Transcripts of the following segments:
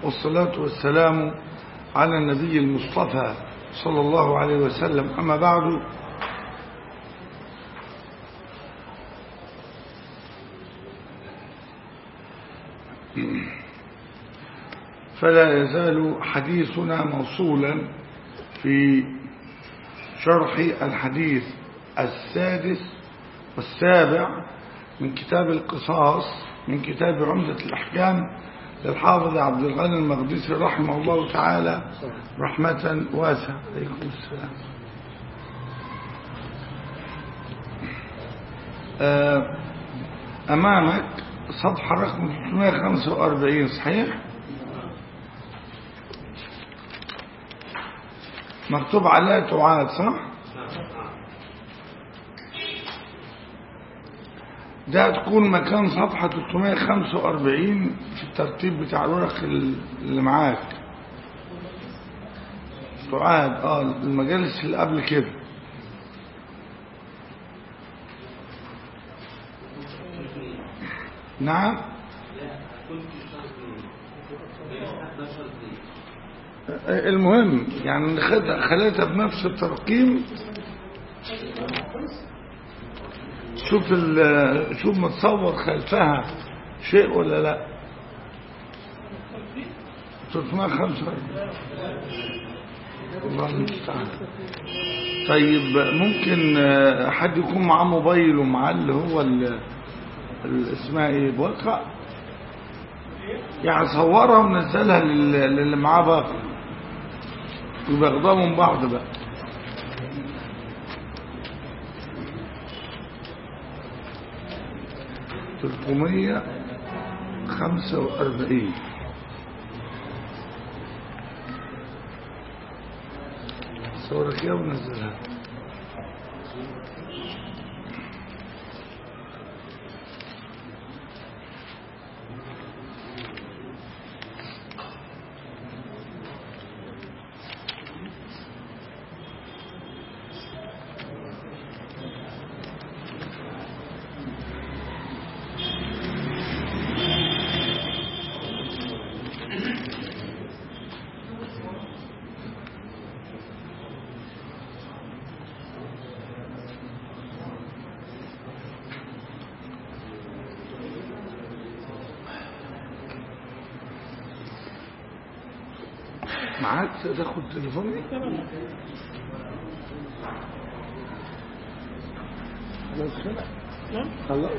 والصلاة والسلام على النبي المصطفى صلى الله عليه وسلم أما بعد فلا يزال حديثنا موصولا في شرح الحديث السادس والسابع من كتاب القصاص من كتاب عمدة الأحكام للحافظ عبد الغني المقدسي رحمه الله تعالى رحمة واسعة عليكم السلام أمامك صفحة رقم 345 صحيح مكتوب عليها تعاد صح ده تكون مكان صفحة 345 في الترتيب بتاع الورق اللي معاك تعاد اه المجالس اللي قبل كده نعم المهم يعني خليتها بنفس الترقيم شوف شوف متصور خلفها شيء ولا لا 345 الله المستعان طيب ممكن حد يكون معاه موبايل ومعاه اللي هو اسمها ايه بواقع يعني صورها ونزلها للي معاه باقي يبقى ياخدوها من بعض بقى تلتمية خمسة وأربعين صورك يا ونزلها معاك تاخد تليفوني خلاص كده خلاص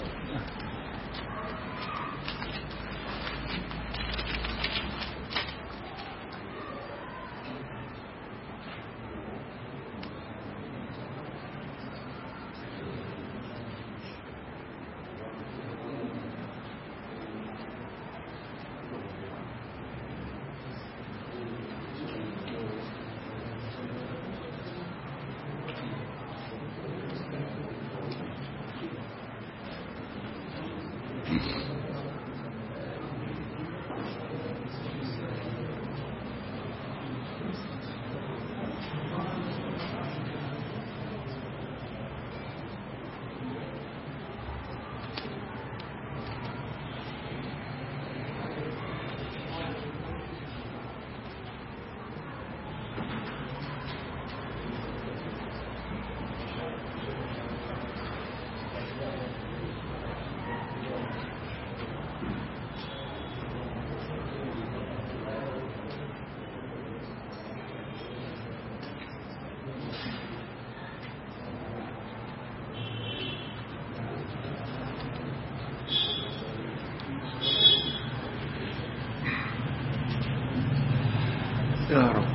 يا رب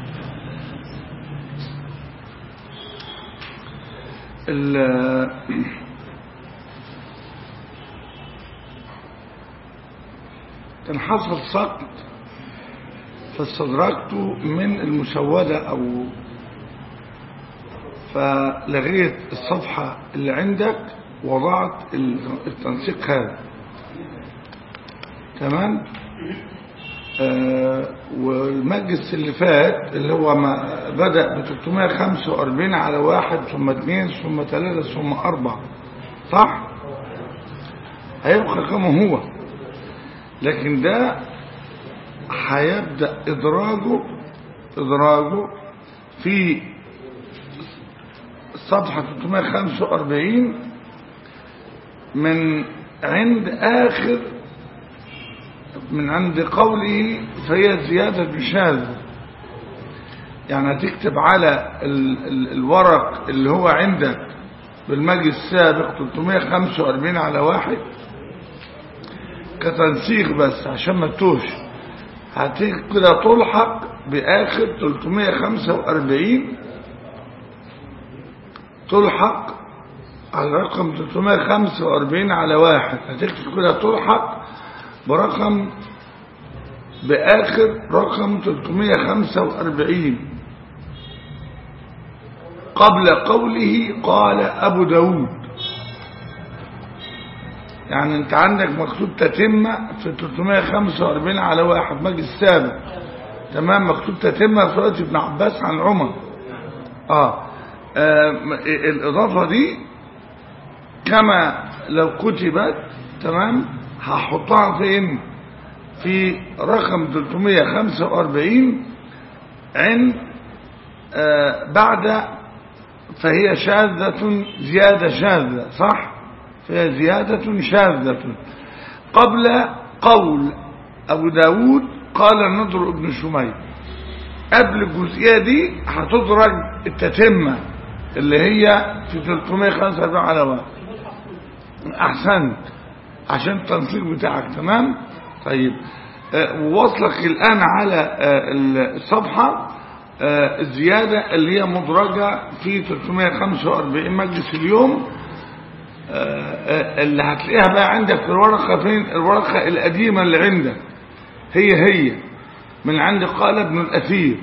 كان حصل سقط فاستدركته من المسودة أو فلغيت الصفحة اللي عندك وضعت التنسيق هذا تمام آه والمجلس اللي فات اللي هو ما بدأ ب 345 على واحد ثم اثنين ثم ثلاثة ثم أربعة صح؟ هيبقى كما هو لكن ده هيبدأ إدراجه إدراجه في صفحة 345 من عند آخر من عند قوله فهي زيادة شاذة يعني هتكتب على ال ال الورق اللي هو عندك بالمجلس السابق 345 على واحد كتنسيق بس عشان ما تتوهش هتيجي كده تلحق بآخر 345 تلحق على رقم 345 على واحد هتكتب كده تلحق برقم بآخر رقم 345 قبل قوله قال أبو داود يعني انت عندك مكتوب تتمة في 345 على واحد مجلس سابق تمام مكتوب تتمة في رواية ابن عباس عن عمر آه. آه الإضافة دي كما لو كتبت تمام هحطها فين في رقم 345 عند آه بعد فهي شاذة زيادة شاذة صح فهي زيادة شاذة قبل قول أبو داود قال النضر ابن شميل قبل الجزئية دي هتدرج التتمة اللي هي في 345 على واحد أحسنت عشان التنسيق بتاعك تمام طيب ووصلك الآن على الصفحة الزيادة اللي هي مدرجة في 345 مجلس اليوم اللي هتلاقيها بقى عندك في الورقة فين الورقة القديمة اللي عندك هي هي من عند قال ابن الأثير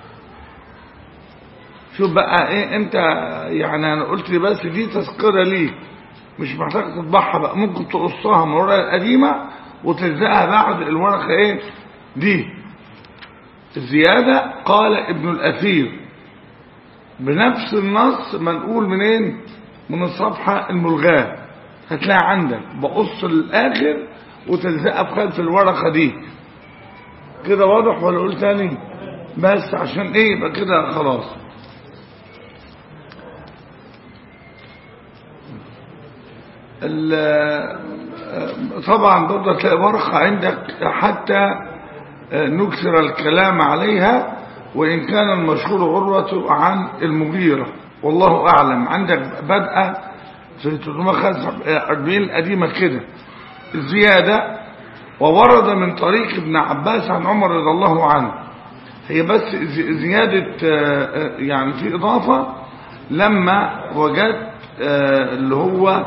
شوف بقى ايه انت يعني انا قلت لي بس دي تذكرة ليك مش محتاج تطبعها بقى ممكن تقصها من الورقة القديمة وتلزقها بعد الورقة ايه دي الزيادة قال ابن الأثير بنفس النص منقول منين من الصفحة الملغاة هتلاقي عندك بقص للآخر وتلزقها في خلف الورقة دي كده واضح ولا اقول تاني بس عشان ايه يبقى كده خلاص طبعا برضه تلاقي ورقة عندك حتى نكثر الكلام عليها وإن كان المشهور عروة عن المغيرة والله أعلم عندك بدأ في 345 القديمة كده الزيادة وورد من طريق ابن عباس عن عمر رضي الله عنه هي بس زيادة يعني في إضافة لما وجدت اللي هو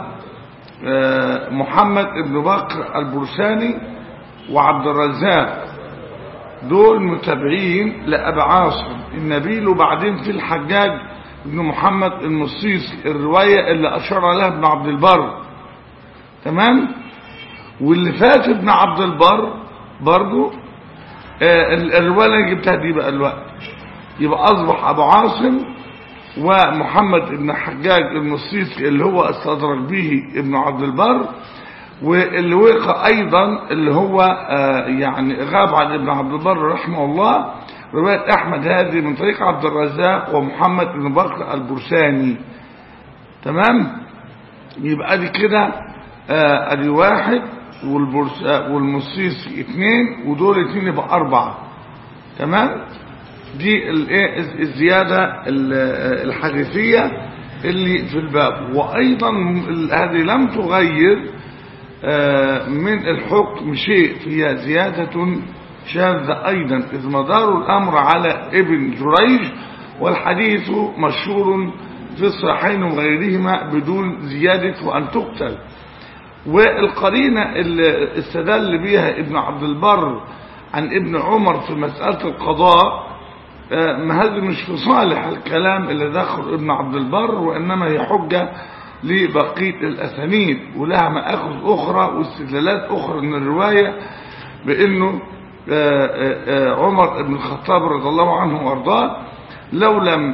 محمد بن بكر البرساني وعبد الرزاق دول متابعين لأبي عاصم النبيل وبعدين في الحجاج بن محمد المصيصي الرواية اللي أشار لها ابن عبد البر تمام واللي فات ابن عبد البر برضو آه الرواية اللي جبتها دي بقى الوقت يبقى أصبح أبو عاصم ومحمد بن حجاج المصيصي اللي هو استدرك به ابن عبد البر واللي وقع أيضا اللي هو آه يعني غاب عن ابن عبد البر رحمه الله رواية أحمد هذه من طريق عبد الرزاق ومحمد بن بكر البرساني تمام يبقى دي كده آه ادي واحد والمصيصي اثنين ودول اثنين يبقى أربعة تمام دي الزيادة الحديثية اللي في الباب وأيضا هذه لم تغير من الحكم شيء فيها زيادة شاذة أيضا إذ مدار الأمر على ابن جريج والحديث مشهور في الصحيحين وغيرهما بدون زيادة وأن تقتل والقرينة اللي استدل بها ابن عبد البر عن ابن عمر في مسألة القضاء ما هذا مش في صالح الكلام اللي دخل ابن عبد البر وإنما هي حجة لبقية الأسانيد ولها مآخذ أخرى واستدلالات أخرى من الرواية بأنه عمر بن الخطاب رضي الله عنه وارضاه لو لم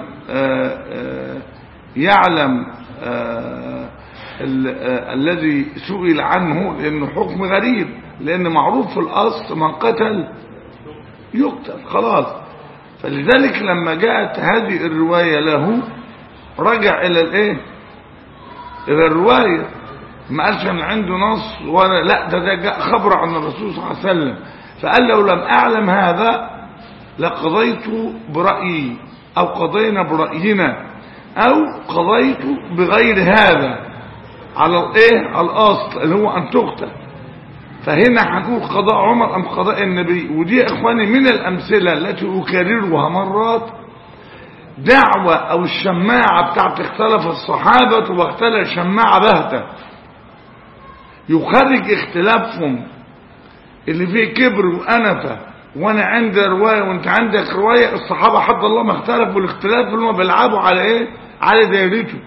يعلم الذي سئل عنه لأنه حكم غريب لأن معروف في الأصل من قتل يقتل خلاص فلذلك لما جاءت هذه الرواية له رجع الى الايه الى الرواية ما قالش ان عنده نص ولا لا ده ده جاء خبر عن الرسول صلى الله عليه وسلم فقال لو لم اعلم هذا لقضيت برأيي او قضينا برأينا او قضيت بغير هذا على الايه على الاصل اللي هو ان تقتل فهنا هنقول قضاء عمر ام قضاء النبي ودي يا اخواني من الامثله التي اكررها مرات دعوة او الشماعة بتاعت اختلف الصحابة واختلف شماعة بهتة يخرج اختلافهم اللي فيه كبر وانفة وانا عندي رواية وانت عندك رواية الصحابة حد الله ما اختلفوا الاختلاف اللي هم بيلعبوا على ايه على دايرته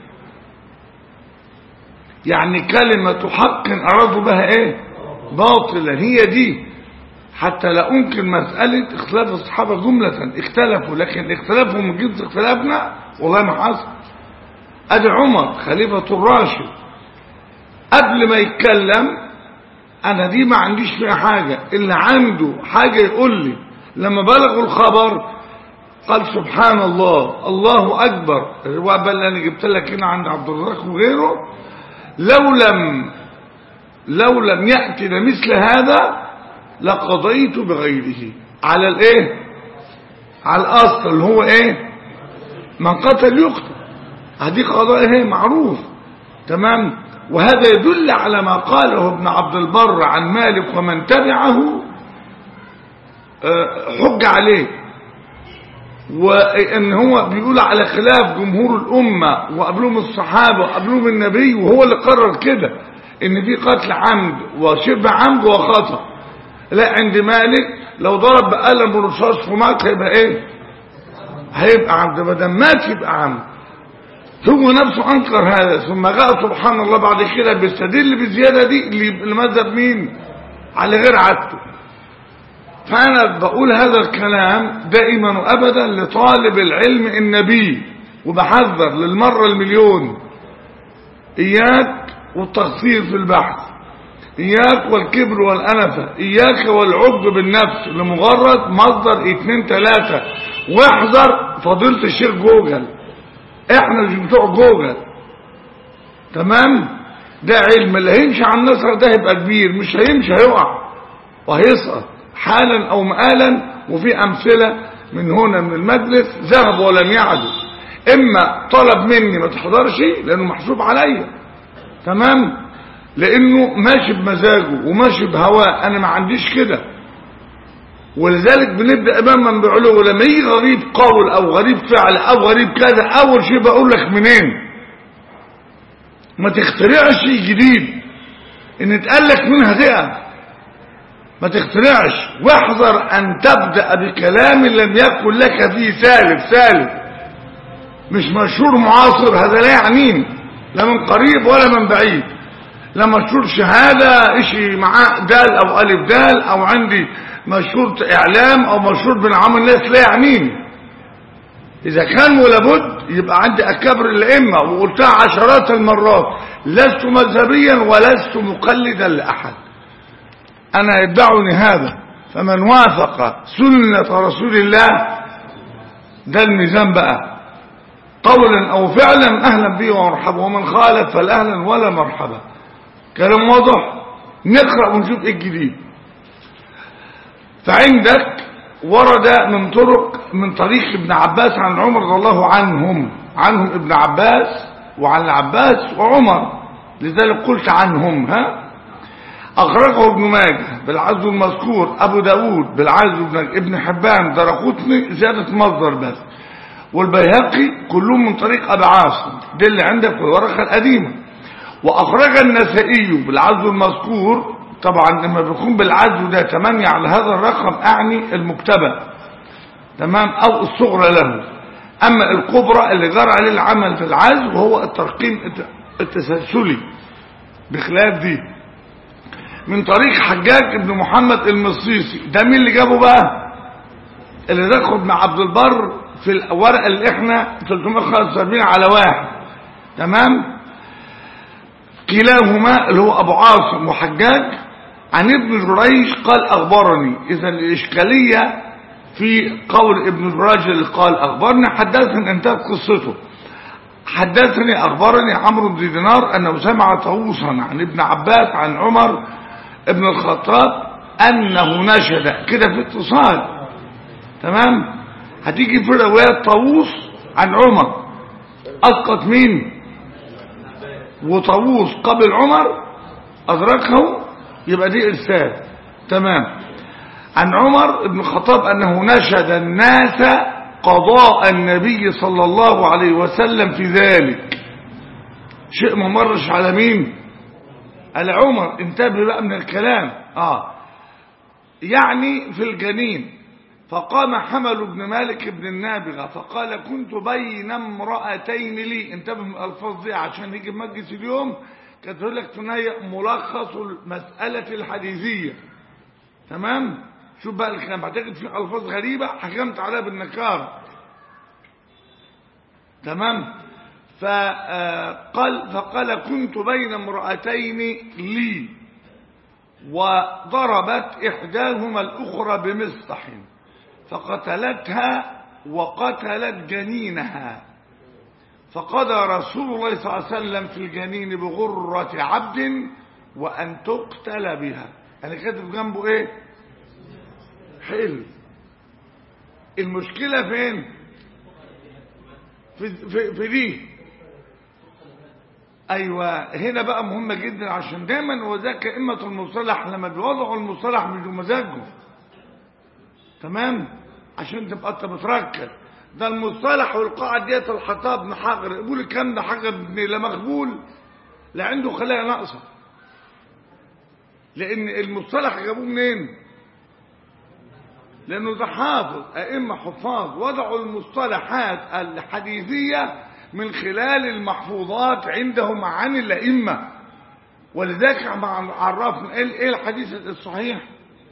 يعني كلمة حق ارادوا بها ايه باطلة هي دي حتى لا أنكر مسألة اختلاف الصحابة جملة اختلفوا لكن اختلافهم من جنس اختلافنا والله ما حصل ادي عمر خليفة الراشد قبل ما يتكلم انا دي ما عنديش فيها حاجة اللي عنده حاجة يقول لي لما بلغوا الخبر قال سبحان الله الله اكبر الرواية اللي انا جبت لك هنا عند عبد الرزاق وغيره لو لم لو لم يأتي لمثل هذا لقضيت بغيره على الايه على الاصل اللي هو ايه من قتل يقتل هذه قضاء ايه معروف تمام وهذا يدل على ما قاله ابن عبد البر عن مالك ومن تبعه حج عليه وان هو بيقول على خلاف جمهور الامه وقبلهم الصحابه وقبلهم النبي وهو اللي قرر كده ان في قتل عمد وشبه عمد وخطأ لا عند مالك لو ضرب بقلم ورصاص في مات هيبقى ايه هيبقى عمد بدل مات يبقى عمد هو نفسه انكر هذا ثم جاء سبحان الله بعد كده بيستدل بالزياده دي لمذهب مين على غير عادته فانا بقول هذا الكلام دائما وابدا لطالب العلم النبي وبحذر للمره المليون اياك والتقصير في البحث إياك والكبر والأنفة إياك والعجب بالنفس لمجرد مصدر اتنين تلاتة واحذر فضيلة الشيخ جوجل احنا مش بتوع جوجل تمام ده علم اللي هيمشي على النصر ده هيبقى كبير مش هيمشي هيقع وهيسقط حالا او مآلا وفي امثلة من هنا من المجلس ذهب ولم يعدوا اما طلب مني ما تحضرش لانه محسوب عليا تمام لانه ماشي بمزاجه وماشي بهواه انا ما عنديش كده ولذلك بنبدا اماما بعلو لما يجي غريب قول او غريب فعل او غريب كذا اول شيء بقول لك منين ما تخترعش جديد ان اتقال لك منها دقه ما تخترعش واحذر ان تبدا بكلام لم يكن لك فيه سالف سالف مش مشهور معاصر هذا لا يعنيني لا من قريب ولا من بعيد لا مشهور شهادة اشي معاه دال او الف دال او عندي مشهور اعلام او مشهور بين عام الناس لا يعنيني اذا كان ولابد يبقى عندي اكابر الائمه وقلتها عشرات المرات لست مذهبيا ولست مقلدا لاحد انا يدعني هذا فمن وافق سنه رسول الله ده الميزان بقى قولا او فعلا اهلا به ومرحبا ومن خالف فالاهلا ولا مرحبا كلام واضح نقرا ونشوف ايه الجديد فعندك ورد من طرق من طريق ابن عباس عن عمر رضي الله عنهم عنهم ابن عباس وعن العباس وعمر لذلك قلت عنهم ها أخرجه ابن ماجه بالعزو المذكور أبو داود بالعزو ابن حبان درقوتني زيادة مصدر بس والبيهقي كلهم من طريق أبي عاصم دي اللي عندك في الورقة القديمة وأخرج النسائي بالعزو المذكور طبعا لما بيكون بالعزو ده 8 على هذا الرقم أعني المكتبة تمام أو الصغرى له أما الكبرى اللي جرى عليه العمل في العزو هو الترقيم التسلسلي بخلاف دي من طريق حجاج ابن محمد المصيصي ده مين اللي جابه بقى اللي دخل مع عبد البر في الورقة اللي احنا 375 على واحد تمام كلاهما اللي هو ابو عاصم وحجاج عن ابن جريج قال اخبرني اذا الاشكالية في قول ابن الراجل قال أخبرني حدثني انتهت قصته حدثني أخبرني عمرو بن دينار أنه سمع طاووسا عن ابن عباس عن عمر ابن الخطاب أنه نشد كده في اتصال تمام هتيجي في رواية طاووس عن عمر أسقط مين وطاووس قبل عمر أدركه يبقى دي إرسال تمام عن عمر بن الخطاب أنه نشد الناس قضاء النبي صلى الله عليه وسلم في ذلك شيء ما مرش على مين على عمر انتبه بقى من الكلام آه يعني في الجنين فقام حمل بن مالك بن النابغة فقال كنت بين امرأتين لي انتبه من الألفاظ دي عشان يجي مجلس اليوم كانت تقول لك في النهاية ملخص المسألة الحديثية تمام شوف بقى الكلام هتجد في ألفاظ غريبة حكمت عليها بالنكار تمام فقال فقال كنت بين امرأتين لي وضربت إحداهما الأخرى بمسطح فقتلتها وقتلت جنينها فقضى رسول الله صلى الله عليه وسلم في الجنين بغرة عبد وأن تقتل بها أنا كاتب جنبه إيه حلو المشكلة فين في, في, في دي أيوة هنا بقى مهمة جدا عشان دايما وذاك أئمة المصطلح لما بيوضعوا المصطلح مش بمزاجهم تمام عشان تبقى انت بتركز ده المصطلح والقاعدة ديت الحطاب محاقر يقول الكلام ده حاجة لا مقبول لا عنده خلايا ناقصة لأن المصطلح جابوه منين؟ لأنه ده حافظ أئمة حفاظ وضعوا المصطلحات الحديثية من خلال المحفوظات عندهم عن الأئمة ولذلك عرفنا ايه الحديث الصحيح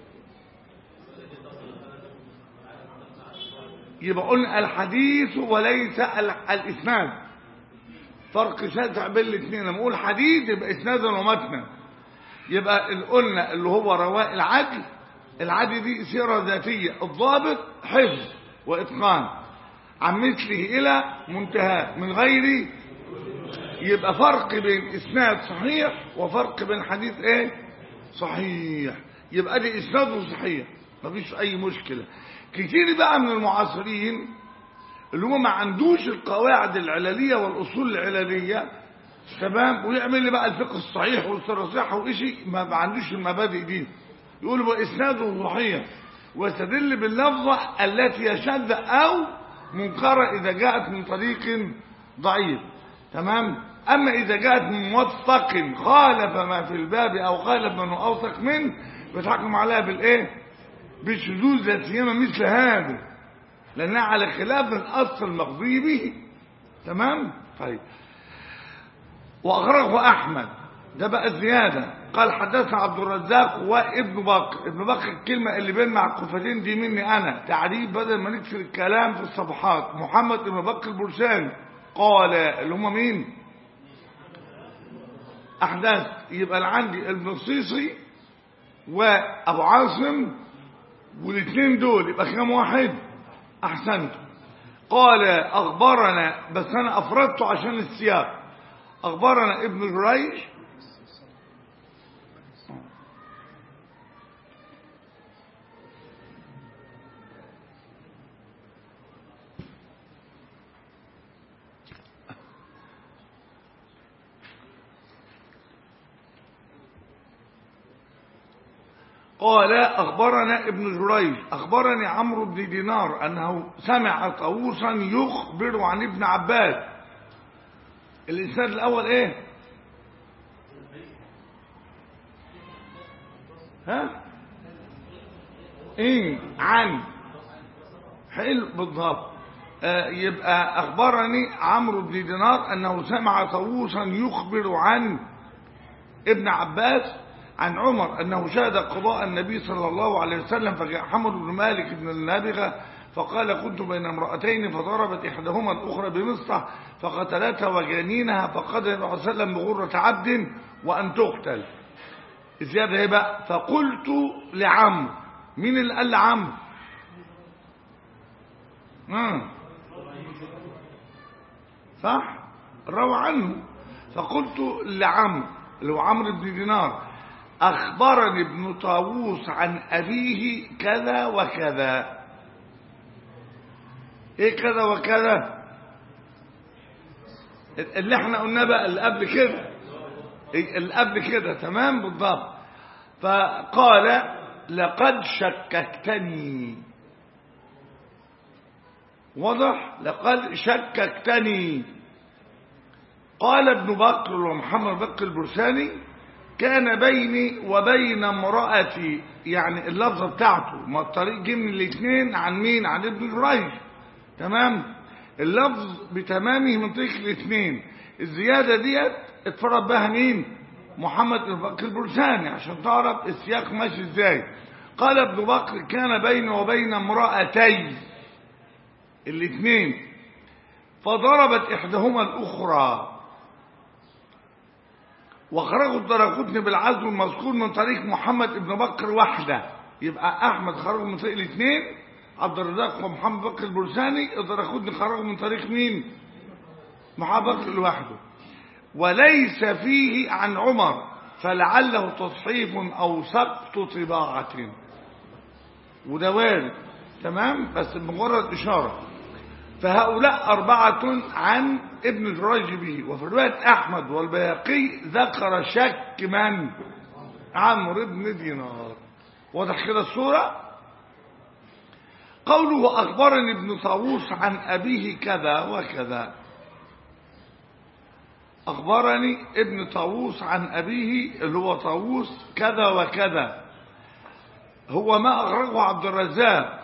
يبقى قلنا الحديث وليس الاسناد فرق شاسع بين الاثنين لما اقول حديث يبقى اسنادا ومتنا يبقى قلنا اللي هو رواء العدل العدل دي سيره ذاتيه الضابط حفظ واتقان عن مثله الى منتهى من غير يبقى فرق بين اسناد صحيح وفرق بين حديث ايه صحيح يبقى دي اسناده صحيح مفيش اي مشكله كتير بقى من المعاصرين اللي هو ما عندوش القواعد العلليه والاصول العلليه تمام ويعمل لي بقى الفقه الصحيح والسر الصحيح وشيء ما عندوش المبادئ دي يقول بقى اسناده صحيح ويستدل باللفظه التي يشذ او منكره اذا جاءت من طريق ضعيف تمام اما اذا جاءت من موثق خالف ما في الباب او خالف من اوثق منه بتحكم عليها بالايه بالشذوذ لا سيما مثل هذا لانها على خلاف الاصل المقضي به تمام طيب واخرجه احمد ده بقى زياده قال حدثنا عبد الرزاق وابن بكر ابن بكر الكلمه اللي بين مع الكفتين دي مني انا تعريف بدل ما نكسر الكلام في الصفحات محمد ابن بكر البرشاني قال اللي هم مين احداث يبقى اللي عندي ابن الصيصي وابو عاصم والاثنين دول يبقى كام واحد احسنت قال اخبرنا بس انا افردته عشان السياق اخبرنا ابن جريج قال أخبرنا ابن جريج أخبرني عمرو بن دينار أنه سمع طاووسا يخبر عن ابن عباس الإنسان الأول إيه ها إيه عن حلو بالضبط آه يبقى أخبرني عمرو بن دينار أنه سمع طاووسا يخبر عن ابن عباس عن عمر أنه شهد قضاء النبي صلى الله عليه وسلم فجاء حمد بن مالك بن النابغة فقال كنت بين امرأتين فضربت إحداهما الأخرى بمصطح فقتلتها وجنينها فقضى النبي صلى الله عليه وسلم بغرة عبد وأن تقتل الزيادة هي بقى فقلت لعمرو مين اللي قال لعمرو آه. صح روى عنه فقلت لعمرو اللي هو عمرو بن دينار أخبرني ابن طاووس عن أبيه كذا وكذا إيه كذا وكذا اللي احنا قلنا بقى اللي قبل كده اللي قبل كده تمام بالضبط فقال لقد شككتني واضح لقد شككتني قال ابن بكر ومحمد بكر البرساني كان بيني وبين امرأتي يعني اللفظة بتاعته ما الطريق جه من الاثنين عن مين عن ابن جريج تمام اللفظ بتمامه من طريق الاثنين الزيادة ديت اتفرد بها مين محمد بن بكر البرساني عشان تعرف السياق ماشي ازاي قال ابن بكر كان بيني وبين امرأتي الاثنين فضربت احداهما الاخرى وخرجوا الدرقطني بالعزم المذكور من طريق محمد بن بكر وحده يبقى احمد خرجوا من طريق الاثنين عبد الرزاق ومحمد بكر البرساني الدرقطني خرجوا من طريق مين محمد بكر لوحده وليس فيه عن عمر فلعله تصحيف او سقط طباعه وده وارد تمام بس مجرد اشاره فهؤلاء أربعة عن ابن جراج به وفي رواية أحمد والبياقي ذكر شك من عمرو بن دينار واضح كده الصورة قوله أخبرني ابن طاووس عن أبيه كذا وكذا أخبرني ابن طاووس عن أبيه اللي هو طاووس كذا وكذا هو ما أخرجه عبد الرزاق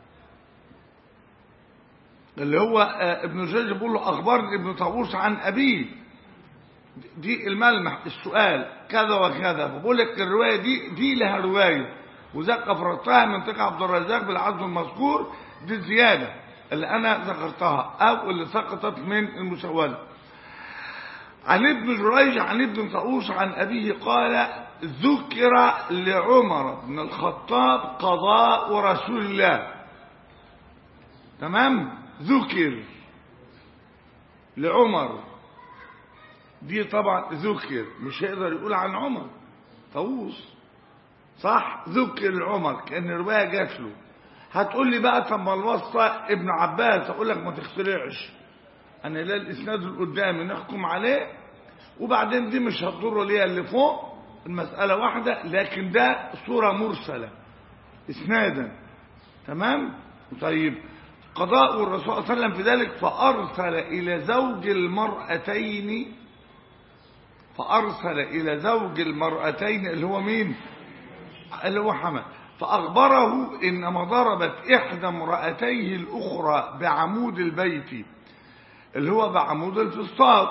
اللي هو ابن جريج بيقول له اخبرني ابن طاووس عن ابيه دي الملمح السؤال كذا وكذا فبقول لك الروايه دي دي لها روايه وذاك افردتها من طريق عبد الرزاق بالعزم المذكور دي الزياده اللي انا ذكرتها او اللي سقطت من المسوده عن ابن جريج عن ابن طاووس عن ابيه قال ذكر لعمر بن الخطاب قضاء رسول الله تمام ذكر لعمر دي طبعا ذكر مش هيقدر يقول عن عمر طاووس صح ذكر لعمر كان الروايه جات له هتقول لي بقى طب ما الواسطه ابن عباس اقول لك ما تخترعش انا لا الاسناد اللي قدامي نحكم عليه وبعدين دي مش هتضر ليا اللي فوق المساله واحده لكن ده صوره مرسله اسنادا تمام طيب قضاء الرسول صلى الله عليه وسلم في ذلك فأرسل إلى زوج المرأتين فأرسل إلى زوج المرأتين اللي هو مين اللي هو حمد فأخبره إنما ضربت إحدى امرأتيه الأخرى بعمود البيت اللي هو بعمود الفسطاط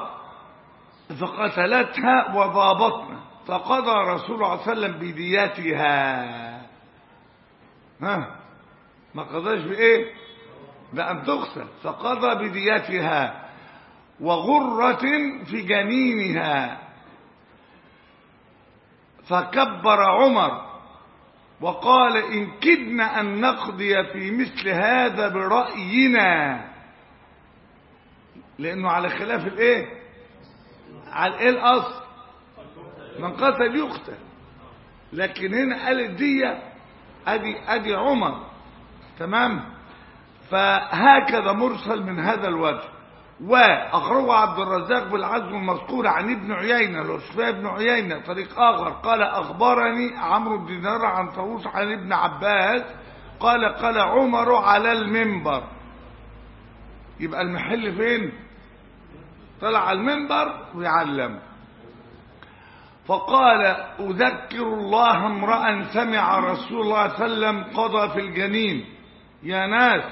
فقتلتها وضابطنا فقضى رسول الله صلى الله عليه وسلم بدياتها ها ما قضاش بإيه بأن تغسل فقضى بديتها وغرة في جنينها فكبر عمر وقال إن كدنا أن نقضي في مثل هذا برأينا لأنه على خلاف الإيه على الإيه الأصل من قتل يقتل لكن هنا قال الدية أدي, أدي عمر تمام فهكذا مرسل من هذا الوجه وأخرجه عبد الرزاق بالعزم المذكور عن ابن عيينة لو شفاه ابن عيينة طريق آخر قال أخبرني عمرو بن دينار عن طاووس عن ابن عباس قال قال عمر على المنبر يبقى المحل فين طلع على المنبر ويعلم فقال أذكر الله امرأ سمع رسول الله صلى الله عليه وسلم قضى في الجنين يا ناس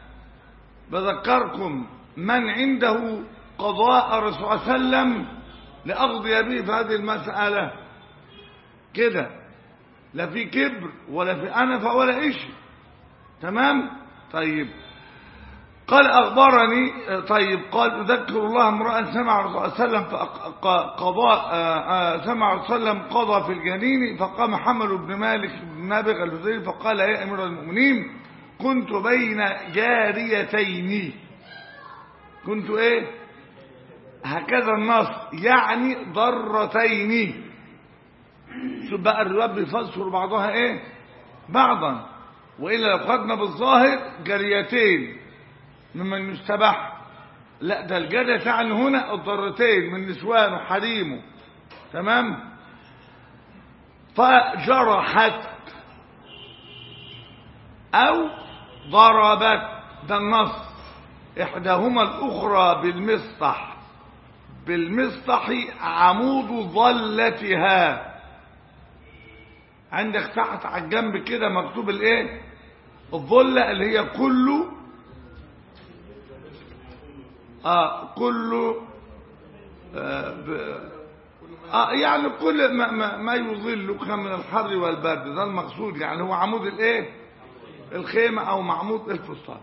بذكركم من عنده قضاء الرسول صلى الله عليه وسلم لأقضي به في هذه المسألة كده لا في كبر ولا في أنفة ولا إيش تمام طيب قال أخبرني طيب قال أذكر الله امرأ سمع الرسول صلى الله عليه وسلم قضاء سمع الرسول صلى الله عليه وسلم قضى في الجنين فقام حمل بن مالك بن نابغ الفزيل فقال يا أمير المؤمنين كنت بين جاريتين كنت ايه هكذا النص يعني ضرتين شوف بقى الروايات بيفسر بعضها ايه بعضا والا لو خدنا بالظاهر جريتين ممن يستبح لا ده الجارية تعني هنا الضرتين من نسوانه حريمه تمام فجرحت او ضربت ده النص احداهما الاخرى بالمسطح بالمسطح عمود ظلتها عندك تحت على الجنب كده مكتوب الايه الظله اللي هي كله اه كله آه ب... آه يعني كل ما, ما, ما يظلك من الحر والبرد ده المقصود يعني هو عمود الايه الخيمة او معمود الفستان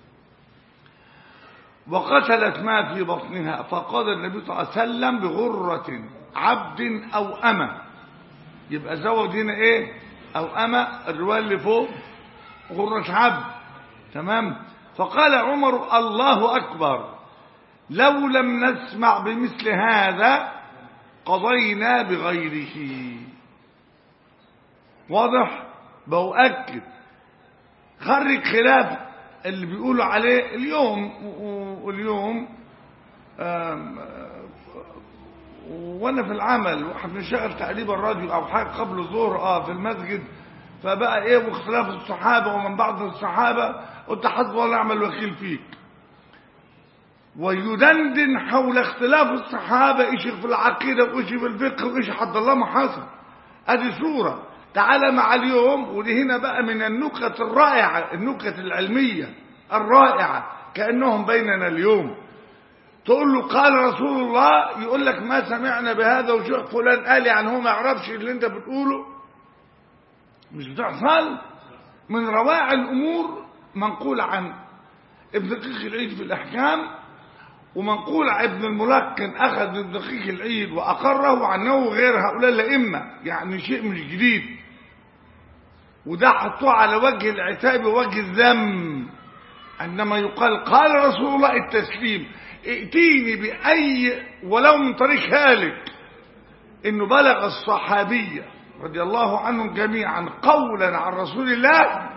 وقتلت ما في بطنها فقال النبي صلى الله عليه وسلم بغرة عبد او امة يبقى زود هنا ايه او امة الرواية اللي فوق غرة عبد تمام فقال عمر الله اكبر لو لم نسمع بمثل هذا قضينا بغيره واضح بأؤكد خرج خلاف اللي بيقولوا عليه اليوم واليوم وانا في العمل واحد بنشغل تقريبا الراديو او حاجه قبل الظهر اه في المسجد فبقى ايه واختلاف الصحابه ومن بعض الصحابه قلت حسب الله نعم الوكيل فيك ويدندن حول اختلاف الصحابة ايش في العقيدة وايش في الفقه وايش حد الله ما حصل ادي صورة تعالى مع اليوم ودي هنا بقى من النكت الرائعة النكت العلمية الرائعة كأنهم بيننا اليوم تقول له قال رسول الله يقول لك ما سمعنا بهذا وشوف فلان قال يعني هو ما يعرفش اللي انت بتقوله مش بتحصل من روائع الامور منقول عن ابن دقيق العيد في الاحكام ومنقول عن ابن الملقن اخذ من دقيق العيد واقره عنه غير هؤلاء الائمه يعني شيء مش جديد وده حطوه على وجه العتاب ووجه الذم عندما يقال قال رسول الله التسليم ائتيني باي ولو من طريق هالك انه بلغ الصحابيه رضي الله عنهم جميعا قولا عن رسول الله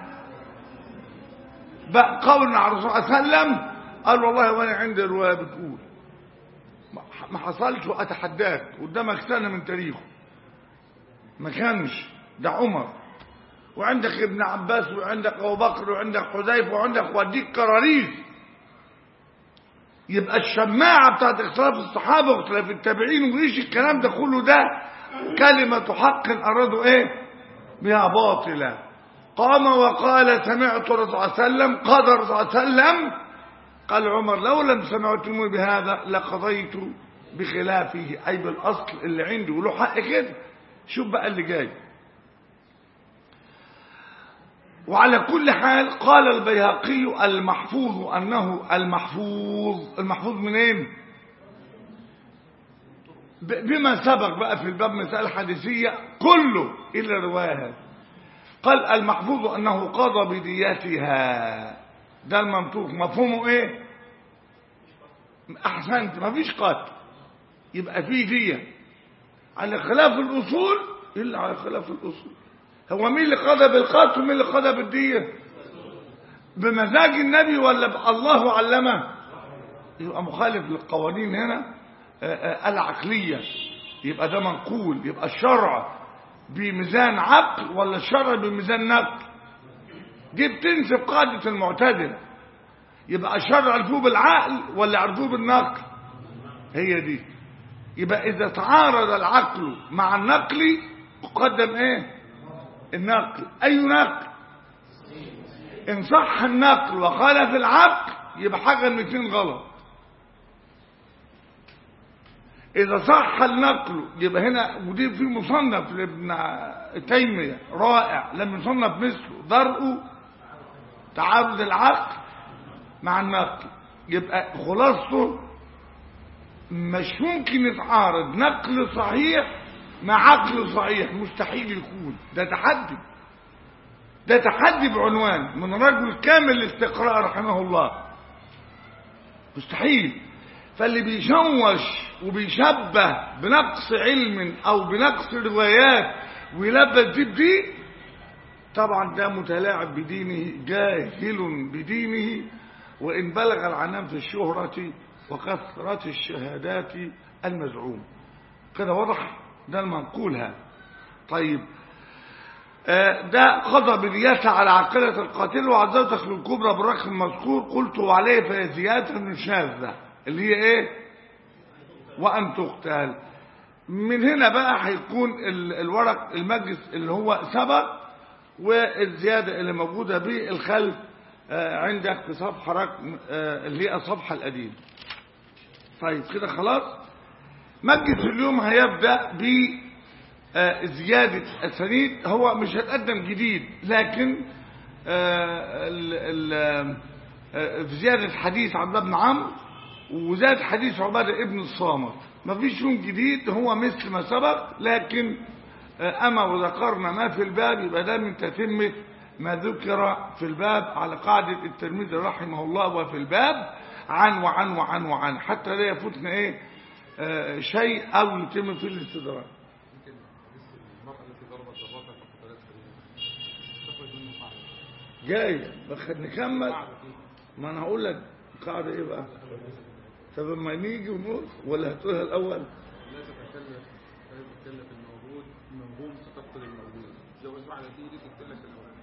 بقى قولا عن رسول الله صلى الله عليه وسلم قال والله وانا عندي روايه بتقول ما حصلش واتحداك قدامك سنه من تاريخه ما كانش ده عمر وعندك ابن عباس وعندك ابو بكر وعندك حذيفه وعندك وديك كراريس يبقى الشماعه بتاعت اختلاف الصحابه واختلاف التابعين وايش الكلام ده كله ده كلمه حق ارادوا ايه بها باطله قام وقال سمعت الرسول صلى الله عليه وسلم قال الرسول صلى الله عليه وسلم قال عمر لو لم سمعتموني بهذا لقضيت بخلافه اي بالاصل اللي عندي وله حق كده شوف بقى اللي جاي وعلى كل حال قال البيهقي المحفوظ انه المحفوظ المحفوظ منين بما سبق بقى في الباب مسائل حديثيه كله الا روايه قال المحفوظ انه قضى بديتها ده المنطوق مفهومه ايه احسنت مفيش قتل يبقى في دية على خلاف الاصول الا على خلاف الاصول هو مين اللي قضى بالقتل ومين اللي قضى بالدية بمزاج النبي ولا الله علمه يبقى مخالف للقوانين هنا العقلية يبقى ده منقول يبقى الشرع بميزان عقل ولا الشرع بميزان نقل دي بتنسب قاعدة المعتدل يبقى الشرع عرفوه بالعقل ولا عرفوه بالنقل هي دي يبقى إذا تعارض العقل مع النقل قدم ايه النقل أي نقل إن صح النقل وخالف العقل يبقى حاجة من اتنين غلط إذا صح النقل يبقى هنا ودي في مصنف لابن تيمية رائع لم يصنف مثله درء تعارض العقل مع النقل يبقى خلاصته مش ممكن يتعارض نقل صحيح مع عقل صحيح مستحيل يكون ده تحدي ده تحدي بعنوان من رجل كامل الاستقراء رحمه الله مستحيل فاللي بيشوش وبيشبه بنقص علم او بنقص روايات ويلبس دي بدي طبعا ده متلاعب بدينه جاهل بدينه وان بلغ العنان في الشهرة وكثرة الشهادات المزعوم كده واضح ده المنقول هذا طيب آه ده قضى بالياس على عقيدة القاتل وعزوتك الكبرى بالرقم المذكور قلت عليه فهي زيادة شاذة اللي هي ايه وان تقتل من هنا بقى هيكون الورق المجلس اللي هو سبق والزيادة اللي موجودة بالخلف آه عندك في صفحة رقم آه اللي هي الصفحة القديمة طيب كده خلاص مجلس اليوم هيبدأ ب زيادة السنيد هو مش هتقدم جديد لكن في زيادة حديث عبد بن عمرو وزاد حديث عبادة ابن الصامت ما فيش يوم جديد هو مثل ما سبق لكن أما وذكرنا ما في الباب يبقى ده من تتمة ما ذكر في الباب على قاعدة الترمذي رحمه الله وفي الباب عن وعن وعن وعن حتى لا يفوتنا ايه آه شيء او يتم في الاستدراك جاي نكمل ما انا هقول لك قاعدة ايه بقى طب اما نيجي ونقول ولا هتقولها الاول لا تتكلف لا تتكلف الموجود الموهوم ستفقد الموجود لو اسمع نتيجة تتكلف الاول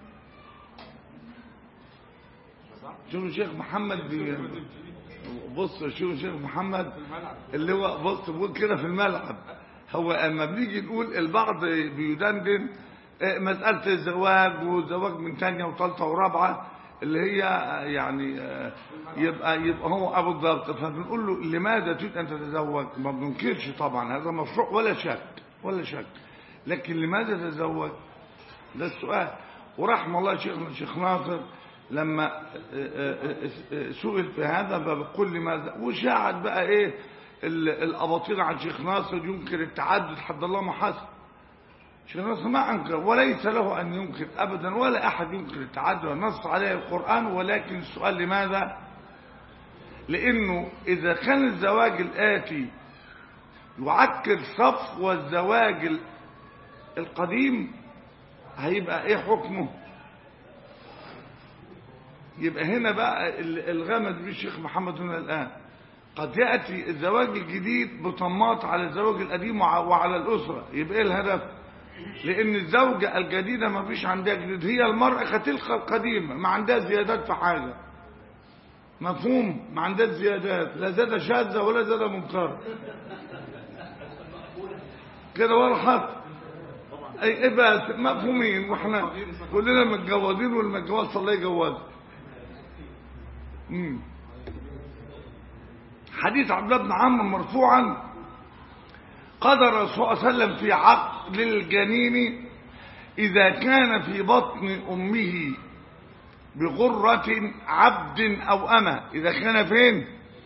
شوف الشيخ محمد بي... بص شوف الشيخ محمد اللي هو بص بيقول كده في الملعب هو اما بنيجي نقول البعض بيدندن مسألة الزواج والزواج من ثانية وثالثة ورابعة اللي هي يعني يبقى يبقى هو ابو الضبط فبنقول له لماذا تريد ان تتزوج ما بننكرش طبعا هذا مشروع ولا شك ولا شك لكن لماذا تتزوج ده السؤال ورحم الله شيخنا الشيخ ناصر لما سئل في هذا فبقول لماذا وشاعت بقى ايه الاباطيل عن شيخ ناصر ينكر التعدد حد الله ما حسن شيخ ناصر ما انكر وليس له ان ينكر ابدا ولا احد ينكر التعدد نص عليه القران ولكن السؤال لماذا لانه اذا كان الزواج الاتي يعكر صفو الزواج القديم هيبقى ايه حكمه يبقى هنا بقى الغمد بالشيخ محمد هنا الآن قد يأتي الزواج الجديد بطماط على الزواج القديم وعلى الأسرة يبقى ايه الهدف لأن الزوجة الجديدة ما فيش عندها جديد هي المرأة كتلك القديمة ما عندها زيادات في حاجة مفهوم ما عندها زيادات لا زادة شاذة ولا زادة منكرة كده وضحت اي ايه بس مفهومين واحنا كلنا متجوزين والمتجوز الله يجوزه حديث عبد الله بن عمرو مرفوعا قدر الرسول صلى الله عليه وسلم في عقل الجنين إذا كان في بطن أمه بغرة عبد أو أمة إذا كان فين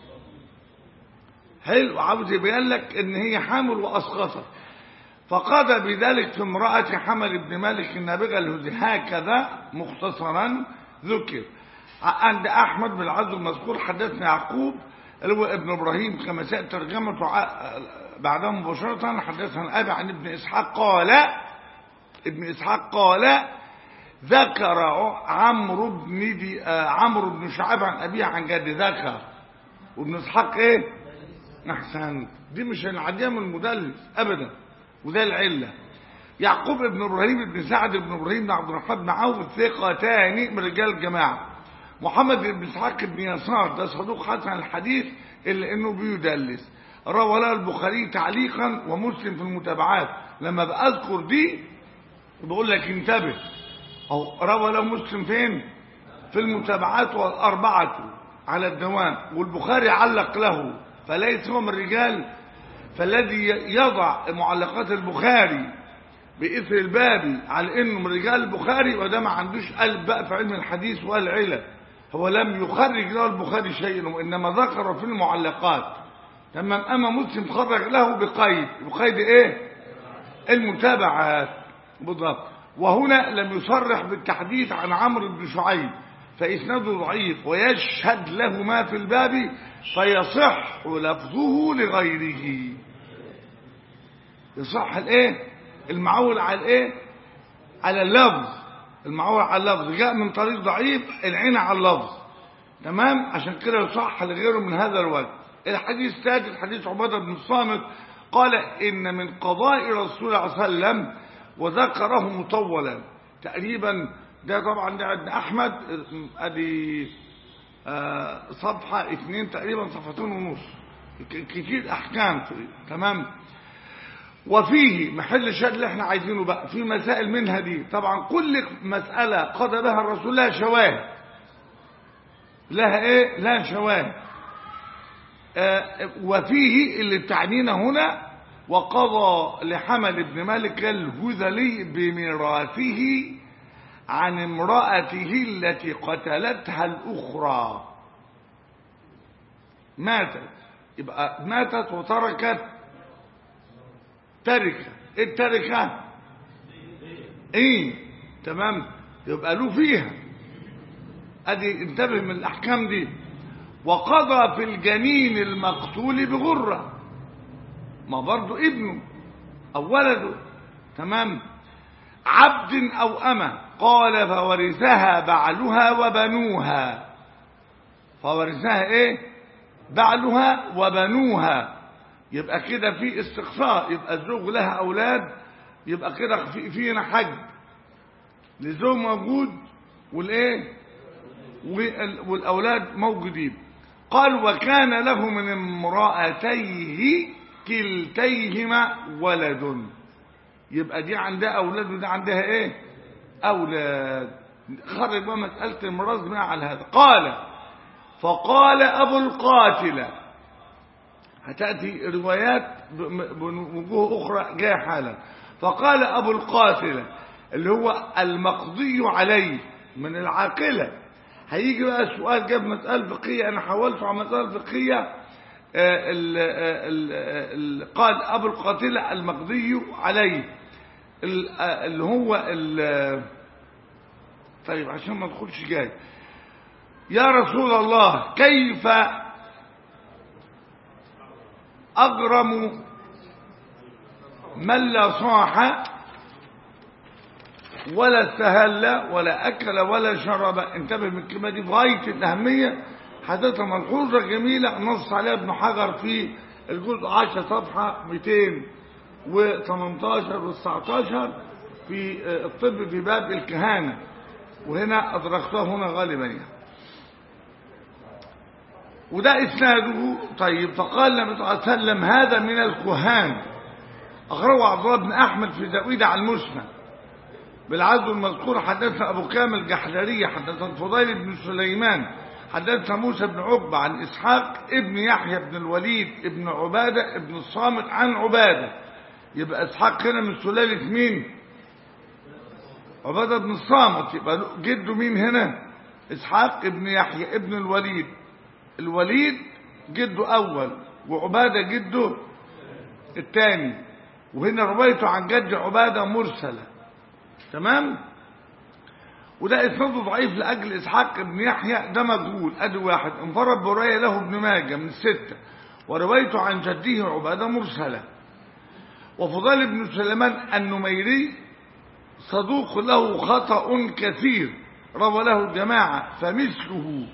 حلو عاوز يبين لك إن هي حامل وأسقطت فقضى بذلك في امرأة حمل بن مالك النابغة الهزي هكذا مختصرا ذكر عند أحمد بن العز المذكور حدثنا يعقوب اللي هو ابن إبراهيم كما سأل ترجمته بعدها مباشرة حدثنا أبي عن ابن إسحاق قال ابن إسحاق قال ذكر عمرو بن دي عمرو بن شعيب عن أبيه عن جد ذكر وابن إسحاق إيه؟ أحسن دي مش العدية من المدلس أبدا وده العلة يعقوب بن إبراهيم بن سعد بن إبراهيم بن عبد الرحمن بن عوف ثقتان من رجال الجماعة محمد بن اسحاق بن يسار ده صدوق حسن الحديث الا انه بيدلس روى له البخاري تعليقا ومسلم في المتابعات لما بذكر دي بقول لك انتبه او روى له مسلم فين في المتابعات والاربعه على الدوام والبخاري علق له فليس هو من الرجال فالذي يضع معلقات البخاري بإثر البابي على انه من رجال البخاري وده ما عندوش قلب بقى في علم الحديث والعلل هو لم يخرج له البخاري شيئا وانما ذكر في المعلقات تمام اما مسلم خرج له بقيد بقيد ايه المتابعات بالضبط وهنا لم يصرح بالتحديث عن عمرو بن شعيب فإسناده ضعيف ويشهد له ما في الباب فيصح لفظه لغيره يصح الايه المعول على الايه على اللفظ المعول على اللفظ جاء من طريق ضعيف العين على اللفظ تمام عشان كده يصح لغيره من هذا الوجه الحديث السادس حديث عبادة بن الصامت قال إن من قضاء رسول الله صلى الله عليه وسلم وذكره مطولا تقريبا ده طبعا ده عند أحمد ادي آه صفحة اثنين تقريبا صفحتين ونص كتير أحكام تمام وفيه محل الشهد اللي احنا عايزينه بقى في مسائل منها دي طبعا كل مسألة قضى بها الرسول لها شواهد لها ايه لها شواهد آه وفيه اللي بتعنينا هنا وقضى لحمل بن مالك الهذلي بميراثه عن امرأته التي قتلتها الأخرى ماتت يبقى ماتت وتركت تركة ايه التركة ايه تمام يبقى له فيها ادي انتبه من الاحكام دي وقضى في الجنين المقتول بغرة ما برضو ابنه او ولده تمام عبد او امه قال فورثها بعلها وبنوها فورثها ايه بعلها وبنوها يبقى كده في استقصاء يبقى الزوج لها اولاد يبقى كده في فينا حج للزوج موجود والايه والاولاد موجودين قال وكان له من امرأتيه كلتيهما ولد يبقى دي عندها اولاد ودي عندها ايه اولاد خرج بقى مساله الميراث بناء على هذا قال فقال ابو القاتله هتأتي روايات بوجوه أخرى جاء حالا فقال أبو القاتلة اللي هو المقضي عليه من العاقلة هيجي بقى سؤال جاب مسألة فقهية أنا حاولت على مسألة فقهية ال ال ال قال أبو القاتلة المقضي عليه اللي هو طيب عشان ما تدخلش جاي يا رسول الله كيف أغرم من لا صاح ولا استهل ولا أكل ولا شرب انتبه من الكلمة دي غاية الأهمية حدثها ملحوظة جميلة نص عليها ابن حجر في الجزء 10 صفحة 218 و 19 في الطب في باب الكهانة وهنا أدركتها هنا غالبا يعني وده إسناده طيب فقال النبي صلى الله عليه وسلم هذا من الكهان أخرجه عبد الله بن أحمد في زاويد على المسند بالعدل المذكور حدثنا أبو كامل الجحدري حدثنا الفضيل بن سليمان حدثنا موسى بن عقبة عن إسحاق ابن يحيى بن الوليد ابن عبادة ابن الصامت عن عبادة يبقى إسحاق هنا من سلالة مين عبادة بن الصامت يبقى جده مين هنا إسحاق ابن يحيى ابن الوليد الوليد جده أول وعبادة جده الثاني وهنا روايته عن جد عبادة مرسلة تمام وده اسناده ضعيف لاجل اسحاق بن يحيى ده مجهول ادي واحد انفرد بروايه له ابن ماجه من السته وروايته عن جده عباده مرسله وفضال بن سليمان النميري صدوق له خطأ كثير روى له الجماعة فمثله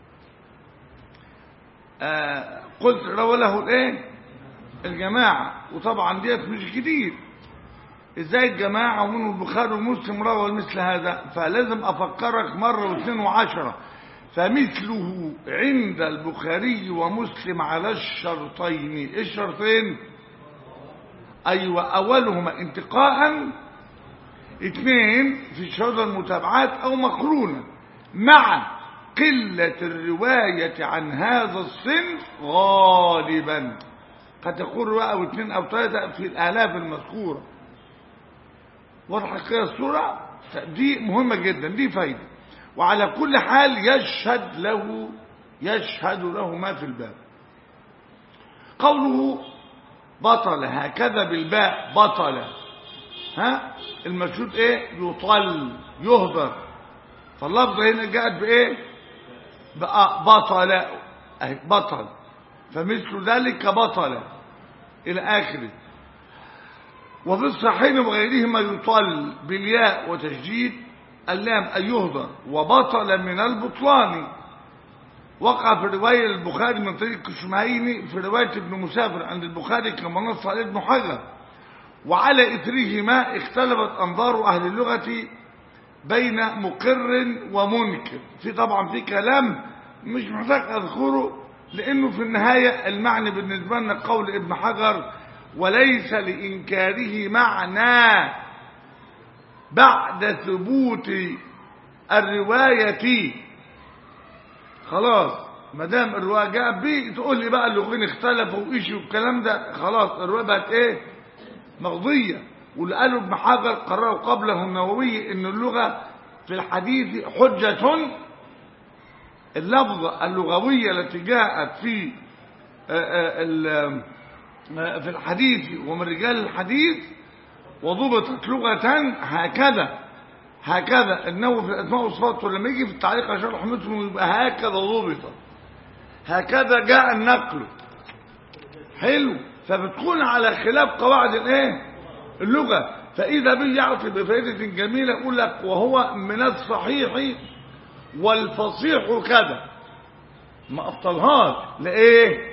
آه قلت روى له الايه الجماعة وطبعا ديت مش كتير ازاي الجماعة ومنه البخاري ومسلم روى مثل هذا فلازم افكرك مرة واثنين وعشرة فمثله عند البخاري ومسلم على الشرطين ايه الشرطين ايوه اولهما انتقاء اثنين في شرط المتابعات او مقرونة مع قلة الرواية عن هذا الصنف غالبا قد تكون رواية او اثنين او ثلاثة في الالاف المذكوره واضحه كده الصورة دي مهمة جدا دي فايدة وعلى كل حال يشهد له يشهد له ما في الباب قوله بطل هكذا بالباء بطل ها المشهود ايه يطل يهدر فاللفظة هنا جاءت بايه بقى بطل اهي بطل فمثل ذلك بطل الى اخره وفي الصحيحين وغيرهما يطل بالياء وتشديد اللام أن يهدر وبطل من البطلان وقع في رواية البخاري من طريق الشمعيني في رواية ابن مسافر عند البخاري كما نص عليه ابن حجر وعلى إثرهما اختلفت أنظار أهل اللغة بين مقر ومنكر في طبعا في كلام مش محتاج أذكره لأنه في النهاية المعنى بالنسبة لنا قول ابن حجر وليس لإنكاره معنى بعد ثبوت الرواية خلاص ما دام الرواية جاء بيه تقول لي بقى اللغين اختلفوا وايش والكلام ده خلاص الرواية بقت ايه مقضية واللي قالوا ابن حجر قرروا قبله النووي ان اللغة في الحديث حجة اللفظة اللغوية التي جاءت في في الحديث ومن رجال الحديث وضبطت لغة هكذا هكذا انه في الاسماء والصفات ولما يجي في التعليق عشان رحمته يبقى هكذا ضبطت هكذا جاء النقل حلو فبتكون على خلاف قواعد الايه اللغة فاذا به يعطي بفائدة جميلة يقول لك وهو من الصحيح والفصيح كذا ما ابطلهاش لايه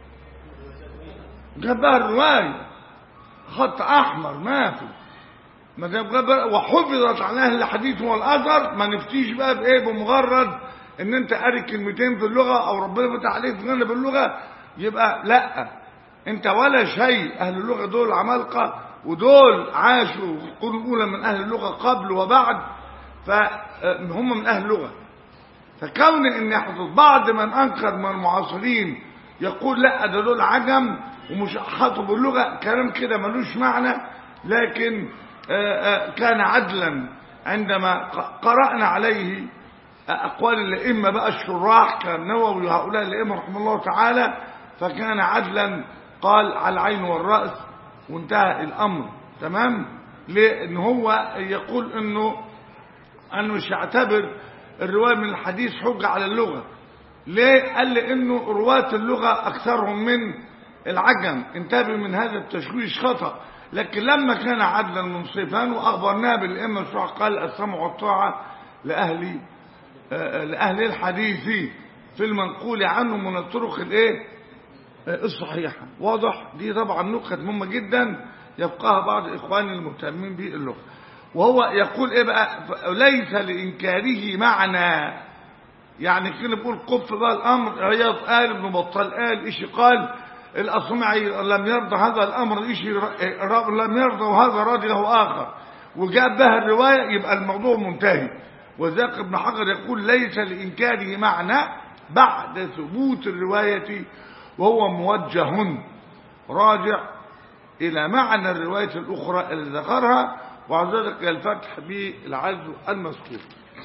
جابها الرواية خط احمر ما في ما دام جاب وحفظت عن اهل الحديث والاثر ما نفتيش بقى بايه بمجرد ان انت قاري كلمتين في اللغه او ربنا فتح عليك غنى باللغه يبقى لا انت ولا شيء اهل اللغه دول عمالقه ودول عاشوا في القرون الاولى من اهل اللغه قبل وبعد فهم من اهل اللغه فكون ان يحدث بعض من انكر من المعاصرين يقول لا ده دول عجم ومش حاطوا باللغه كلام كده ملوش معنى لكن كان عدلا عندما قرأنا عليه أقوال الأئمة بقى الشراح كالنووي وهؤلاء الأئمة رحمه الله تعالى فكان عدلا قال على العين والرأس وانتهى الأمر تمام لأن هو يقول أنه أنه مش يعتبر الرواية من الحديث حجة على اللغة ليه قال لأنه رواة اللغة أكثرهم من العجم انتبه من هذا التشويش خطأ لكن لما كان عدلا منصفا واخبرناه بالائمه الشرع قال السمع والطاعه لاهل لاهل الحديث في المنقول عنه من الطرق الايه الصحيحه واضح دي طبعا نقطه مهمه جدا يبقاها بعض اخواني المهتمين باللغه وهو يقول ايه بقى ليس لانكاره معنى يعني كده بيقول قف بقى الامر عياض قال ابن بطال قال ايش قال الأصمعي لم يرضى هذا الأمر إشي لم يرضى وهذا راضي له آخر وجاب بها الرواية يبقى الموضوع منتهي وذاك ابن حجر يقول ليس لإنكاره معنى بعد ثبوت الرواية وهو موجه راجع إلى معنى الرواية الأخرى اللي ذكرها وعزلك الفتح بالعزو المذكور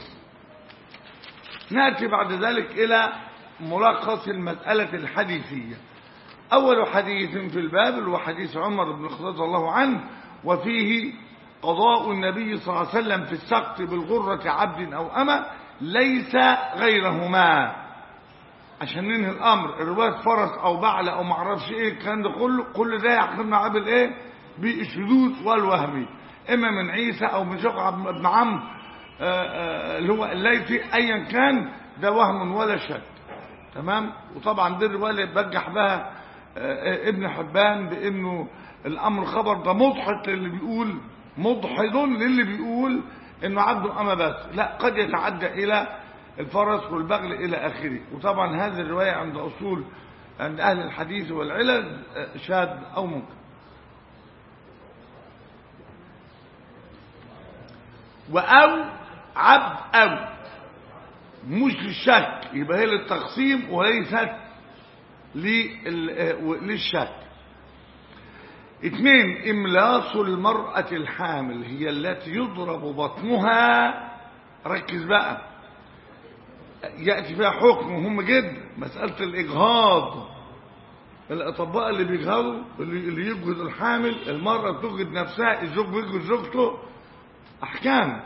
نأتي بعد ذلك إلى ملخص المسألة الحديثية أول حديث في الباب هو حديث عمر بن الخطاب رضي الله عنه وفيه قضاء النبي صلى الله عليه وسلم في السقط بالغرة عبد أو أمة ليس غيرهما عشان ننهي الأمر الرواية فرس أو بعلة أو معرفش إيه الكلام ده كله كل ده يحكمنا عبد إيه بالشذوذ والوهم إما من عيسى أو من شقع بن عمرو اللي هو الليثي أيا كان ده وهم ولا شك تمام وطبعا دي الرواية اللي بجح بها ابن حبان بانه الامر خبر ده مضحك للي بيقول مضحض للي بيقول انه عبده اما بس لا قد يتعدى الى الفرس والبغل الى اخره وطبعا هذه الروايه عند اصول عند اهل الحديث والعلل شاذ او منكر واو عبد او مش للشك يبقى هي للتقسيم وليست للشك اثنين املاص المرأة الحامل هي التي يضرب بطنها ركز بقى يأتي فيها حكم مهم جدا مسألة الإجهاض الأطباء اللي بيجهروا اللي, اللي يجهد الحامل المرأة تجهد نفسها الزوج بيجهد زوجته أحكام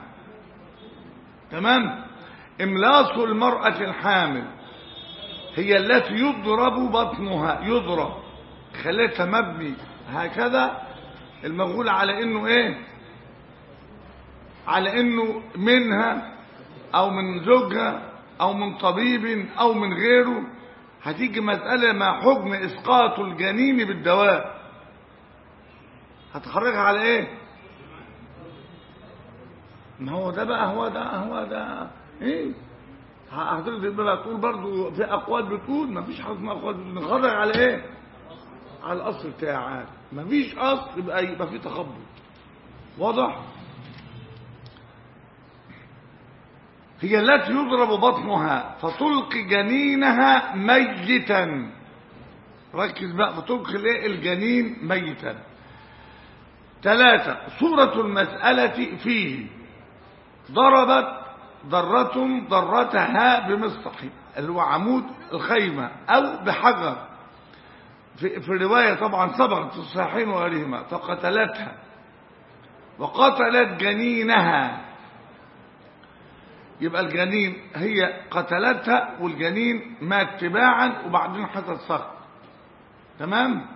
تمام إملاص المرأة الحامل هي التي يضرب بطنها يضرب خليتها مبني هكذا المغول على انه ايه على انه منها او من زوجها او من طبيب او من غيره هتيجي مسألة ما حكم اسقاط الجنين بالدواء هتخرجها على ايه ما هو ده بقى هو ده هو ده ايه حضرتك بقى تقول برضو في اقوال بتقول ما فيش حاجه اسمها اقوال بتقول نخرج على ايه على الاصل بتاعك ما فيش اصل يبقى يبقى في تخبط واضح هي التي يضرب بطنها فتلقي جنينها ميتا ركز بقى فتلقي الايه الجنين ميتا ثلاثة صورة المسألة فيه ضربت ضرة ضرتها بمصطح اللي هو عمود الخيمة أو بحجر في, في الرواية طبعا سبقت في الصحيحين وغيرهما فقتلتها وقتلت جنينها يبقى الجنين هي قتلتها والجنين مات تباعا وبعدين حصل سقط تمام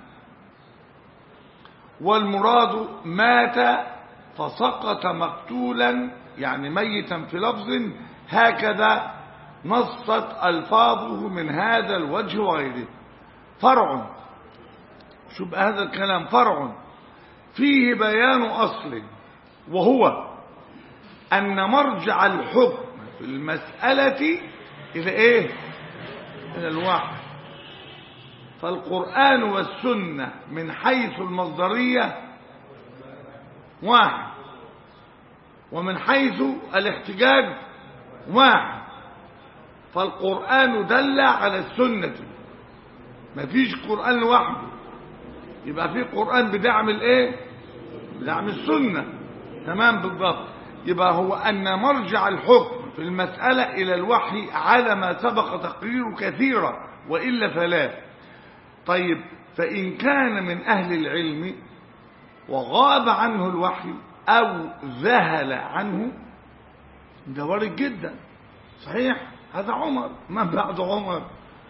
والمراد مات فسقط مقتولا يعني ميتا في لفظ هكذا نصت ألفاظه من هذا الوجه وغيره فرع شوف هذا الكلام فرع فيه بيان أصل وهو أن مرجع الحكم في المسألة إلى إيه إلى الوحي فالقرآن والسنة من حيث المصدرية واحد ومن حيث الاحتجاج واحد فالقرآن دل على السنة مفيش قرآن لوحده يبقى في قرآن بدعم الايه بدعم السنة تمام بالضبط يبقى هو أن مرجع الحكم في المسألة إلى الوحي على ما سبق تقريره كثيرا وإلا فلا طيب فإن كان من أهل العلم وغاب عنه الوحي أو ذهل عنه ده وارد جدا صحيح هذا عمر من بعد عمر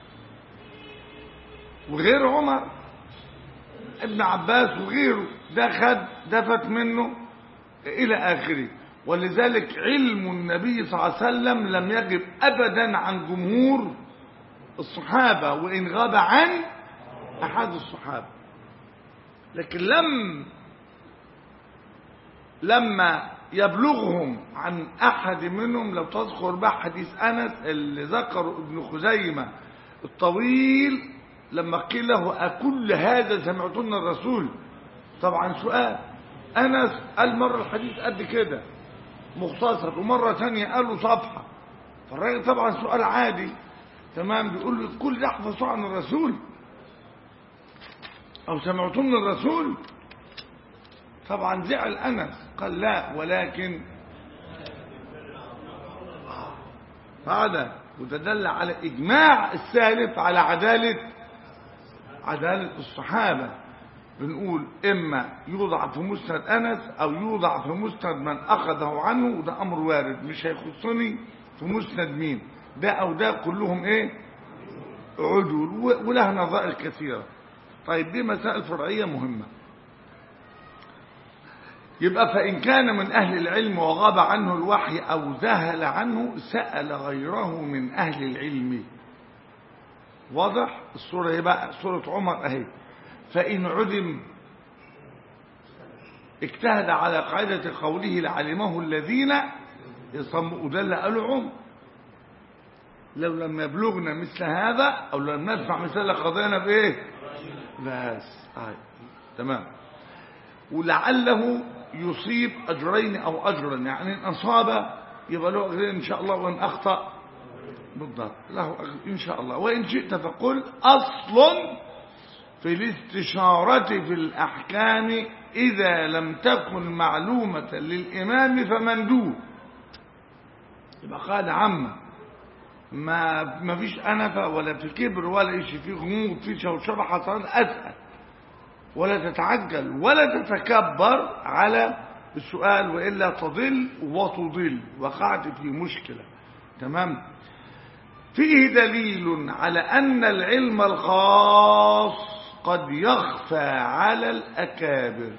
وغير عمر ابن عباس وغيره ده خد دفت منه إلى آخره ولذلك علم النبي صلى الله عليه وسلم لم يغب أبدا عن جمهور الصحابة وإن غاب عن أحد الصحابة لكن لم لما يبلغهم عن أحد منهم لو تذكر بقى حديث أنس اللي ذكره ابن خزيمة الطويل لما قيل له أكل هذا سمعتن الرسول طبعا سؤال أنس قال مرة الحديث قد كده مختصر ومرة ثانية قال له صفحة فالراجل طبعا سؤال عادي تمام بيقول له كل ده حفظه عن الرسول أو سمعتن الرسول طبعا زعل أنس قال لا ولكن هذا وتدل على إجماع السالف على عدالة عدالة الصحابة بنقول إما يوضع في مسند أنس أو يوضع في مسند من أخذه عنه وده أمر وارد مش هيخصني في مسند مين ده أو ده كلهم إيه عدول وله نظائر كثيرة طيب دي مسائل فرعية مهمة يبقى فإن كان من أهل العلم وغاب عنه الوحي أو ذهل عنه سأل غيره من أهل العلم واضح الصورة هي بقى صورة عمر أهي فإن عدم اجتهد على قاعدة قوله لعلمه الذين يصموا دل قالوا عمر لو لم يبلغنا مثل هذا أو لم ندفع مثل قضينا بإيه بس آه. تمام ولعله يصيب أجرين أو أجرا يعني إن أصاب يبقى له أجرين إن شاء الله وإن أخطأ بالضبط له أجر إن شاء الله وإن شئت فقل أصل في الاستشارة في الأحكام إذا لم تكن معلومة للإمام فمندوب يبقى قال عامة ما ما فيش أنفة ولا في كبر ولا شيء في غموض في شوشرة حصل أسأل ولا تتعجل ولا تتكبر على السؤال وإلا تضل وتضل وقعت في مشكلة تمام فيه دليل على أن العلم الخاص قد يخفى على الأكابر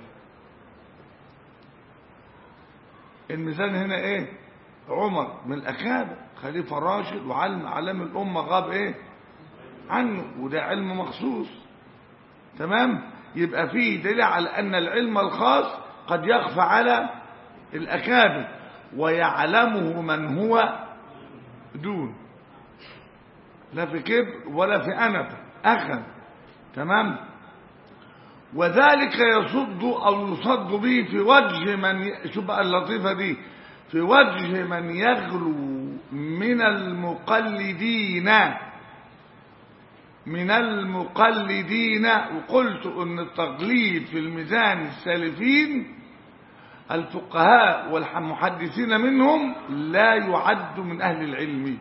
المثال هنا ايه عمر من الأكابر خليفة راشد وعلم علم الأمة غاب ايه عنه وده علم مخصوص تمام يبقى فيه دليل على أن العلم الخاص قد يخفى على الأكابر ويعلمه من هو دون لا في كبر ولا في أنف أخذ تمام وذلك يصد أو يصد به في وجه من ي... شوف بقى اللطيفة دي في وجه من يغلو من المقلدين من المقلدين وقلت ان التقليد في الميزان السالفين الفقهاء والمحدثين منهم لا يعد من اهل العلم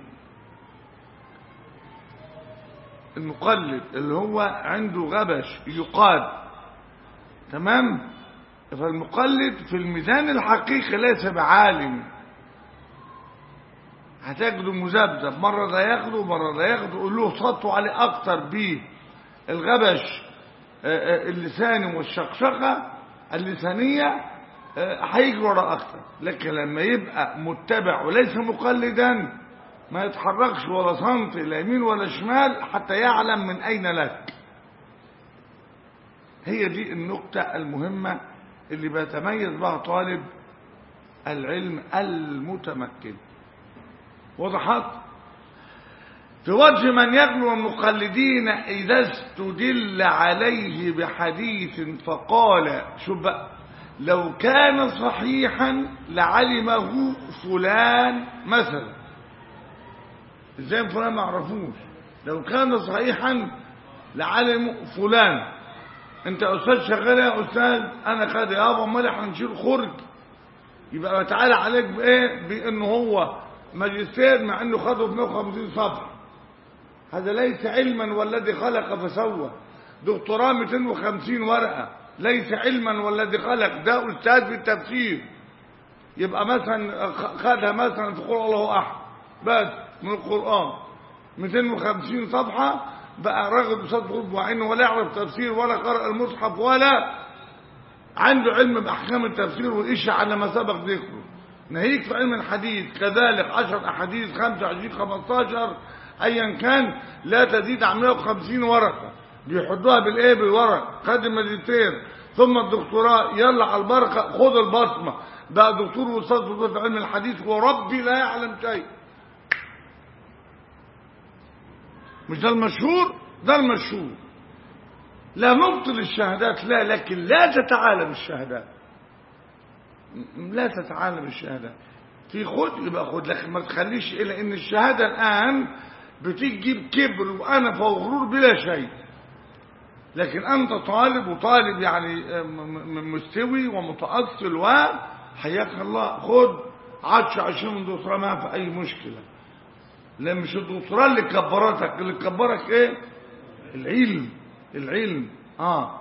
المقلد اللي هو عنده غبش يقاد تمام فالمقلد في الميزان الحقيقي ليس بعالم هتجده مذبذب مرة ده ياخده ومرة ده ياخده يقول له سطوا عليه أكتر بيه الغبش اللساني والشقشقة اللسانية هيجري ورا أكتر لكن لما يبقى متبع وليس مقلدا ما يتحركش ولا سنتي لا يمين ولا شمال حتى يعلم من أين لك هي دي النقطة المهمة اللي بيتميز بها طالب العلم المتمكن وضحت في وجه من يغلو المقلدين إذا استدل عليه بحديث فقال شوف بقى لو كان صحيحا لعلمه فلان مثلا ازاي فلان ما عرفوش لو كان صحيحا لعلم فلان انت استاذ شغال يا استاذ انا خد يابا امال احنا نشيل خرج يبقى تعالى عليك بايه بانه هو ماجستير مع انه خده ب 150 صفحه هذا ليس علما والذي خلق فسوى دكتوراه 250 ورقه ليس علما والذي خلق ده استاذ في التفسير يبقى مثلا خدها مثلا في قول الله احد بس من القران 250 صفحه بقى راغب بصدره وعينه ولا يعرف تفسير ولا قرأ المصحف ولا عنده علم بأحكام التفسير وإيش على ما سبق ذكره ناهيك في علم الحديث كذلك 10 أحاديث 25 15 أيا كان لا تزيد عن 150 ورقة بيحطوها بالإيه بالورق خد الماجستير ثم الدكتوراه يلا على البركة خد البصمة بقى دكتور واستاذ في علم الحديث وربي لا يعلم شيء مش ده المشهور ده المشهور لا نبطل الشهادات لا لكن لا تتعالم الشهادات لا تتعالم الشهادات في خد يبقى خد لكن ما تخليش الى ان الشهاده الان بتجيب كبر وانف وغرور بلا شيء لكن انت طالب وطالب يعني مستوي ومتاصل وحياك الله خد عشر عشرين دكتوراه ما في اي مشكله لا مش الدكتوراه اللي كبرتك اللي كبرك ايه العلم العلم اه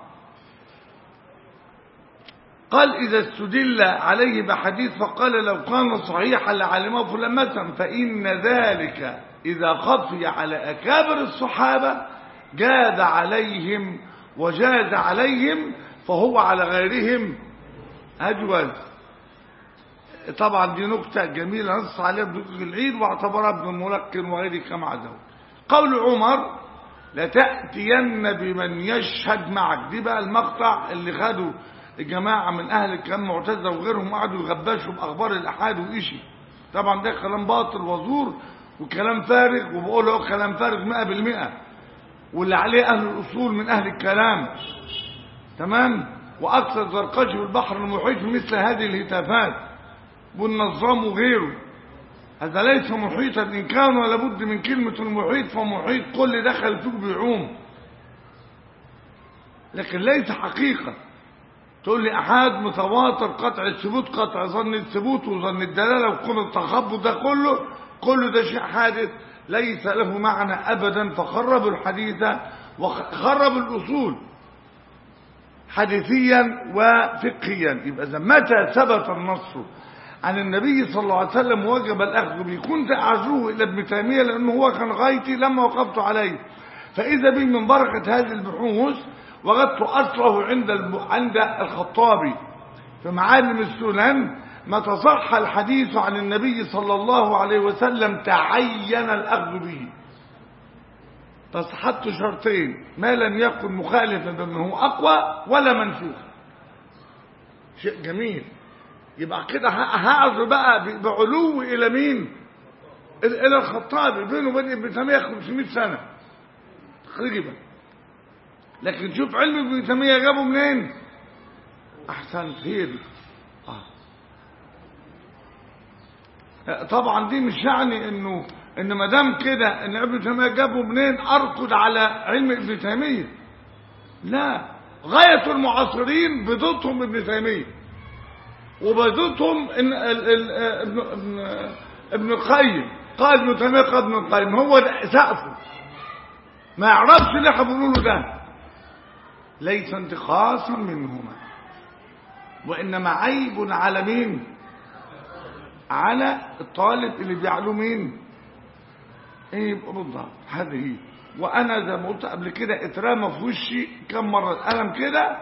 قال إذا استدل عليه بحديث فقال لو كان صحيحا لعلمه فلان مثلا فإن ذلك إذا خفي على أكابر الصحابة جاد عليهم وجاز عليهم فهو على غيرهم أجوز طبعا دي نكتة جميلة نص عليها بدقيق العيد واعتبرها ابن الملقن وغيره كما عزوا قول عمر لتأتين بمن يشهد معك دي بقى المقطع اللي خدوا الجماعة من أهل الكلام معتزة وغيرهم قعدوا يغبشوا بأخبار الأحاد وإشي طبعا ده كلام باطل وزور وكلام فارغ وبقول له كلام فارغ مئة بالمئة واللي عليه أهل الأصول من أهل الكلام تمام وأكثر زرقشي في البحر المحيط مثل هذه الهتافات والنظام وغيره هذا ليس محيطا إن كان ولا بد من كلمة المحيط فمحيط كل دخل فيه بيعوم لكن ليس حقيقة تقول لي أحد متواتر قطع الثبوت قطع ظن الثبوت وظن الدلالة وكل التخبط ده كله كله ده شيء حادث ليس له معنى أبدا فخربوا الحديث وخربوا الأصول حديثيا وفقهيا يبقى إذا متى ثبت النص عن النبي صلى الله عليه وسلم وجب الأخذ به كنت أعزوه إلى ابن تيمية لأنه هو كان غايتي لما وقفت عليه فإذا بي من بركة هذه البحوث وجدت أصله عند الب... عند الخطابي في معالم السنن ما تصح الحديث عن النبي صلى الله عليه وسلم تعين الأخذ به تصحت شرطين ما لم يكن مخالفا بما هو أقوى ولا منسوخ شيء جميل يبقى كده هعرض بقى بعلو إلى مين إلى الخطابي بينه وبين ابن تيمية 500 سنة تقريبا لكن شوف علم ابن تيمية جابه منين أحسن خير آه. طبعا دي مش يعني انه ان ما دام كده ان ابن تيميه جابه منين اركض على علم ابن تيميه لا غايه المعاصرين بيضتهم ابن تيميه وبيضتهم ان ال ال ابن ابن ابن القيم قال ابن تيميه قال ابن القيم هو ده سقفه ما يعرفش اللي احنا بنقوله ده ليس انتقاصا منهما وانما عيب على مين على الطالب اللي بيعلو مين ايه بالضبط هذه وانا زي ما قلت قبل كده اترمى في وشي كم مره القلم كده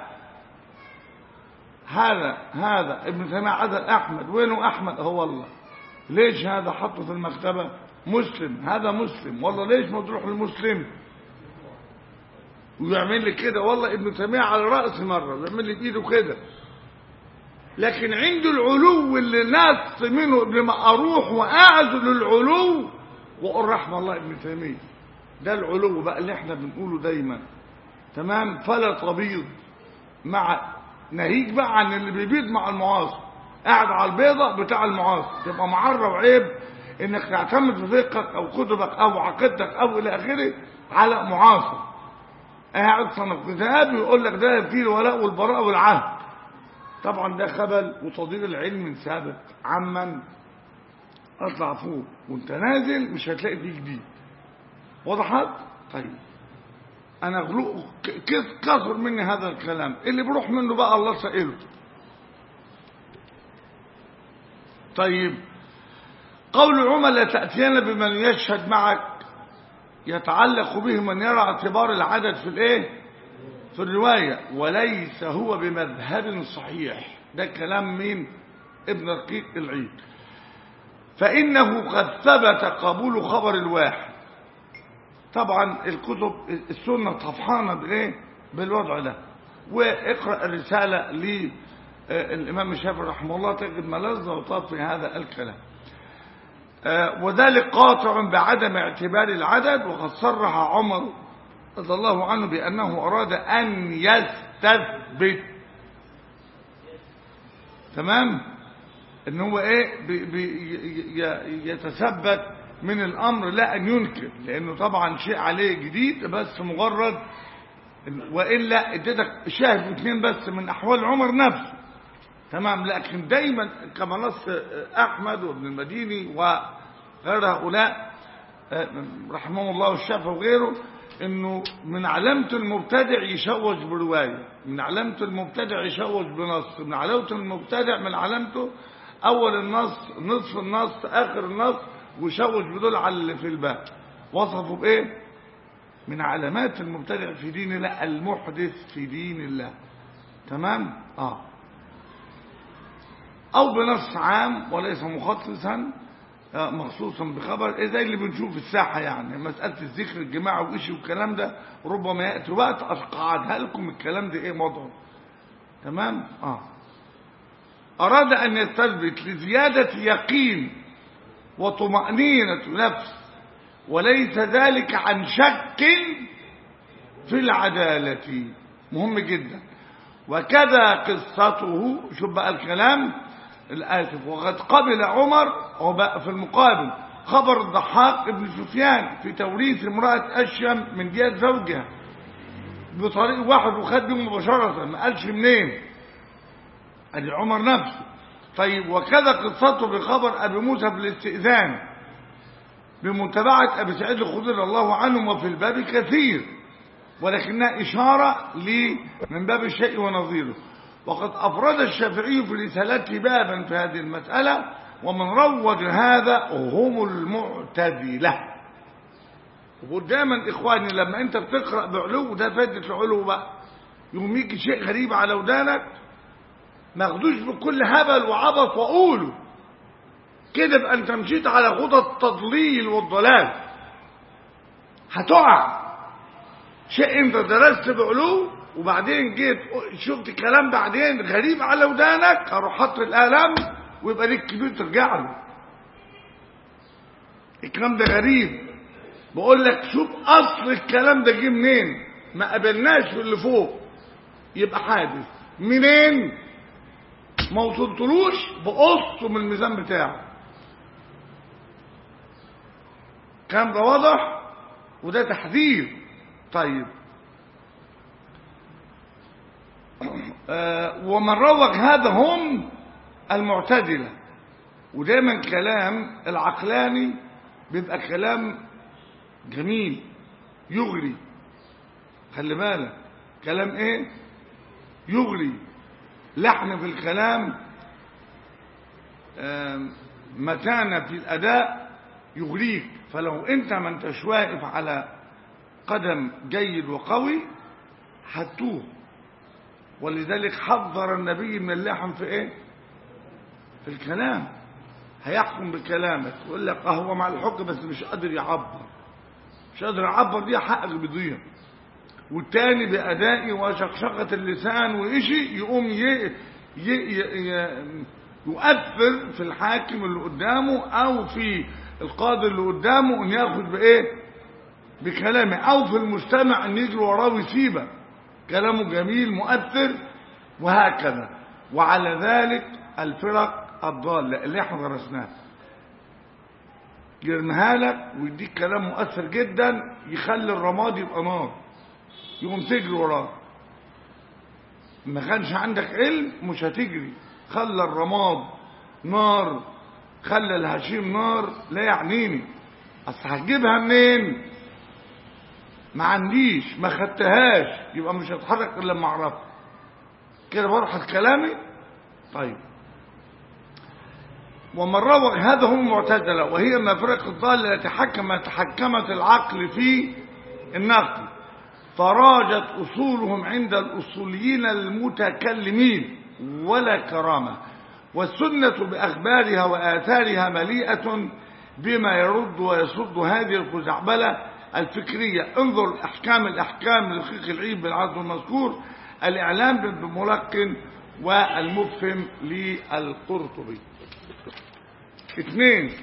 هذا هذا ابن تيميه عدل احمد وينه احمد هو الله ليش هذا حطه في المكتبه مسلم هذا مسلم والله ليش ما تروح للمسلم ويعمل لي كده والله ابن تيميه على راسي مره ويعمل لي بايده كده لكن عنده العلو اللي الناس منه قبل ما اروح واعزل العلو واقول رحمه الله ابن تيميه ده العلو بقى اللي احنا بنقوله دايما تمام فلا تبيض مع ناهيك بقى عن اللي بيبيض مع المعاصر قاعد على البيضة بتاع المعاصر تبقى معرة وعيب انك تعتمد في فقهك او كتبك او عقيدتك او الى اخره على معاصر قاعد صنف كتاب ويقول لك ده فيه الولاء والبراء والعهد طبعا ده خبل وتضييع العلم سابق عمن اطلع فوق وانت نازل مش هتلاقي فيه جديد وضحت طيب انا غلو كثر مني هذا الكلام اللي بروح منه بقى الله سائله طيب قول عمر لا تأتينا بمن يشهد معك يتعلق به من يرى اعتبار العدد في الايه في الرواية وليس هو بمذهب صحيح ده كلام مين ابن رقيق العيد فإنه قد ثبت قبول خبر الواحد طبعا الكتب السنة طفحانة بالايه بالوضع ده واقرأ الرسالة للإمام الشافعي رحمه الله تجد ملذة وطاب في هذا الكلام وذلك قاطع بعدم اعتبار العدد وقد صرح عمر رضي الله عنه بأنه أراد أن يستثبت تمام ان هو ايه بي بي يتثبت من الامر لا ان ينكر لانه طبعا شيء عليه جديد بس مجرد والا اديتك شاهد اثنين بس من احوال عمر نفسه تمام لكن دايما كما نص احمد وابن المديني وغير هؤلاء رحمه الله الشافعي وغيره انه من علامة المبتدع يشوش برواية من علامة المبتدع يشوش بنص من علامة المبتدع من علامته اول النص نصف النص اخر النص وشوش بدول على اللي في الباب وصفوا بايه من علامات المبتدع في دين الله المحدث في دين الله تمام اه او بنص عام وليس مخصصا مخصوصا بخبر زي اللي بنشوف في الساحة يعني مسألة الذكر الجماعي وإيش والكلام ده ربما يأتي وقت أقعدها لكم الكلام ده إيه موضوع تمام آه أراد أن يستثبت لزيادة يقين وطمأنينة نفس وليس ذلك عن شك في العدالة مهم جدا وكذا قصته شوف بقى الكلام الآسف وقد قبل عمر في المقابل خبر الضحاك ابن سفيان في توريث امرأة أشيم من ديات زوجها بطريق واحد وخد بيه مباشرة ما قالش منين ادي عمر نفسه طيب وكذا قصته بخبر ابي موسى بالاستئذان بمتابعة أبي سعيد الخدري رضي الله عنه وفي الباب كثير ولكنها إشارة لي من باب الشيء ونظيره وقد أفرد الشافعي في رسالته بابا في هذه المسألة ومن روج هذا هم المعتزلة ودايما إخواني لما أنت بتقرأ بعلو ده فائدة العلو بقى يقوم يجي شيء غريب على ودانك ماخدوش بكل هبل وعبط وقوله كده بقى انت مشيت على خطى التضليل والضلال هتقع شيء انت درست بعلو وبعدين جيت شفت كلام بعدين غريب على ودانك اروح حط القلم ويبقى ليك كبير ترجع له الكلام ده غريب بقول لك شوف اصل الكلام ده جه منين ما قابلناش في اللي فوق يبقى حادث منين ما وصلتلوش بقصه من الميزان بتاعه كان ده واضح وده تحذير طيب آه ومن روج هذا هم المعتدلة ودايما كلام العقلاني بيبقى كلام جميل يغري خلي بالك كلام ايه يغري لحن في الكلام آه متانة في الأداء يغريك فلو انت ما انتش واقف على قدم جيد وقوي هتوه ولذلك حذر النبي من اللحم في ايه في الكلام هيحكم بكلامك يقول لك اه هو مع الحكم بس مش قادر يعبر مش قادر يعبر دي حقك بيضيع والتاني بأدائي وشقشقة اللسان وإشي يقوم ي... ي... ي... يؤثر في الحاكم اللي قدامه أو في القاضي اللي قدامه ان ياخد بايه بكلامه او في المجتمع ان يجري وراه ويسيبه كلامه جميل مؤثر وهكذا وعلى ذلك الفرق الضالة اللي احنا درسناها يرميها لك ويديك كلام مؤثر جدا يخلي الرماد يبقى نار يقوم تجري وراه ما كانش عندك علم مش هتجري خلى الرماد نار خلى الهشيم نار لا يعنيني اصل هتجيبها منين ما عنديش ما خدتهاش يبقى مش هتحرك الا لما اعرفها كده بروح كلامي طيب ومن روج هذا هم المعتزله وهي المفرق الضاله التي حكم تحكمت العقل في النقل فراجت اصولهم عند الاصوليين المتكلمين ولا كرامه والسنة بأخبارها وآثارها مليئة بما يرد ويصد هذه الخزعبلة الفكرية انظر أحكام الأحكام للخيخ العيب بالعرض المذكور الإعلام بالملقن والمفهم للقرطبي اثنين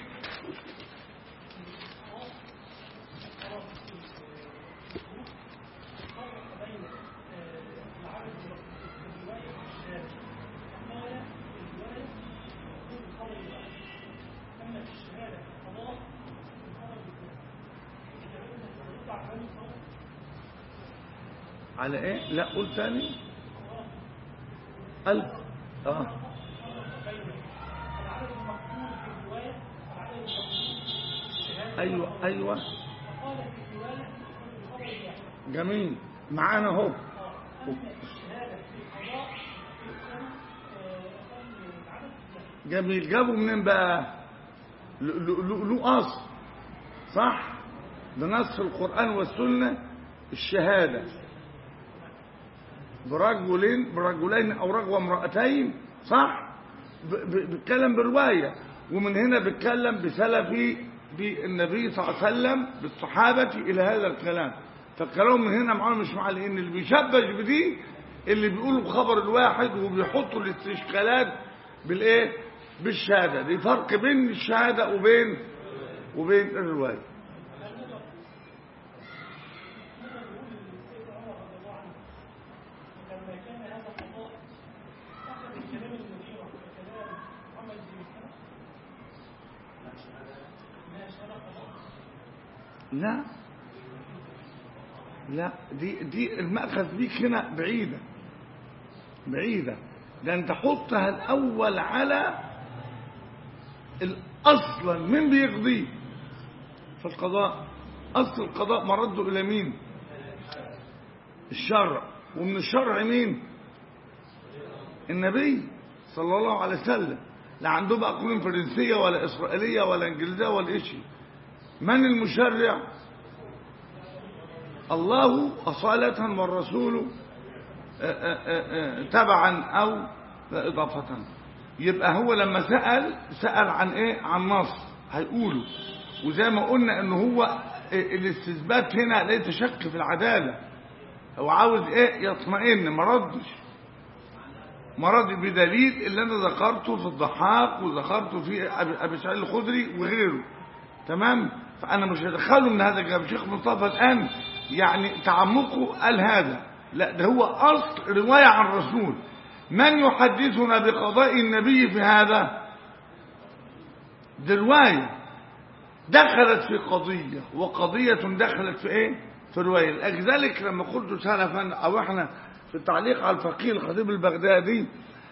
على ايه لا قول ثاني قلب اه ايوه ايوه جميل معانا اهو جميل جابوا منين بقى له اصل صح بنص القران والسنه الشهاده برجلين برجلين او رجل وامرأتين صح بيتكلم برواية ومن هنا بيتكلم بسلفي بالنبي صلى الله عليه وسلم بالصحابة الى هذا الكلام فالكلام من هنا معانا مش مع لان اللي بيشبش بدي اللي بيقولوا بخبر الواحد وبيحطوا الاستشكالات بالايه بالشهادة دي فرق بين الشهادة وبين وبين الرواية لا لا دي دي المأخذ بيك هنا بعيدة بعيدة ده انت حطها الأول على الأصلا من بيقضيه في القضاء أصل القضاء مرده إلى مين الشرع ومن الشرع مين النبي صلى الله عليه وسلم لا عنده بقى قانون فرنسية ولا إسرائيلية ولا إنجليزية ولا إشي من المشرع الله أصالة والرسول تبعا أو إضافة يبقى هو لما سأل سأل عن إيه عن نص هيقوله وزي ما قلنا إن هو الاستثبات هنا ليس شك في العدالة هو عاوز إيه يطمئن ما ردش ما رد بدليل اللي أنا ذكرته في الضحاك وذكرته في أبي سعيد الخدري وغيره تمام فأنا مش هدخله من هذا الكلام الشيخ مصطفى الآن يعني تعمقه قال هذا لا ده هو أصل رواية عن الرسول من يحدثنا بقضاء النبي في هذا دي رواية دخلت في قضية وقضية دخلت في ايه في رواية لذلك لما قلت سلفا او احنا في التعليق على الفقيه الخطيب البغدادي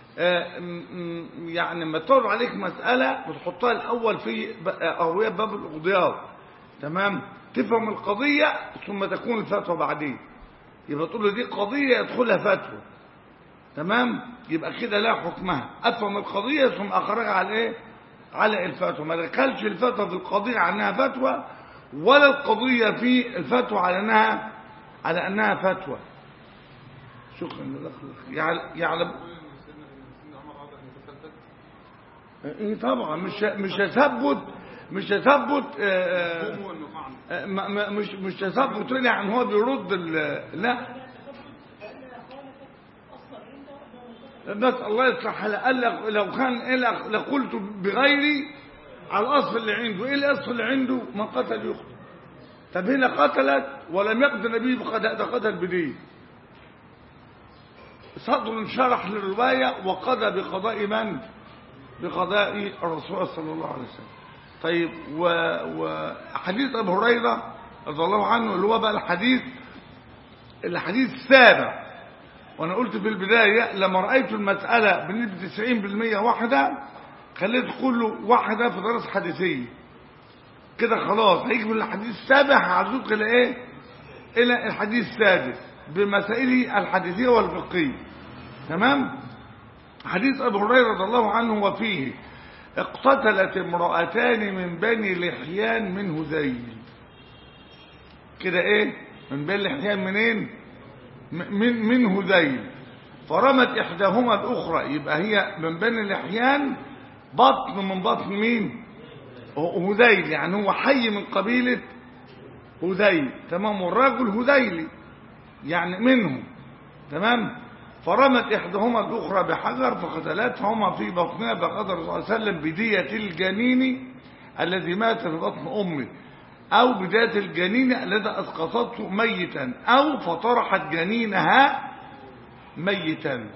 يعني ما تعرض عليك مسألة بتحطها الأول في أهوية باب الأقضيات تمام تفهم القضية ثم تكون الفتوى بعدين يبقى تقول له دي قضية يدخلها فتوى تمام يبقى كده لا حكمها افهم القضية ثم اخرجها على ايه على الفتوى ما دخلش الفتوى في القضية على انها فتوى ولا القضية في الفتوى على انها على انها فتوى شكرا لك يعلم ايه طبعا مش مش هثبت مش هثبت مش مش تثبت يعني هو بيرد لا بس الله يصلح حالها قال لك لو كان إيه لقلت بغيري على الاصل اللي عنده ايه الاصل اللي عنده من قتل يقتل طب هنا قتلت ولم يقتل النبي بقضاء ده قتل بدين صدر شرح للروايه وقضى بقضاء من بقضاء الرسول صلى الله عليه وسلم طيب وحديث ابو هريره رضي الله عنه اللي هو بقى الحديث الحديث السابع وانا قلت في البداية لما رأيت المسألة بنسبة 90% واحدة خليت كله واحدة في درس حديثية كده خلاص هيجي من الحديث السابع هعزوك الى ايه الى الحديث السادس بمسائله الحديثية والفقهية تمام حديث ابو هريرة رضي الله عنه وفيه اقتتلت امرأتان من بني لحيان من هذيل كده ايه من بني لحيان منين من من هذيل فرمت احداهما الاخرى يبقى هي من بني لحيان بطن من بطن مين هذيل يعني هو حي من قبيلة هذيل تمام والرجل هذيلي يعني منهم تمام فرمت إحداهما الأخرى بحجر فقتلتهما في بطنها بقدر صلى الله عليه وسلم بدية الجنين الذي مات في بطن أمه أو بداية الجنين الذي أسقطته ميتا أو فطرحت جنينها ميتا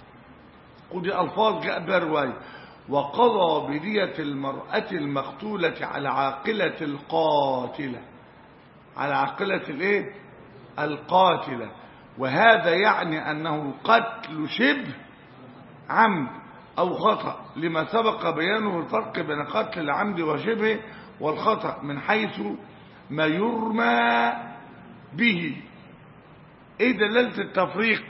ودي ألفاظ جاء بها رواية وقضى بدية المرأة المقتولة على عاقلة القاتلة على عاقلة الايه القاتلة وهذا يعني أنه قتل شبه عمد أو خطأ لما سبق بيانه الفرق بين قتل العمد وشبه والخطأ من حيث ما يرمى به ايه دلالة التفريق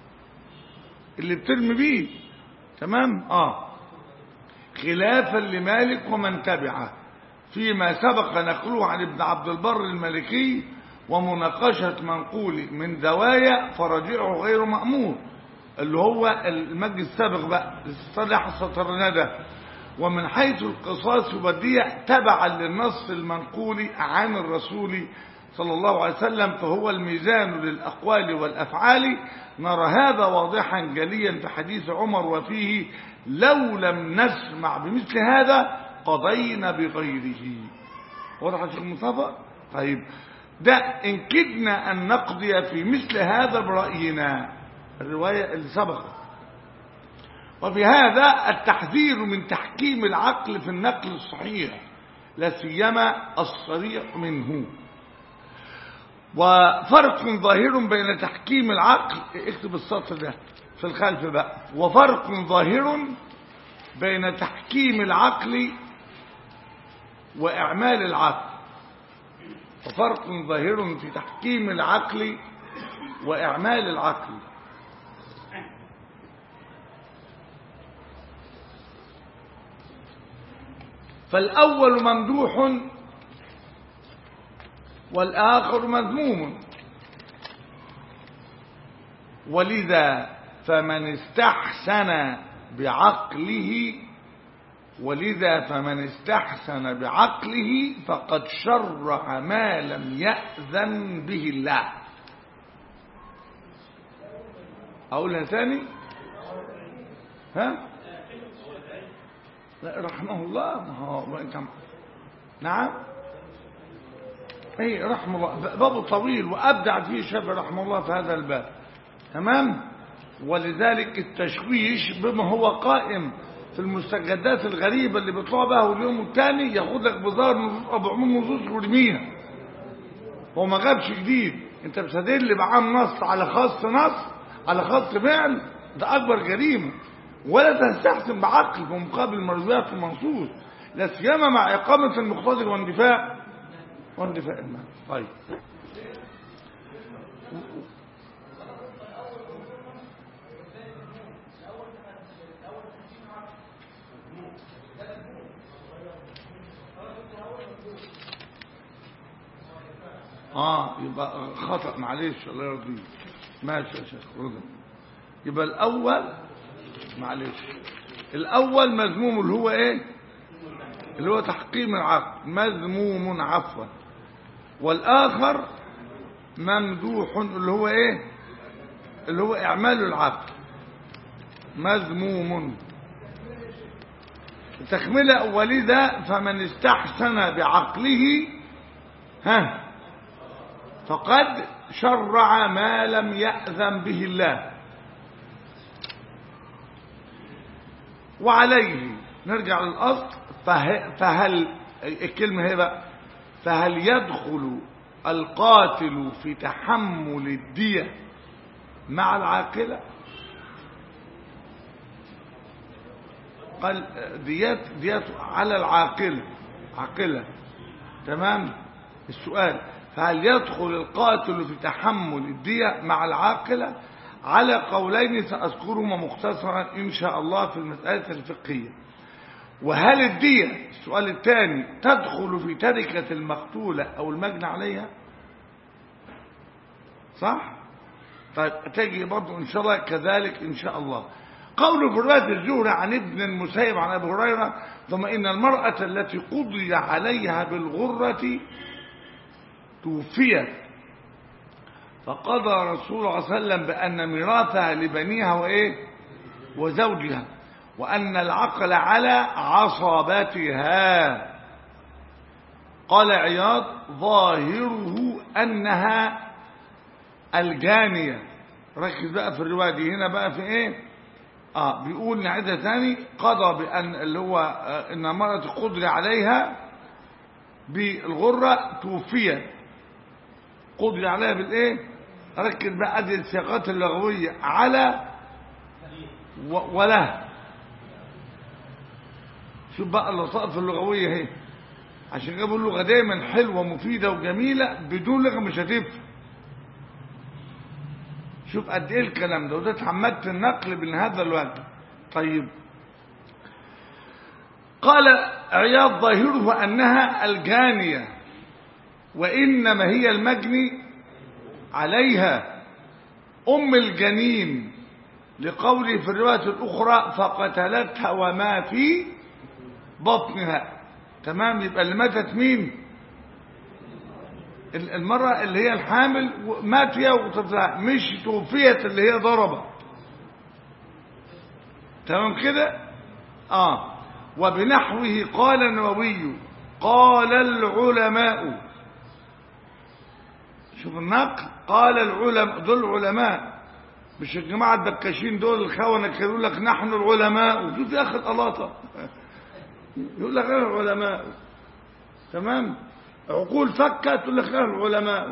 اللي بترمي بيه تمام اه خلافا لمالك ومن تبعه فيما سبق نقله عن ابن عبد البر المالكي ومناقشة منقول من زوايا فرجعه غير مأمور اللي هو المجلس السابق بقى صالح السطر ندى ومن حيث القصاص والدية تبعا للنص المنقول عن الرسول صلى الله عليه وسلم فهو الميزان للأقوال والأفعال نرى هذا واضحا جليا في حديث عمر وفيه لو لم نسمع بمثل هذا قضينا بغيره واضح يا شيخ مصطفى طيب ده إن كدنا أن نقضي في مثل هذا برأينا الرواية اللي سبقت وفي هذا التحذير من تحكيم العقل في النقل الصحيح لا سيما الصريح منه وفرق ظاهر بين تحكيم العقل اكتب السطر ده في الخلف بقى وفرق ظاهر بين تحكيم العقل وإعمال العقل وفرق ظاهر في تحكيم العقل وإعمال العقل فالأول ممدوح والآخر مذموم ولذا فمن استحسن بعقله ولذا فمن استحسن بعقله فقد شرع ما لم يأذن به الله أقولها ثاني ها لا رحمه الله ما هو ما انت نعم اي رحمه الله بابه طويل وابدع فيه الشافعي رحمه الله في هذا الباب تمام ولذلك التشويش بما هو قائم في المستجدات الغريبة اللي بيطلع بها اليوم الثاني ياخد لك بظاهر نصوص او بعموم نصوص ويرميها هو ما جابش جديد انت بتدل بعام نص على خاص نص على خاص فعل ده اكبر جريمه ولا تستحسن بعقل في مقابل مرضيات المنصوص لا سيما مع اقامه المقتضي واندفاع واندفاع المال طيب اه يبقى خطأ معلش الله يرضيك ماشي يا شيخ رضا يبقى الاول معلش الاول مذموم اللي هو ايه اللي هو تحقيم العقل مذموم عفوا والاخر ممدوح اللي هو ايه اللي هو اعمال العقل مذموم تكمله ولذا فمن استحسن بعقله ها فقد شرع ما لم يأذن به الله وعليه نرجع للأصل فه- فهل الكلمة هي بقى فهل يدخل القاتل في تحمل الدية مع العاقلة قال ديات ديات على العاقلة عاقلة تمام السؤال فهل يدخل القاتل في تحمل الدية مع العاقلة على قولين سأذكرهما مختصرا إن شاء الله في المسألة الفقهية وهل الدية السؤال الثاني تدخل في تركة المقتولة أو المجنى عليها صح طيب تجي برضو إن شاء الله كذلك إن شاء الله قول في رواية الزهري عن ابن المسيب عن أبي هريرة ثم إن المرأة التي قضي عليها بالغرة توفيت فقضى رسول الله صلى الله عليه وسلم بأن ميراثها لبنيها وإيه وزوجها وأن العقل على عصبتها قال عياض ظاهره أنها الجانية ركز بقى في الرواية دي هنا بقى في إيه آه بيقول نعيدها ثاني قضى بأن اللي هو آه إن مرأة قدر عليها بالغرة توفيت قضي عليها بالايه ركز بقى ادي السياقات اللغويه على و- وله شوف بقى اللطائف اللغويه اهي عشان كده بقول لغه دايما حلوه مفيده وجميله بدون لغه مش هتفهم شوف قد ايه الكلام ده وده اتعمدت النقل من هذا الوجه طيب قال عياض ظاهره انها الجانيه وإنما هي المجني عليها أم الجنين لقوله في الرواية الأخرى فقتلتها وما في بطنها تمام يبقى اللي ماتت مين المرة اللي هي الحامل مات هي وطفلها مش توفيت اللي هي ضربت تمام كده اه وبنحوه قال النووي قال العلماء شوف النقل قال العلماء دول العلماء مش الجماعة الدكاشين دول الخونة كانوا يقول لك نحن العلماء شوف يا أخي الألاطة يقول لك نحن العلماء تمام عقول فكت تقول لك نحن العلماء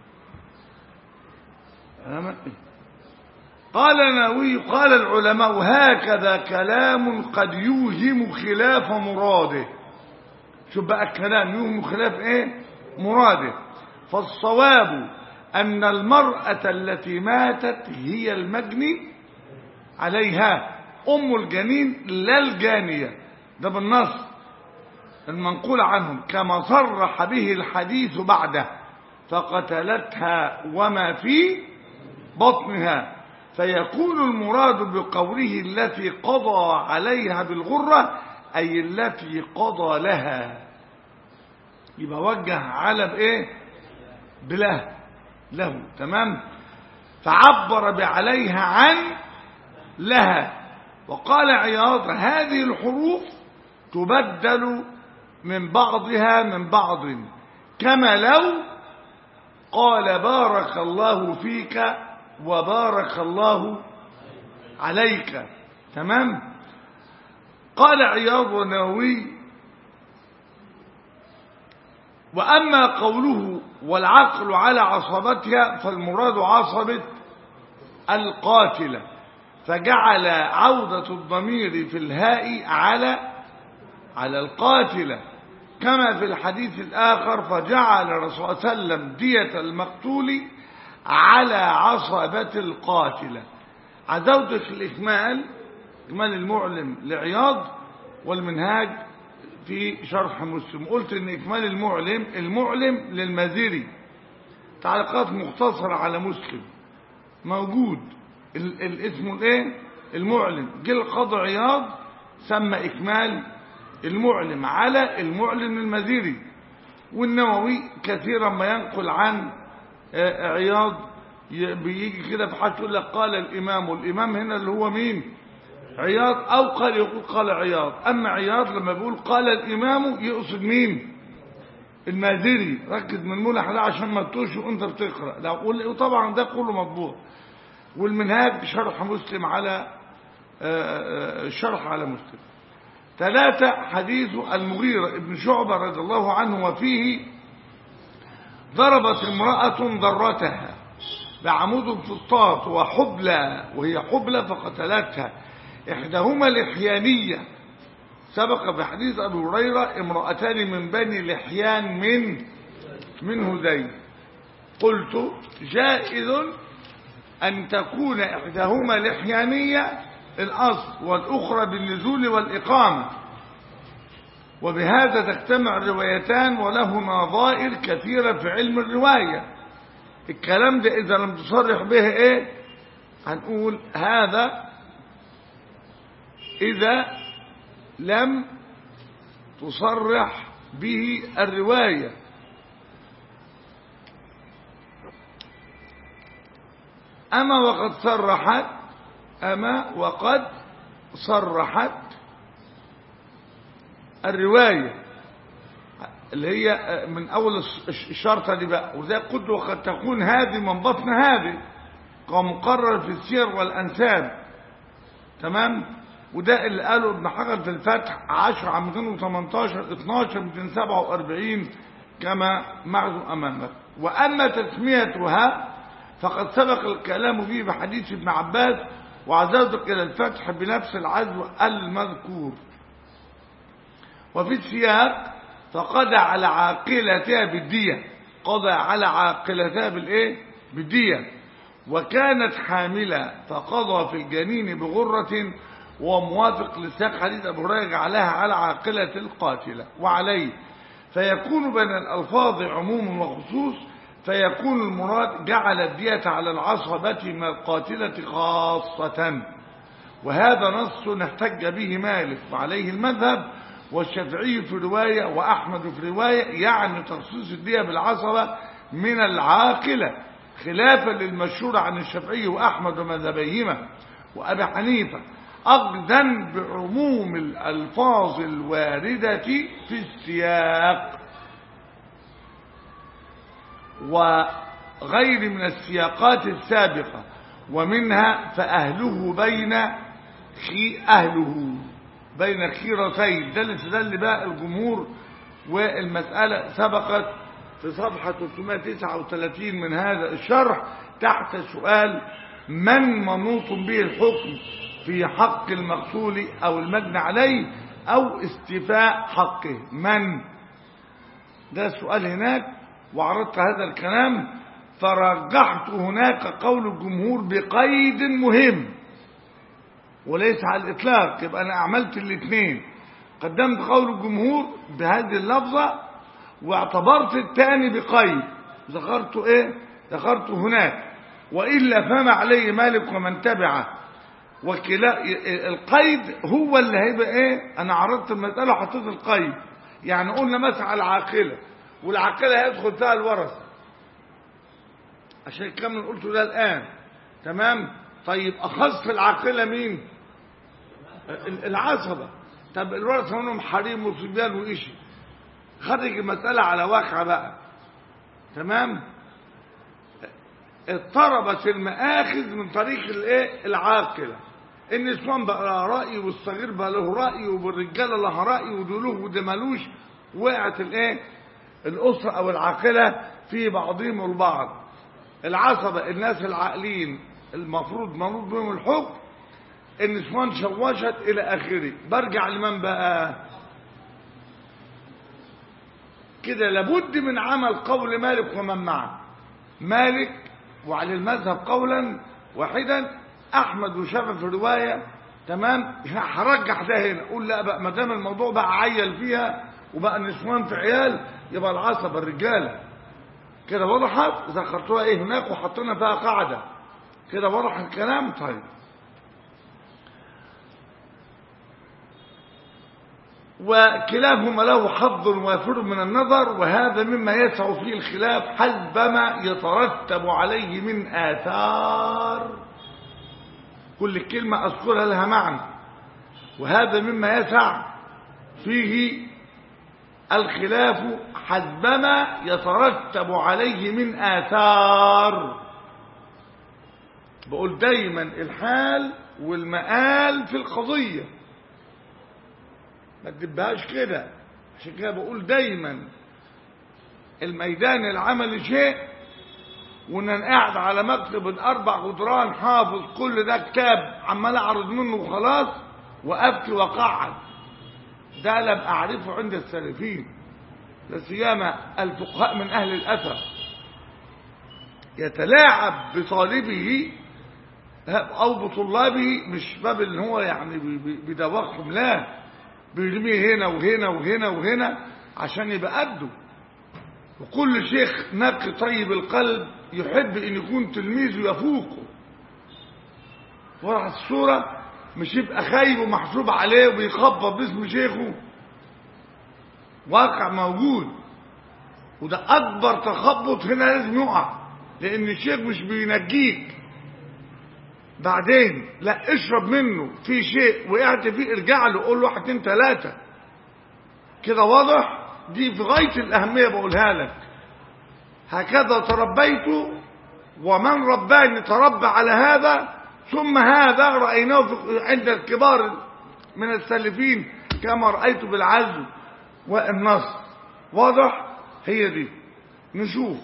علماء إيه؟ قال النووي قال العلماء هكذا كلام قد يوهم خلاف مراده شوف بقى الكلام يوهم خلاف ايه مراده فالصواب أن المرأة التي ماتت هي المجني عليها أم الجنين لا الجانية ده بالنص المنقول عنهم كما صرح به الحديث بعده فقتلتها وما في بطنها فيكون المراد بقوله التي قضى عليها بالغرة أي التي قضى لها يبقى وجه على بإيه بله له تمام فعبر بعليها عن لها وقال عياض هذه الحروف تبدل من بعضها من بعض كما لو قال بارك الله فيك وبارك الله عليك تمام قال عياض والنووي وأما قوله والعقل على عصبتها فالمراد عصبة القاتلة فجعل عودة الضمير في الهاء على على القاتلة كما في الحديث الآخر فجعل الرسول صلى الله عليه وسلم دية المقتول على عصبة القاتلة عزوت في الإكمال إكمال المعلم لعياض والمنهاج في شرح مسلم قلت ان إكمال المعلم المعلم للمزيري تعليقات مختصرة على مسلم موجود ال- الاسم الايه المعلم جه القاضي عياض سمى إكمال المعلم على المعلم المزيري والنووي كثيرا ما ينقل عن آه، عياض ي- بيجي كده في حاجة يقول لك قال الإمام والإمام هنا اللي هو مين عياض أو قال يقول قال عياض أما عياض لما بيقول قال الإمام يقصد مين المازري ركز من ملح ده عشان ما تتوش وانت بتقرأ ده وال- وطبعا ده كله مطبوع والمنهاج شرح مسلم على آه، آه، شرح على مسلم ثلاثة حديث المغيرة ابن شعبة رضي الله عنه وفيه ضربت امرأة ضرتها بعمود فسطاط وحبلى وهي حبلى فقتلتها إحداهما لحيانية سبق في حديث أبي هريرة امرأتان من بني لحيان من من هذيل قلت جائز أن تكون إحداهما لحيانية الأصل والأخرى بالنزول والإقامة وبهذا تجتمع الروايتان ولهما ظائر كثيرة في علم الرواية الكلام ده إذا لم تصرح به إيه هنقول هذا إذا لم تصرح به الرواية أما وقد صرحت أما وقد صرحت الرواية اللي هي من أول الشرطة دي بقى وذلك قلت وقد تكون هذه من بطن هذه كمقرر في السير والأنساب تمام وده اللي قاله ابن حجر في الفتح 10 عام 218 12 247 كما معزو أمامك وأما تسميتها فقد سبق الكلام فيه بحديث ابن عباس وعزوتك إلى الفتح بنفس العزو المذكور وفي السياق فقضى على عاقلتها بالدية قضى على عاقلتها بالايه بالدية وكانت حاملة فقضى في الجنين بغرة وموافق لسياق حديث أبو هريرة جعلها على عاقلة القاتلة وعليه فيكون بين الألفاظ عموم وخصوص فيكون المراد جعل الدية على العصبة من القاتلة خاصة وهذا نص احتج به مالك وعليه المذهب والشافعي في رواية وأحمد في رواية يعني تخصيص الدية بالعصبة من العاقلة خلافا للمشهور عن الشافعي وأحمد ومذهبيهما وأبي حنيفة أقدا بعموم الألفاظ الواردة في السياق وغير من السياقات السابقة ومنها فأهله بين خي أهله بين خيرتين ده اللي استدل بقى الجمهور والمسألة سبقت في صفحة 339 من هذا الشرح تحت سؤال من منوط به الحكم في حق المقتول أو المجنى عليه أو استيفاء حقه من ده السؤال هناك وعرضت هذا الكلام فرجحت هناك قول الجمهور بقيد مهم وليس على الإطلاق يبقى أنا عملت الاثنين قدمت قول الجمهور بهذه اللفظة واعتبرت الثاني بقيد ذكرت ايه ذكرت هناك وإلا فما عليه مالك ومن تبعه وكلا القيد هو اللي هيبقى ايه انا عرضت المسألة وحطيت القيد يعني قلنا مثلا على العاقلة والعاقلة هيدخل فيها الورث عشان الكلام اللي قلته ده الآن تمام طيب أخص العاقلة مين ال- العصبة طب الورثة منهم حريم وصبيان وإيشي خرج المسألة على واقع بقى تمام اضطربت المآخذ من طريق الايه العاقلة النسوان بقى لها رأي والصغير بقى له رأي والرجالة لها رأي ودلوه وده مالوش وقعت الايه الأسرة أو العاقلة في بعضهم البعض العصبة الناس العاقلين المفروض منوط بهم الحكم النسوان شوشت إلى آخره برجع لمن بقى كده لابد من عمل قول مالك ومن معه مالك وعلى المذهب قولا واحدا احمد وشافعي في روايه تمام هرجح ده هنا قول لا بقى ما دام الموضوع بقى عيل فيها وبقى النسوان في عيال يبقى العصبه الرجاله كده وضحت ذكرتوها ايه هناك وحطينا فيها قاعده كده وضح الكلام طيب وكلاهما له حظ وافر من النظر وهذا مما يسع فيه الخلاف حسبما يترتب عليه من آثار كل كلمة أذكرها لها معنى وهذا مما يسع فيه الخلاف حسبما يترتب عليه من آثار بقول دايما الحال والمآل في القضيه ما تجيبهاش كده عشان كده بقول دايما الميدان العملي شيء وان انا قاعد على مكتب الاربع جدران حافظ كل ده كتاب عمال اعرض منه وخلاص وابكي وقعد ده لم اعرفه عند السلفين لا سيما الفقهاء من اهل الاثر يتلاعب بطالبه او بطلابه مش باب ان هو يعني بدواخهم لا بيرميه هنا وهنا وهنا وهنا عشان يبقى قده وكل شيخ نقي طيب القلب يحب ان يكون تلميذه يفوقه ورا الصورة مش يبقى خايب ومحسوب عليه وبيخبط باسم شيخه واقع موجود وده اكبر تخبط هنا لازم يقع لان الشيخ مش بينجيك بعدين لا اشرب منه في شيء وقعت فيه ارجع له قول له واحد اتنين تلاته كده واضح دي في غايه الاهميه بقولها لك هكذا تربيت ومن رباني تربى على هذا ثم هذا رايناه عند الكبار من السلفين كما رايت بالعزم والنصر واضح هي دي نشوف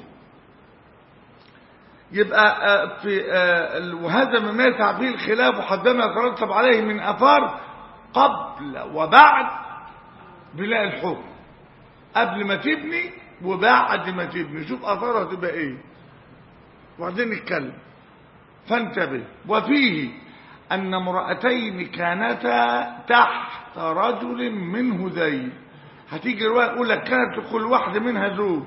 يبقى في وهذا مما يسع فيه الخلاف وحدما يترتب عليه من اثار قبل وبعد بناء الحكم قبل ما تبني وبعد ما تبني شوف اثارها تبقى ايه وبعدين نتكلم فانتبه وفيه ان امرأتين كانتا تحت رجل من هذيل هتيجي رواية يقول لك كانت لكل واحدة منها زوج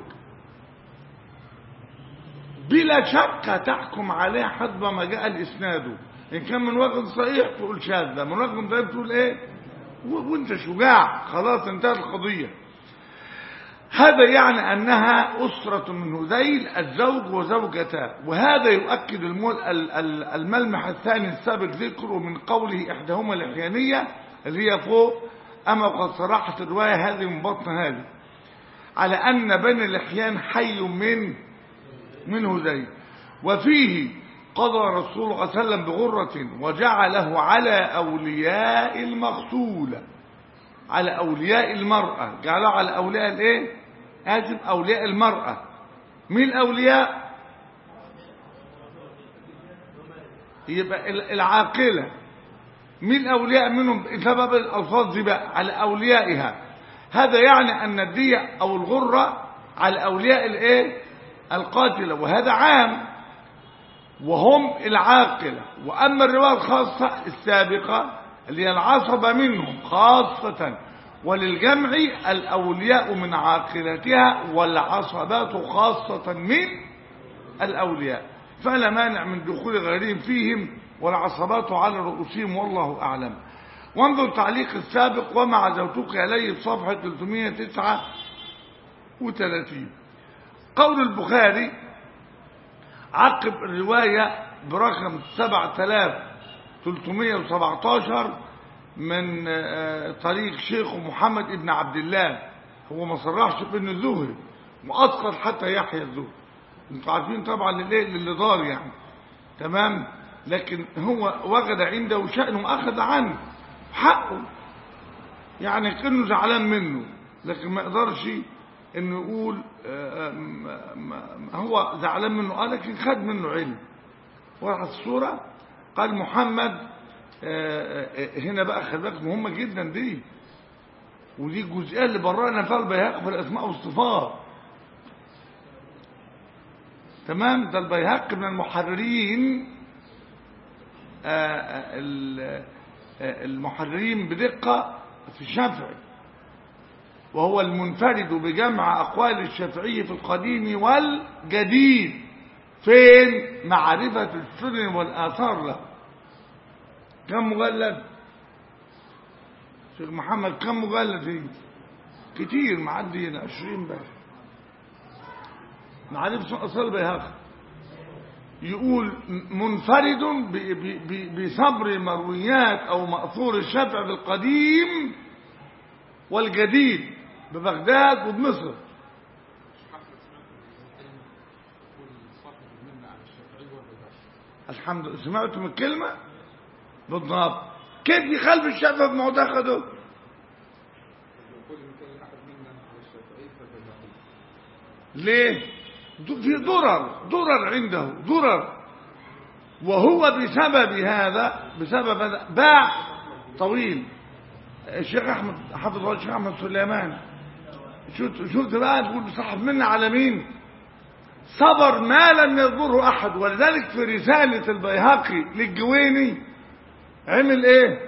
بلا شك تحكم عليه حسب ما جاء الاسناد ان كان من وجه صحيح تقول شاذة من وجه ضعيف تقول ايه وانت شجاع خلاص انتهت القضية هذا يعني انها اسرة من هذيل الزوج وزوجتان وهذا يؤكد الملمح الثاني السابق ذكره من قوله احداهما الاحيانية اللي هي فوق اما قد صرحت الرواية هذه من بطن هذه على ان بني الاحيان حي من من هذيل وفيه قضى رسول الله صلى الله عليه وسلم بغرة وجعله على أولياء المغسولة على أولياء المرأة جعله على أولياء الإيه؟ آسف أولياء المرأة مين الأولياء؟ يبقى العاقلة مين الأولياء منهم سبب الألفاظ دي بقى على أوليائها هذا يعني أن الدية أو الغرة على أولياء الايه القاتلة وهذا عام وهم العاقلة وأما الرواية الخاصة السابقة اللي هي العصبة منهم خاصة وللجمع الأولياء من عاقلتها والعصبات خاصة من الأولياء فلا مانع من دخول غيرهم فيهم والعصبات على رؤوسهم والله أعلم وانظر تعليق السابق وما عزوتك إليه في صفحة 339 قول البخاري عقب الرواية برقم 7317 من طريق شيخ محمد ابن عبد الله هو ما صرحش بأنه الزهري وأسقط حتى يحيى الزهري انتوا عارفين طبعا للي, للي دار يعني تمام لكن هو وجد عنده شأن وأخذ عنه حقه يعني كأنه زعلان منه لكن ما يقدرش انه يقول هو زعلان منه قال لكن خد منه علم وراح الصورة قال محمد هنا بقى خلي بالك مهمة جدا دي ودي الجزئية اللي برانا فيها البيهقي في الأسماء والصفات تمام ده البيهقي من المحررين المحررين بدقة في الشافعي وهو المنفرد بجمع أقوال الشافعي في القديم والجديد فين معرفة السنن والآثار له كم مجلد شيخ محمد كم مجلد فيه كتير معدي هنا 20 بس معرفة أصل بيهاخ يقول منفرد بصبر مرويات أو مأثور الشافعي في القديم والجديد ببغداد وبمصر الحمد لله سمعتم الكلمة بالضبط كيف يخالف الشافعي في معتقده ليه في ضرر ضرر عنده ضرر وهو بسبب هذا بسبب هذا باع طويل الشيخ احمد حافظ الله الشيخ احمد سليمان شفت شفت بقى تقول صاحب منا على مين صبر ما لم يضره احد ولذلك في رساله البيهقي للجويني عمل ايه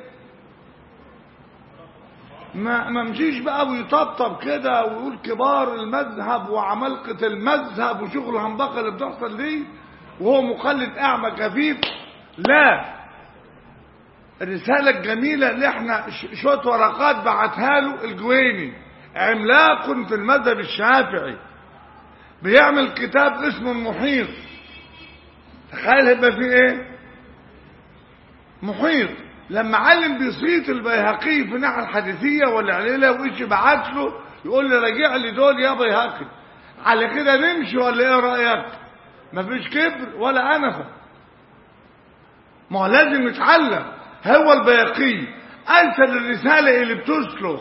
ما ما مشيش بقى ويطبطب كده ويقول كبار المذهب وعمالقه المذهب وشغل الهنبقه اللي بتحصل دي وهو مقلد اعمى كفيف لا الرسالة الجميلة اللي احنا شوية ورقات بعتها له الجويني عملاق في المذهب الشافعي بيعمل كتاب اسمه المحيط تخيل هيبقى فيه ايه محيط لما علم بصيت البيهقي في الناحية الحديثية والعليلة وإيش بعت له يقول لي راجع لي دول يا بيهقي على كده نمشي ولا ايه رأيك مفيش كبر ولا أنفة ما هو لازم نتعلم هو البيقي أرسل الرسالة اللي بتسلخ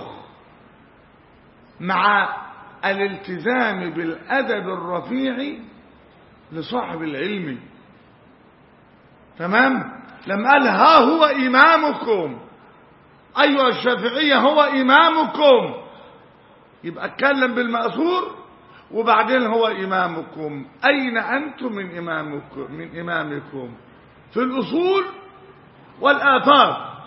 مع الالتزام بالأدب الرفيع لصاحب العلم تمام لما قال ها هو إمامكم أيها الشافعية هو إمامكم يبقى اتكلم بالمأثور وبعدين هو إمامكم أين أنتم من إمامكم من إمامكم في الأصول والآثار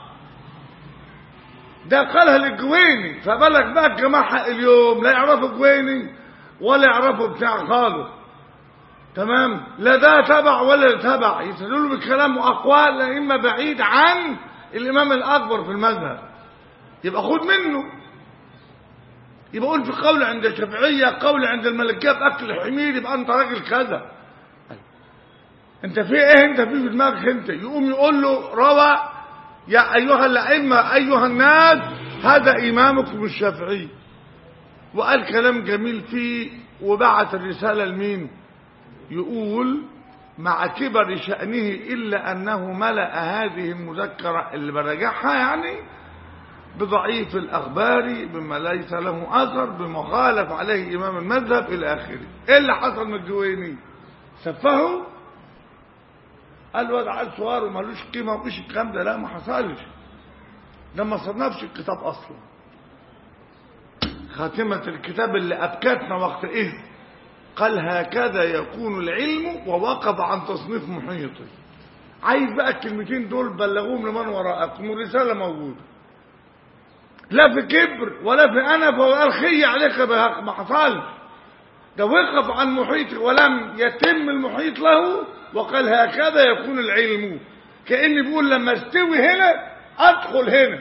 ده قالها للجويني فبالك بقى الجماعة اليوم لا يعرفوا جويني ولا يعرفوا بتاع خالص تمام لا ده تبع ولا تبع يسألوا له بكلام وأقوال لا إما بعيد عن الإمام الأكبر في المذهب يبقى خد منه يبقى قول في قول عند الشافعية قول عند الملكية بأكل الحمير يبقى أنت راجل كذا انت في ايه انت في في دماغك انت يقوم يقول له روى يا ايها الائمه ايها الناس هذا امامكم الشافعي وقال كلام جميل فيه وبعت الرساله لمين يقول مع كبر شأنه إلا أنه ملأ هذه المذكرة اللي براجعها يعني بضعيف الأخبار بما ليس له أثر بما خالف عليه إمام المذهب إلى آخره إيه اللي حصل من الجويني سفهه قال واد عيل صغير ومالوش قيمه ومش الكلام ده لا ما حصلش ده ما صنفش الكتاب اصلا خاتمة الكتاب اللي أبكتنا وقتئذ قال هكذا يكون العلم ووقف عن تصنيف محيطي عايز بقى الكلمتين دول بلغوهم لمن وراءكم والرسالة موجودة لا في كبر ولا في أنف ولا الخي عليك بهق ما حصلش ده وقف عن محيطه ولم يتم المحيط له وقال هكذا يكون العلم كأن بيقول لما استوي هنا أدخل هنا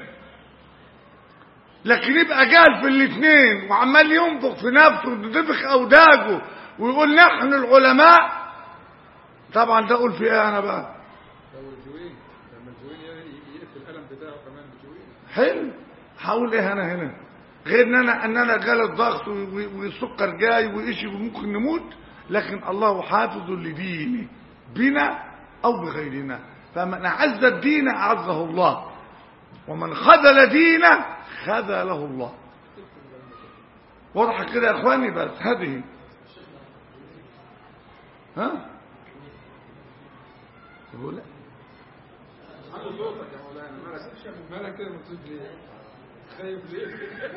لكن يبقى جال في الاثنين وعمال ينفخ في نفسه وتنفخ أوداجه ويقول نحن العلماء طبعا ده أقول في ايه أنا بقى لو الجوين لما الجوين ي- يقفل القلم بتاعه كمان بجوين حلو هقول ايه انا هنا غير ان انا ان انا جالي الضغط و- و- والسكر جاي وإشي وممكن نموت لكن الله حافظ لدينه بنا او بغيرنا فمن اعز الدين اعزه الله ومن خذل دينه خذله الله واضحه كده يا اخواني بس هذه ها بقول لك عنده صوتك يا مولانا مالك مالك كده مبسوط ليه؟ خايف ليه؟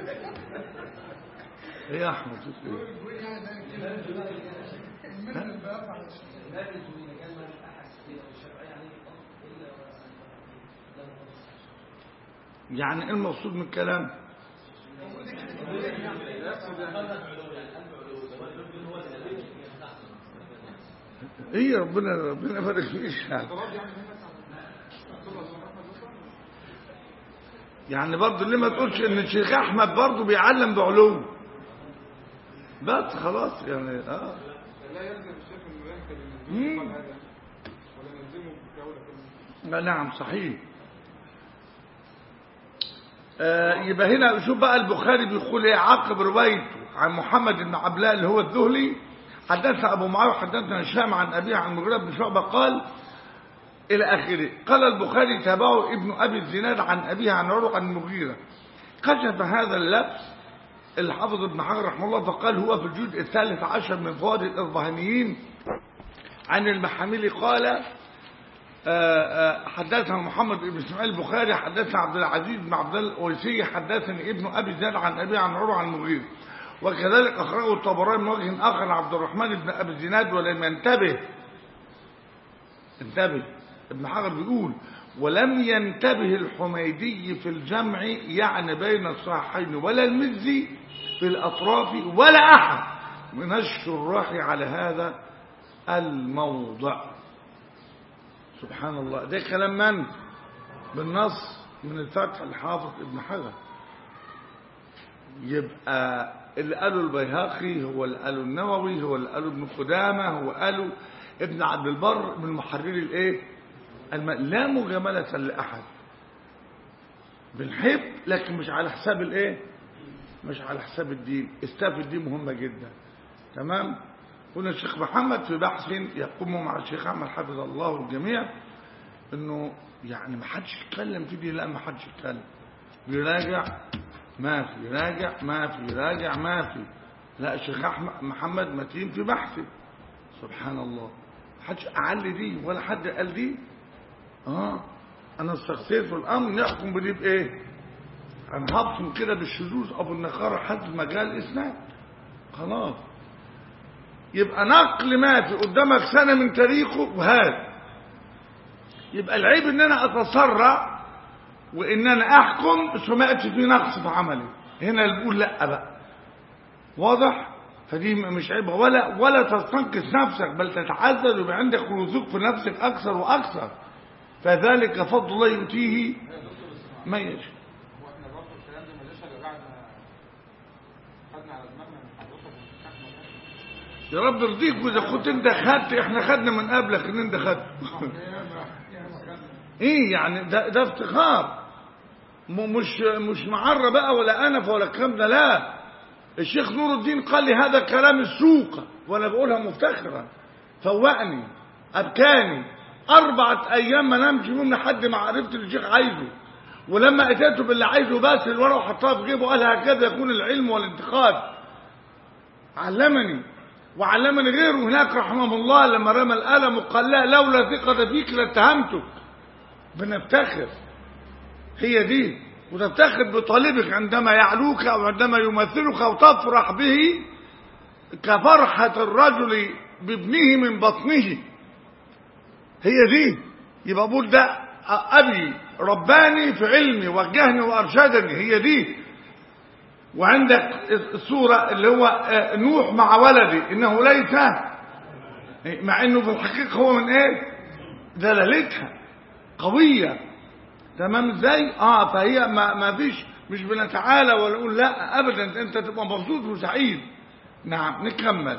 ايه يا احمد شوف ايه يعني ايه المقصود من الكلام ايه ربنا ربنا بارك فيش يعني يعني برضه ليه ما تقولش ان الشيخ احمد برضه بيعلم بعلوم بس خلاص يعني اه لا يلزم الشيخ انه ينكر مم. النزول هذا ولا نلزمه بدولة كلمة نعم صحيح آه يبقى هنا شوف بقى البخاري بيقول ايه عقب روايته عن محمد بن عبلاء اللي هو الذهلي حدثنا ابو معاويه حدثنا هشام عن ابيه عن مغيره بن شعبه قال الى اخره قال البخاري تابعه ابن ابي الزناد عن ابيه عن عروه عن المغيره كشف هذا اللبس الحافظ ابن حجر رحمه الله فقال هو في الجزء الثالث عشر من فوائد الاصبهانيين عن المحاملي قال آه، آه، حدثنا محمد بن اسماعيل البخاري حدثنا عبد العزيز بن عبد الله الأويسي حدثني ابن ابي زياد عن ابي عن عروه عن المغيرة وكذلك اخرجه الطبراني من وجه اخر عن عبد الرحمن بن ابي الزناد ولم ينتبه انتبه ابن حجر بيقول ولم ينتبه الحميدي في الجمع يعني بين الصحيحين ولا المزي في الاطراف ولا احد من الشراح على هذا الموضع سبحان الله ده كلام من بالنص من الفتح الحافظ ابن حجر يبقى اللي قاله البيهقي هو اللي قاله النووي هو اللي قاله ابن قدامه هو قاله ابن عبد البر من محرري الايه الم... لا مجامله لاحد بنحب لكن مش على حساب الايه مش على حساب الدين استاف الدين مهمه جدا تمام هنا الشيخ محمد في بحث يقوم مع الشيخ احمد حفظ الله الجميع انه يعني ما حدش يتكلم في دي لا ما حدش يتكلم بيراجع ما في يراجع ما في يراجع ما في لا الشيخ احمد محمد متين في بحثه سبحان الله ما حدش اعلي دي ولا حد قال دي اه انا استخسرت في الامر نحكم بدي بايه هنهبطم كده بالشذوذ ابو النخاره حد مجال اسناد خلاص يبقى نقل ما في قدامك سنة من تاريخه وهذا يبقى العيب ان انا اتسرع وان انا احكم ثم ياتي في نقص في عملي هنا اللي بقول لا بقى واضح فدي مش عيب ولا ولا تستنقص نفسك بل تتعزز ويبقى عندك رزوق في نفسك اكثر واكثر فذلك فضل الله يؤتيه من يشاء هو احنا برضه الكلام ده ما جاش الا بعد ما خدنا على دماغنا من حضرتك والشيخ احمد يا رب يرضيك واذا كنت انت خدت احنا خدنا من قبلك ان انت خدت ياما ياما خدنا ايه يعني ده, ده افتخار م- مش مش معرة بقى ولا انف ولا الكلام ده لا الشيخ نور الدين قال لي هذا كلام السوق وانا بقولها مفتخرا فوقني ابكاني اربعة ايام ما نامش فيهم لحد ما عرفت اللي الشيخ عايزه ولما اتيته باللي عايزه بس الورقه وحطها في جيبه قال هكذا يكون العلم والانتقاد علمني وعلمني غيره هناك رحمه الله لما رمى القلم وقال لا لولا ثقة فيك لاتهمتك بنفتخر هي دي وتفتخر بطالبك عندما يعلوك أو عندما يمثلك وتفرح به كفرحة الرجل بابنه من بطنه هي دي يبقى بقول ده أبي رباني في علمي وجهني وأرشدني هي دي وعندك الصورة اللي هو نوح مع ولدي إنه ليس مع إنه في الحقيقة هو من إيه دلالتها قوية تمام ازاي اه فهي ما, ما فيش مش بنتعالى ولا نقول لا ابدا انت تبقى مبسوط وسعيد نعم نكمل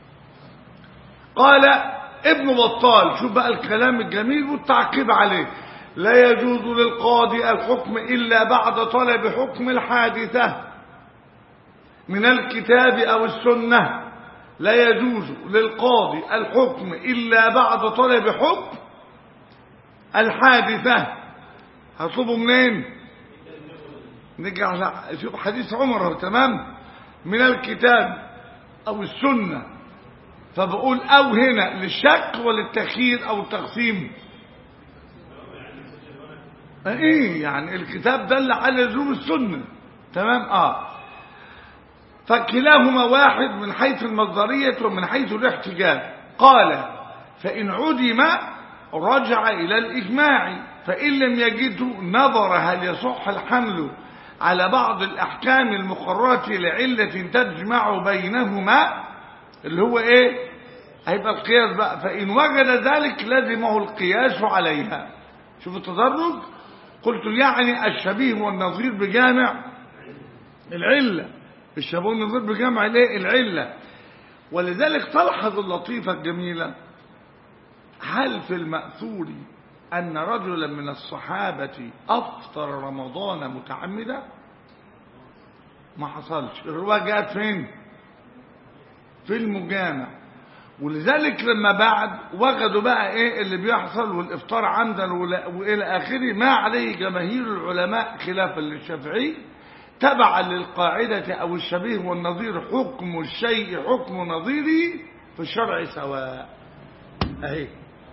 قال ابن بطال شوف بقى الكلام الجميل والتعقيب عليه لا يجوز للقاضي الحكم إلا بعد طلب حكم الحادثة من الكتاب أو السنة لا يجوز للقاضي الحكم إلا بعد طلب حكم الحادثة هطلبه منين نرجع شوف حديث عمر تمام من الكتاب أو السنة فبقول أو هنا للشك وللتخيير أو التقسيم ايه يعني الكتاب دل على لزوم السنة تمام اه فكلاهما واحد من حيث المصدرية ومن حيث الاحتجاج قال فإن عدم رجع إلى الإجماع فإن لم يجده نظر هل يصح الحمل على بعض الأحكام المقررة لعلة تجمع بينهما اللي هو إيه هيبقى القياس بقى فإن وجد ذلك لزمه القياس عليها شوف التدرج قلت يعني الشبيه والنظير بجامع العلة الشبيه والنظير بجامع الايه العلة ولذلك تلحظ اللطيفة الجميلة هل في المأثور أن رجلا من الصحابة أفطر رمضان متعمدا ما حصلش الرواية جاءت فين في المجامع ولذلك لما بعد وجدوا بقى ايه اللي بيحصل والافطار عمدا والى اخره ما عليه جماهير العلماء خلافا للشافعي تبعا للقاعدة او الشبيه والنظير حكم الشيء حكم نظيره في الشرع سواء اهي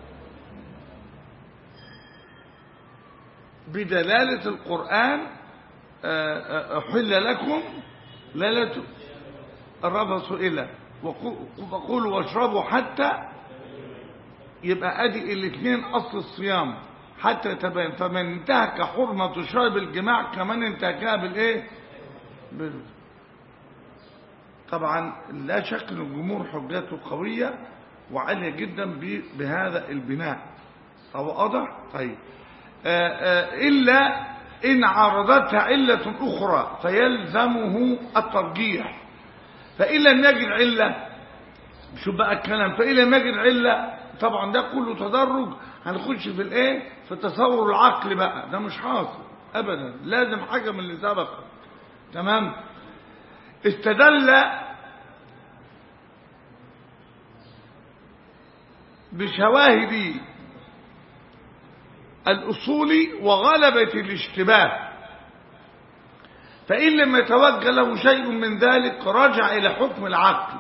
بدلالة القرآن أحل لكم ليلة الرفث إلى وقولوا واشربوا حتى يبقى ادي الاثنين اصل الصيام حتى تبين فمن انتهك حرمة شرب الجماع كمان انتهكها بالايه بال... طبعا لا شك ان الجمهور حجاته قوية وعالية جدا بهذا البناء طب واضح طيب آآ آآ الا ان عارضتها علة اخرى فيلزمه الترجيح فإن لم يجد علة شوف بقى الكلام فإن لم يجد علة طبعا ده كله تدرج هنخش في الايه في تصور العقل بقى ده مش حاصل ابدا لازم حاجة من اللي سبق تمام استدل بشواهد الأصول وغلبة الاشتباه فإن لم يتوجه له شيء من ذلك رجع إلى حكم العقل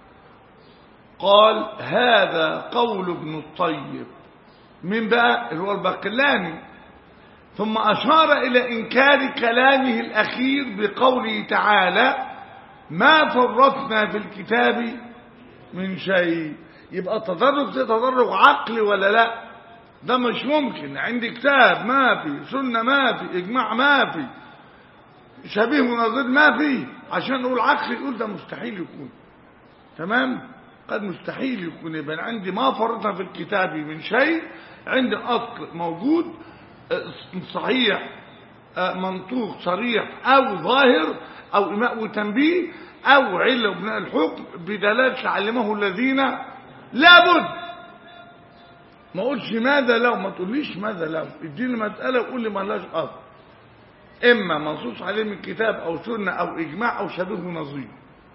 قال هذا قول ابن الطيب من بقى اللي هو البقلاني ثم أشار إلى إنكار كلامه الأخير بقوله تعالى ما فرطنا في الكتاب من شيء يبقى التدرج ده تدرج عقلي ولا لا ده مش ممكن عندي كتاب ما في سنة ما في إجماع ما في شبيه ونظير ما فيه عشان نقول عقل يقول ده مستحيل يكون تمام قد مستحيل يكون يبقى عندي ما فرطنا في الكتاب من شيء عندي اصل موجود صحيح منطوق صريح او ظاهر او اماء وتنبيه او عله وبناء الحكم بدلاله علمه الذين لابد ما اقولش ماذا لو ما تقوليش ماذا لو اديني مساله وقول لي ما لهاش اصل إما منصوص عليه من كتاب أو سنة أو إجماع أو شبيه نظير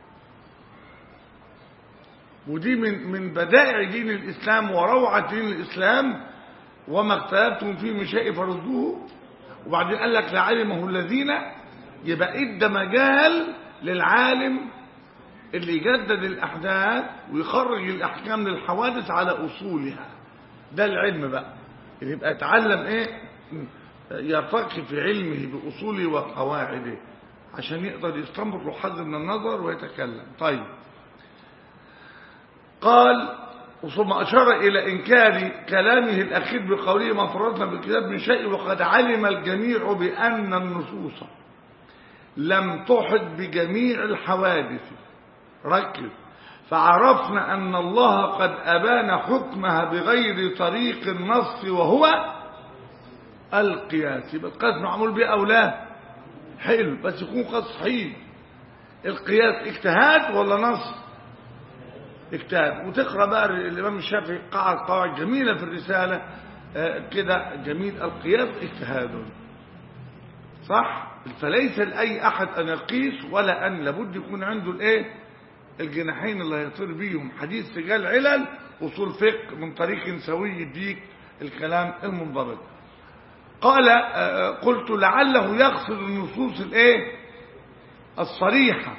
ودي من من بدائع دين الإسلام وروعة دين الإسلام وما اختلفتم فيه من شيء فردوه وبعدين قال لك لعلمه الذين يبقى ادى مجال للعالم اللي يجدد الأحداث ويخرج الأحكام للحوادث على أصولها ده العلم بقى اللي يبقى يتعلم إيه يرتقي في علمه بأصوله وقواعده عشان يقدر يستنبط له حد من النظر ويتكلم طيب قال ثم أشار إلى إنكار كلامه الأخير بقوله ما فرطنا بالكتاب من شيء وقد علم الجميع بأن النصوص لم تحط بجميع الحوادث ركز فعرفنا أن الله قد أبان حكمها بغير طريق النص وهو القياس يبقى القياس معمول به أو لا حلو بس يكون قياس صحيح القياس اجتهاد ولا نص اجتهاد وتقرا بقى الامام الشافعي قاعد قواعد جميله في الرساله آه، كده جميل القياس اجتهاد صح فليس لاي احد ان يقيس ولا ان لابد يكون عنده الايه الجناحين اللي هيطير بيهم حديث رجال علل اصول فقه من طريق سوي يديك الكلام المنضبط قال آه، قلت لعله يقصد النصوص الايه الصريحه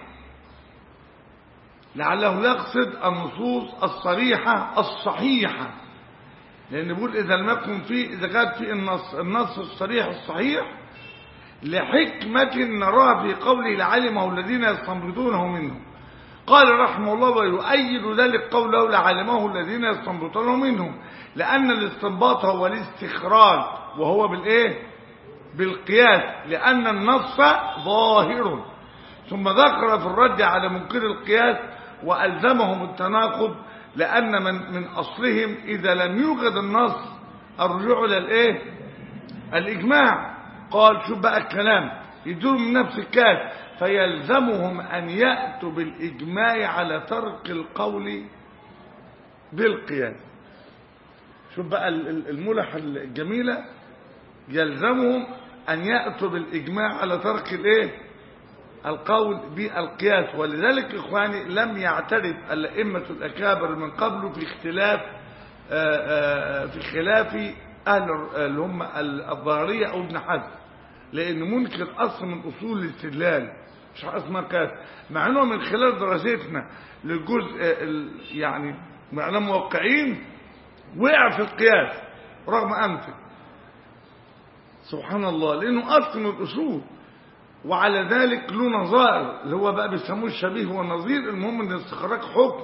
لعله يقصد النصوص الصريحة الصحيحة لأن بيقول إذا لم يكن فيه إذا كان في النص النص الصريح الصحيح لحكمة نراها في قوله لعلمه الذين يستنبطونه منه قال رحمه الله ويؤيد ذلك قوله لعلمه الذين يستنبطونه منهم لأن الاستنباط هو الاستخراج وهو بالإيه بالقياس لأن النص ظاهر ثم ذكر في الرد على منكر القياس وألزمهم التناقض لأن من, من أصلهم إذا لم يوجد النص الرجوع إلى الإيه؟ الإجماع قال شوف بقى الكلام يدور من نفس الكاس فيلزمهم أن يأتوا بالإجماع على ترك القول بالقياس شوف بقى ال- ال- الملح الجميلة يلزمهم أن يأتوا بالإجماع على ترك الإيه؟ القول بالقياس ولذلك إخواني لم يعترف الأئمة الأكابر من قبل في اختلاف آه، آه، في خلاف أهل الر- اللي هم الظاهرية أو ابن حزم لأن منكر أصل من أصول الاستدلال مش حاجة اسمها قياس مع أنه من خلال دراستنا للجزء ال- يعني معناه موقعين وقع في القياس رغم أنفه سبحان الله لأنه أصل من الأصول وعلى ذلك له نظائر اللي هو بقى بيسموه الشبيه والنظير المهم ان استخراج حكم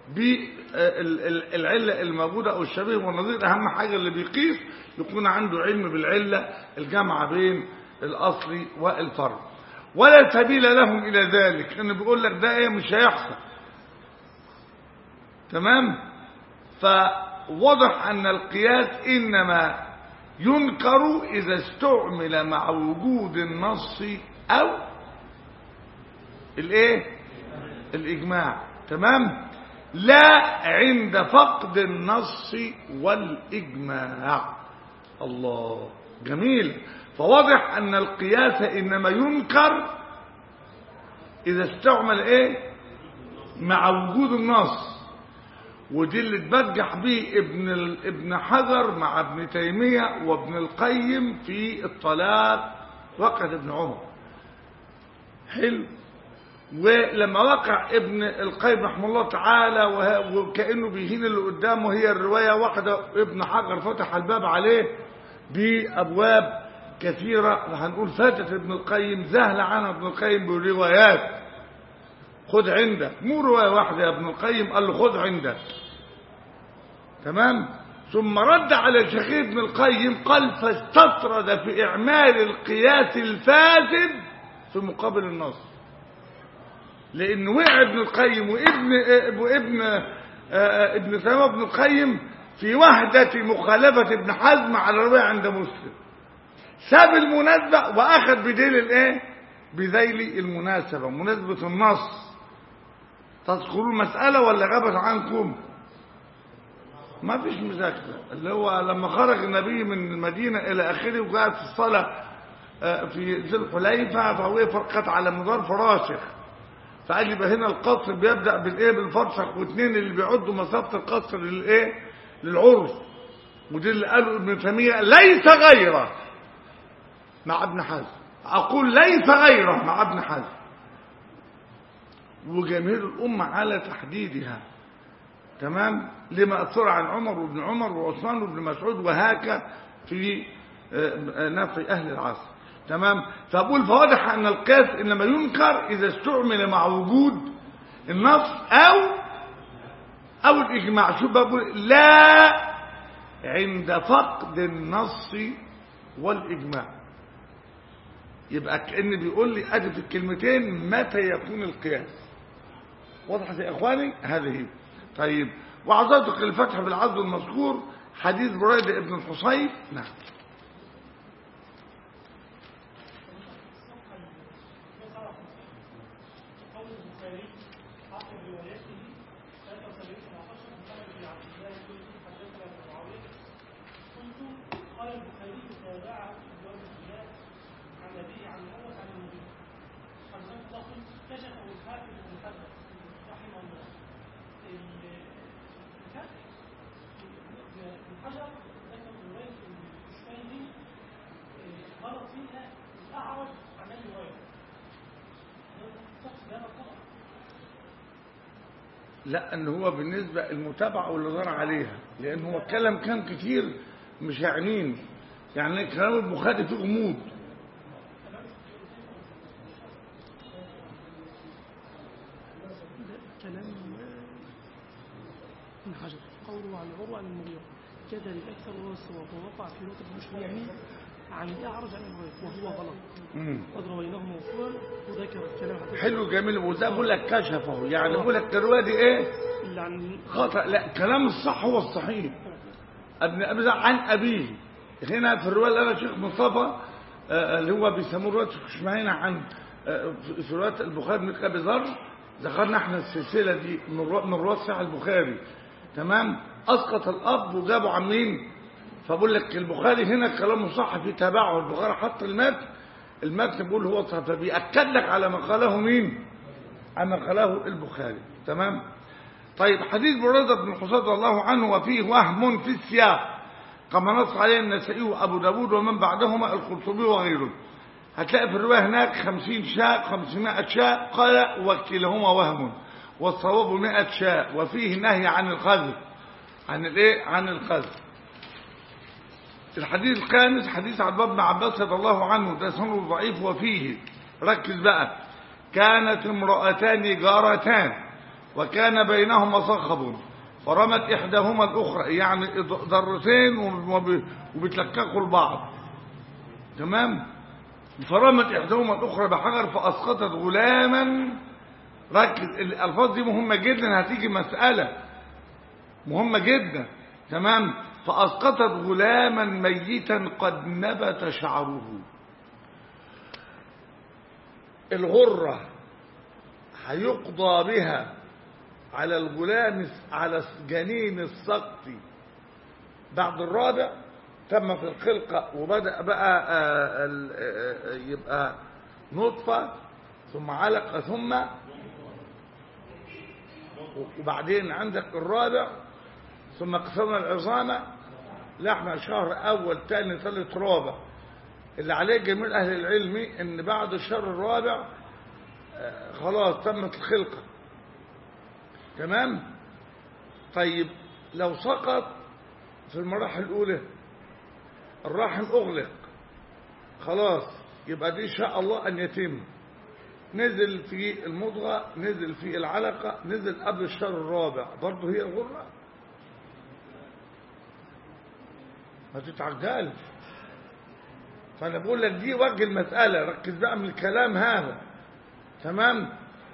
بالعلة الموجودة او الشبيه والنظير اهم حاجة اللي بيقيس يكون عنده علم بالعلة الجامعة بين الاصل والفرع ولا سبيل لهم الى ذلك انه بيقول لك ده ايه مش هيحصل تمام فوضح ان القياس انما ينكر اذا استعمل مع وجود النص او الايه الاجماع تمام لا عند فقد النص والاجماع الله جميل فواضح ان القياس انما ينكر اذا استعمل ايه مع وجود النص ودي اللي تبجح به ابن ال- ابن حجر مع ابن تيمية وابن القيم في الطلاق وقت ابن عمر حلو ولما وقع ابن القيم رحمه الله تعالى وه- وكأنه بيهين اللي قدامه هي الرواية واحدة ابن حجر فتح الباب عليه بأبواب كثيرة هنقول فاتت ابن القيم زهل عنها ابن القيم بروايات خد عندك مو رواية واحدة يا ابن القيم قال له خد عندك تمام ثم رد على شيخ ابن القيم قال فاستطرد في إعمال القياس الفاسد في مقابل النص لأن وقع ابن القيم وابن وابن آه، ابن تيمية وابن القيم في وحدة مخالفة ابن حزم على الرواية عند مسلم ساب المناسبة وأخذ بديل الإيه؟ بذيل المناسبة مناسبة النص تذكروا المسألة ولا غابت عنكم ما فيش مذاكرة اللي هو لما خرج النبي من المدينة إلى آخره وقعد في الصلاة آه، في ذي الحليفة فوقف ركعت على مدار فراشخ فقال لي بقى هنا القصر بيبدأ بالإيه بالفرشخ واثنين اللي بيعدوا مسافة القصر للإيه للعرف ودي اللي قاله ابن تيمية ليس غيره مع ابن حزم أقول ليس غيره مع ابن حزم وجماهير الأمة على تحديدها تمام لما أثر عن عمر وابن عمر وعثمان وابن مسعود وهاك في آه، نفي أهل العصر تمام فأقول فواضح أن القياس إنما ينكر إذا استعمل مع وجود النص أو أو الإجماع شو بقول لا عند فقد النص والإجماع يبقى كأن بيقول لي أدي في الكلمتين متى يكون القياس واضح يا إخواني هذه طيب وعظتك الفتح بالعرض المذكور حديث بريدة ابن الحصيب نعم قول البخاري حق روايته 73 19 من طلب عبد الله بن حدثنا ابن معاويه قلت قال البخاري تابعه في ابواب الخلاف عن ابيه عن الاول عن المدير حمزه الضخم كشفه الحافظ بن حجر رحمه الله الفتح ابن حجر ذكر روايه الشمالي غلط فيها الاعرج عن ابي هريره لا ان هو بالنسبة المتابعة واللي دار عليها لان هو اتكلم كان كتير مش يعنين يعني كلام البخاري فيه غموض كلام ابن حجر قوله عن عروة عن المغيرة كذا الأكثر وهو الصواب ووقع في نقطة المشهورين عن الأعرج عن الغيب وهو غلط مم. قد رويناه موصولا وذكر الكلام حتى حلو جميل وده بقول لك كشفه يعني بقول لك الرواية دي ايه اللي عن خطأ لا كلام الصح هو الصحيح ابن ابي ذر عن ابيه هنا في الروايه اللي انا شيخ مصطفى آه، اللي هو بيسموه روايه شمعين عن آه، في في روايه البخاري بن ابي ذر ذكرنا احنا السلسله دي من روا- من رواه صحيح البخاري تمام اسقط الاب وجابوا عن مين فبقول لك البخاري هنا كلامه صح في تابعه البخاري حط المتن المتن بيقول هو صح فبيأكد لك على ما قاله مين على ما قاله البخاري تمام طيب حديث بريدة بن حصين رضي الله عنه وفيه وهم في السياق كما نص عليه النسائي وابو داود ومن بعدهما القرطبي وغيره هتلاقي في الرواية هناك خمسين شاء خمسمائة شاء قال وكلهما وهم والصواب مائة شاء وفيه نهي عن الخذف عن الايه عن الخذف الحديث الخامس حديث عبد الله بن عباس رضي الله عنه ده سنه ضعيف وفيه ركز بقى كانت امرأتان جارتان وكان بينهما صخب فرمت إحداهما الأخرى يعني ضرتين وب- وبتلككوا البعض تمام فرمت إحداهما الأخرى بحجر فأسقطت غلاما ركز الألفاظ دي مهمة جدا هتيجي مسألة مهمة جدا تمام فأسقطت غلاما ميتا قد نبت شعره الغرة هيقضى بها على الغلام على جنين السقط بعد الرابع تم في الخلقة وبدأ بقى آه، ال- آه، آه، يبقى نطفة ثم علقة ثم وبعدين عندك الرابع ثم قسمنا العظام لحم شهر أول ثاني ثالث رابع اللي عليه جميع أهل العلم إن بعد الشهر الرابع آه، خلاص تمت الخلقة تمام طيب لو سقط في المراحل الأولى الرحم أغلق خلاص يبقى دي إن شاء الله أن يتم نزل في المضغة نزل في العلقة نزل قبل الشهر الرابع برضه هي الغرة ما تتعجلش فأنا بقول لك دي وجه المسألة ركز بقى من الكلام هذا تمام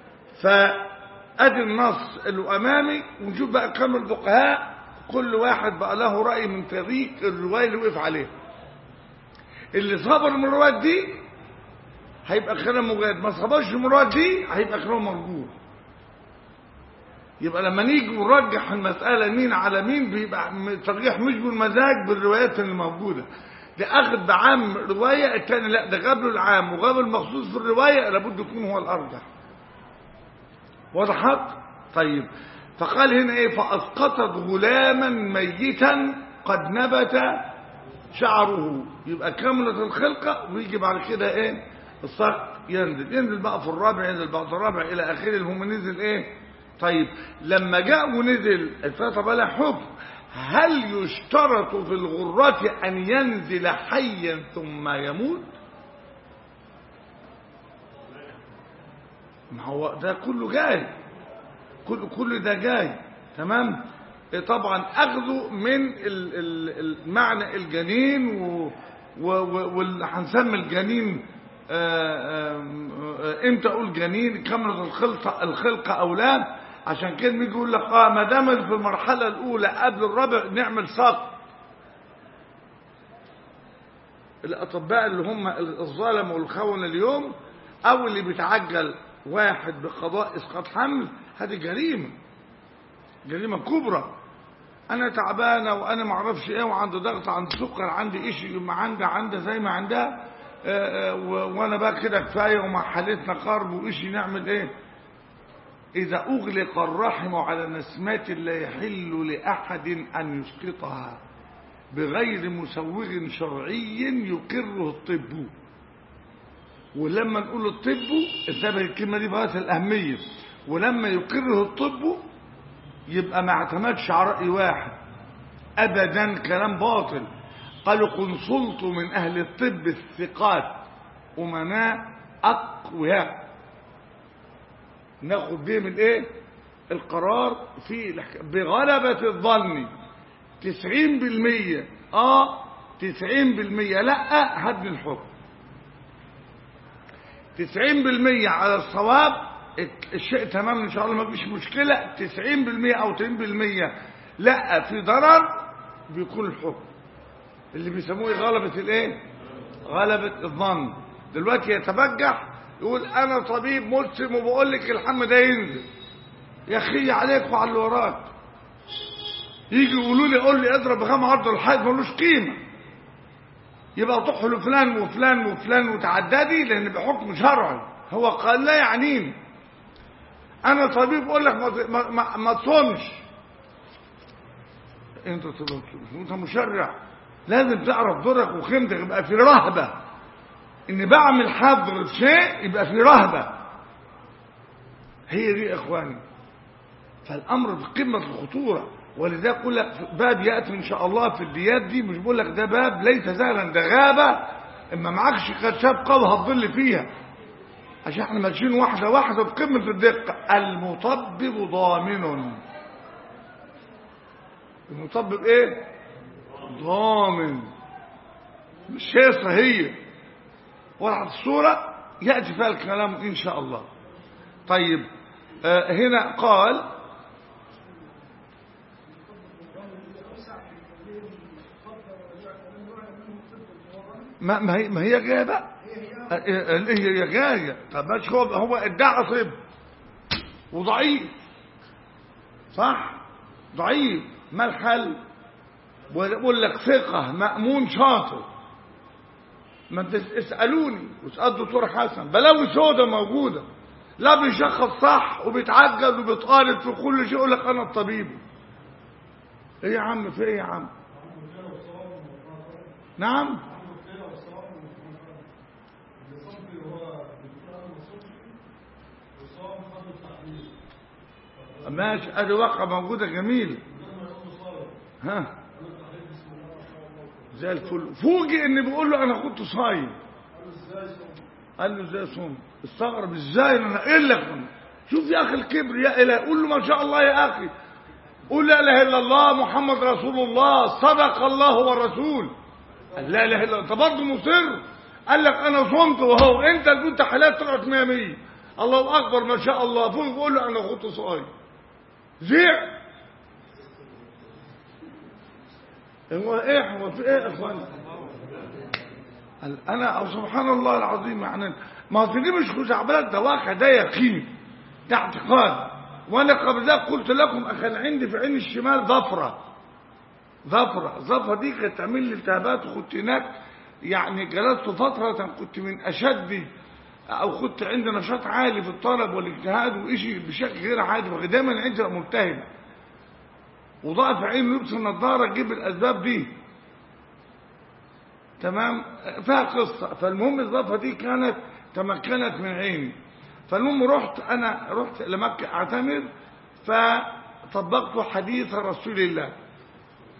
فأدي النص اللي أمامي ونشوف بقى كم الفقهاء كل واحد بقى له رأي من طريق الرواية اللي وقف عليها اللي صبر من الرواية دي هيبقى خيرا مجاد ما صبرش من الرواية دي هيبقى خيرا مرجوح يبقى لما نيجي نرجح المسألة مين على مين بيبقى ترجيح مش بالمزاج بالروايات اللي موجودة ده أخذ بعام رواية التاني لا ده غاب له العام وغاب المخصوص في الرواية لابد يكون هو الأرجح وضحت طيب فقال هنا ايه فأسقطت غلاما ميتا قد نبت شعره يبقى كاملة الخلقة ويجي بعد كده ايه الصق ينزل ينزل بقى في الرابع ينزل بعد الرابع الى اخره المهم نزل ايه طيب لما جاء ونزل الفترة بلا حكم هل يشترط في الغرة أن ينزل حيا ثم يموت ما هو ده كله جاي كل كل ده جاي تمام إيه طبعا اخذه من ال- ال- المعنى الجنين و و- و- واللي هنسمي الجنين آه، آم، آه، امتى اقول جنين كاملة الخلقة الخلقة او لا عشان كده بيجي يقول لك اه ما دام في المرحلة الاولى قبل الرابع نعمل سقط الاطباء اللي هم الظالم والخونة اليوم او اللي بيتعجل واحد بقضاء اسقاط حمل هذه جريمه جريمه كبرى انا تعبانه وانا ما اعرفش ايه وعندي ضغط عندي سكر عندي ايش ما عندها عندها زي ما عندها آه، آه، و- وانا بقى كده كفايه ومع حالتنا قرب وايش نعمل ايه اذا اغلق الرحم على نسمات لا يحل لاحد ان يسقطها بغير مسوغ شرعي يقره الطب ولما نقول الطب انتبه الكلمه دي بغايه الاهميه ولما يقره الطب يبقى ما اعتمدش على راي واحد ابدا كلام باطل قالوا قنصلت من اهل الطب الثقات امناء اقوياء ناخد بيه من ايه القرار في الحك- بغلبة الظن تسعين بالمية اه تسعين بالمية لا هدي الحكم تسعين بالمية على الصواب الشيء تمام ان شاء الله ما فيش مشكلة تسعين بالمية او تسعين بالمية لا في ضرر بيكون الحكم اللي بيسموه غلبة الايه غلبة الظن دلوقتي يتبجح يقول انا طبيب مسلم وبقول لك الحم ده ينزل يا اخي عليك وعلى اللي وراك يجي يقولوا لي قول لي اضرب بخام عرض الحائط ملوش قيمه يبقى تروحوا لفلان وفلان وفلان وتعددي لان بحكم شرعي هو قال لا يعنيني انا طبيب اقول لك ما ما, ما, ما تصومش انت طبيب انت مشرع لازم تعرف دورك وقيمتك يبقى في رهبه ان بعمل حظر في شيء يبقى في رهبه هي دي يا اخواني فالامر في قمه الخطوره ولذلك اقول لك باب ياتي ان شاء الله في الديات دي مش بقول لك ده باب ليس سهلا ده غابه اما معكش كشاف قوي هتضل فيها عشان احنا ماشيين واحده واحده بقمه الدقه المطبب ضامن المطبب ايه ضامن مش هي صحيح وضعت الصورة يأتي فيها الكلام إن شاء الله طيب آه هنا قال ما ما هي ما هي جايه بقى آه، آه، هي هي جايه طب ماشي هو هو ادعى طب وضعيف صح ضعيف ما الحل بقول لك ثقة مأمون شاطر ما انت اسألوني واسأل دكتور حسن بلاوي سودة موجودة لا بيشخص صح وبيتعجز وبيطالب في كل شيء يقول لك انا الطبيب ايه يا عم في ايه يا عم نعم ماشي ادي واقعة موجودة جميل ها زي الفل فوجئ ان بيقول له انا كنت صايم قال له ازاي صوم استغرب ازاي انا قايل لك شوف يا اخي الكبر يا اله قول له ما شاء الله يا اخي قول لا اله الا الله محمد رسول الله صدق الله والرسول قال لا اله الا الله انت برضه مصر قال لك انا صمت وهو انت اللي كنت حالات طلعت 100 100 الله اكبر ما شاء الله فوق بيقول له انا كنت صايم زيع هو ايه هو في ايه يا اخوان قال انا او سبحان الله العظيم يعني ما هو دي مش خزعبلات ده واقع ده يقين ده اعتقاد وانا قبل ذلك قلت لكم كان عندي في عين الشمال ظفره ظفره ظفره دي كانت تعمل لي التهابات وكنت هناك يعني جلست فتره كنت من اشد او كنت عندي نشاط عالي في الطلب والاجتهاد وإشي بشكل غير عادي فدايما عندي أبقى ملتهب وضعف عين لبس النظاره تجيب الاسباب دي تمام فيها قصه فالمهم الضفه دي كانت تمكنت من عيني فالمهم رحت انا رحت لمكه اعتمر فطبقت حديث رسول الله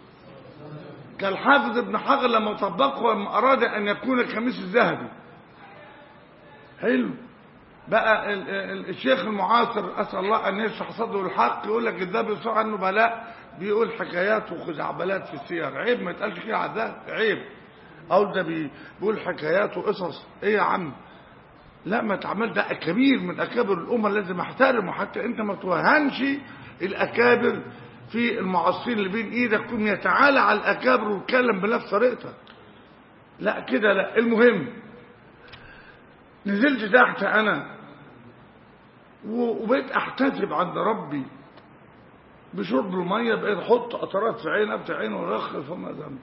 كالحافظ ابن حجر لما طبقه لما أراد أن يكون الخميس الذهبي حلو بقى ال- ال- الشيخ المعاصر أسأل الله أن يشرح صدره الحق يقول لك الذهبي يصح عنه بلاء بيقول حكايات وخزعبلات في السير عيب ما يتقالش كده على الذهب عيب أو ده بي- بيقول حكايات وقصص إيه يا عم لا ما تعمل ده كبير من أكابر الأمة لازم احترمه حتى أنت ما توهنش الأكابر في المعاصرين اللي بين إيدك كن يتعالى على الأكابر ويتكلم بنفس طريقتك لا كده لا المهم نزلت تحت أنا و- وبقيت أحتسب عند ربي بشرب المية بقيت أحط قطرات في عيني أفتح عيني وأرخص فما ذنب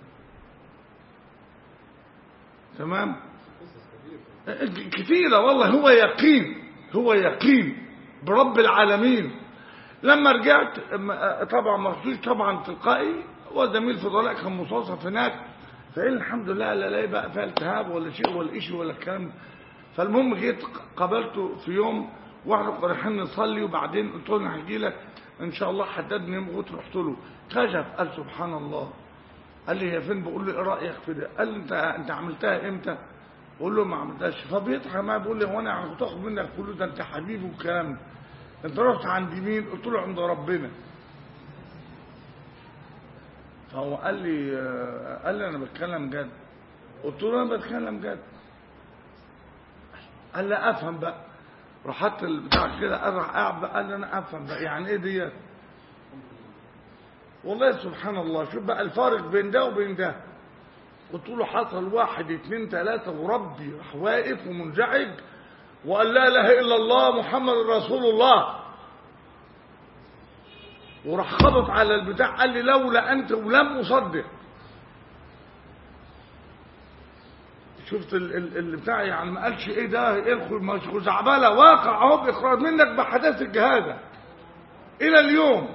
تمام كثيرة والله هو يقين هو يقين برب العالمين لما رجعت م- طبعا مخصوص طبعا تلقائي وزميل فضلاء كان مصاصف هناك فقال الحمد لله لا لا بقى فيها التهاب ولا شيء ولا شيء ولا الكلام ده. فالمهم جيت قابلته في يوم واحنا كنا رايحين نصلي وبعدين قلت له انا هجي لك ان شاء الله حددني يوم قلت رحت له كشف قال سبحان الله قال لي هي فين بقول له ايه رايك في ده قال لي انت انت عملتها امتى بقول له ما عملتهاش فبيضحك معايا بيقول لي هو انا كنت اخد منك فلوس ده انت حبيبي والكلام ده انت رحت عند مين قلت له عند ربنا فهو قال لي آه، قال لي انا بتكلم جد قلت له انا بتكلم جد قال لي افهم بقى راح حط البتاع كده قال راح قاعد بقى قال لي انا افهم بقى يعني ايه ديت والله سبحان الله شوف بقى الفارق بين ده وبين ده قلت له حصل واحد اتنين تلاتة وربي راح واقف ومنزعج وقال لا اله الا الله محمد رسول الله وراح خبط على البتاع قال لي لولا انت ولم اصدق شفت ال- ال- البتاع يعني ما قالش ايه ده ايه الخ- مش خزعبله واقع اهو باقرار منك بحداثه الجهاده الى اليوم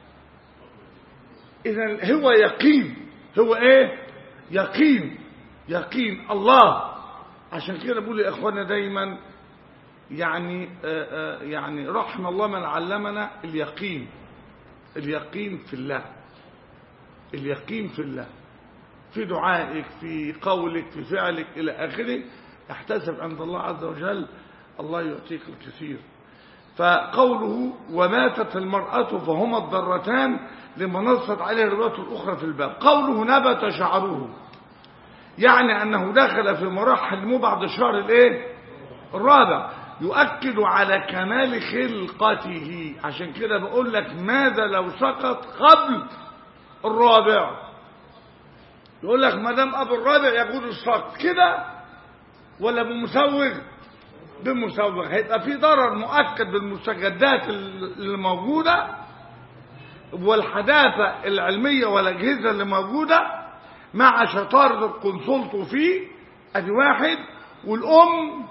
اذا هو يقين هو ايه يقين يقين الله عشان كده بقول يا اخوانا دايما يعني آه، آه، يعني رحم الله من علمنا اليقين اليقين في الله اليقين في الله في دعائك في قولك في فعلك إلى آخره احتسب عند الله عز وجل الله يعطيك الكثير فقوله وماتت المرأة فهما الضرتان لما نصت عليه الرواية الأخرى في الباب قوله نبت شعره يعني أنه دخل في مراحل مو بعد الشهر الايه الرابع يؤكد على كمال خلقته عشان كده بقول لك ماذا لو سقط قبل الرابع يقول لك ما دام ابو الرابع يجوز السقط كده ولا بمسوغ بمسوغ هيبقى في ضرر مؤكد بالمستجدات اللي موجوده والحداثه العلميه والاجهزه اللي موجوده مع شطاره القنصلت فيه ادي واحد والام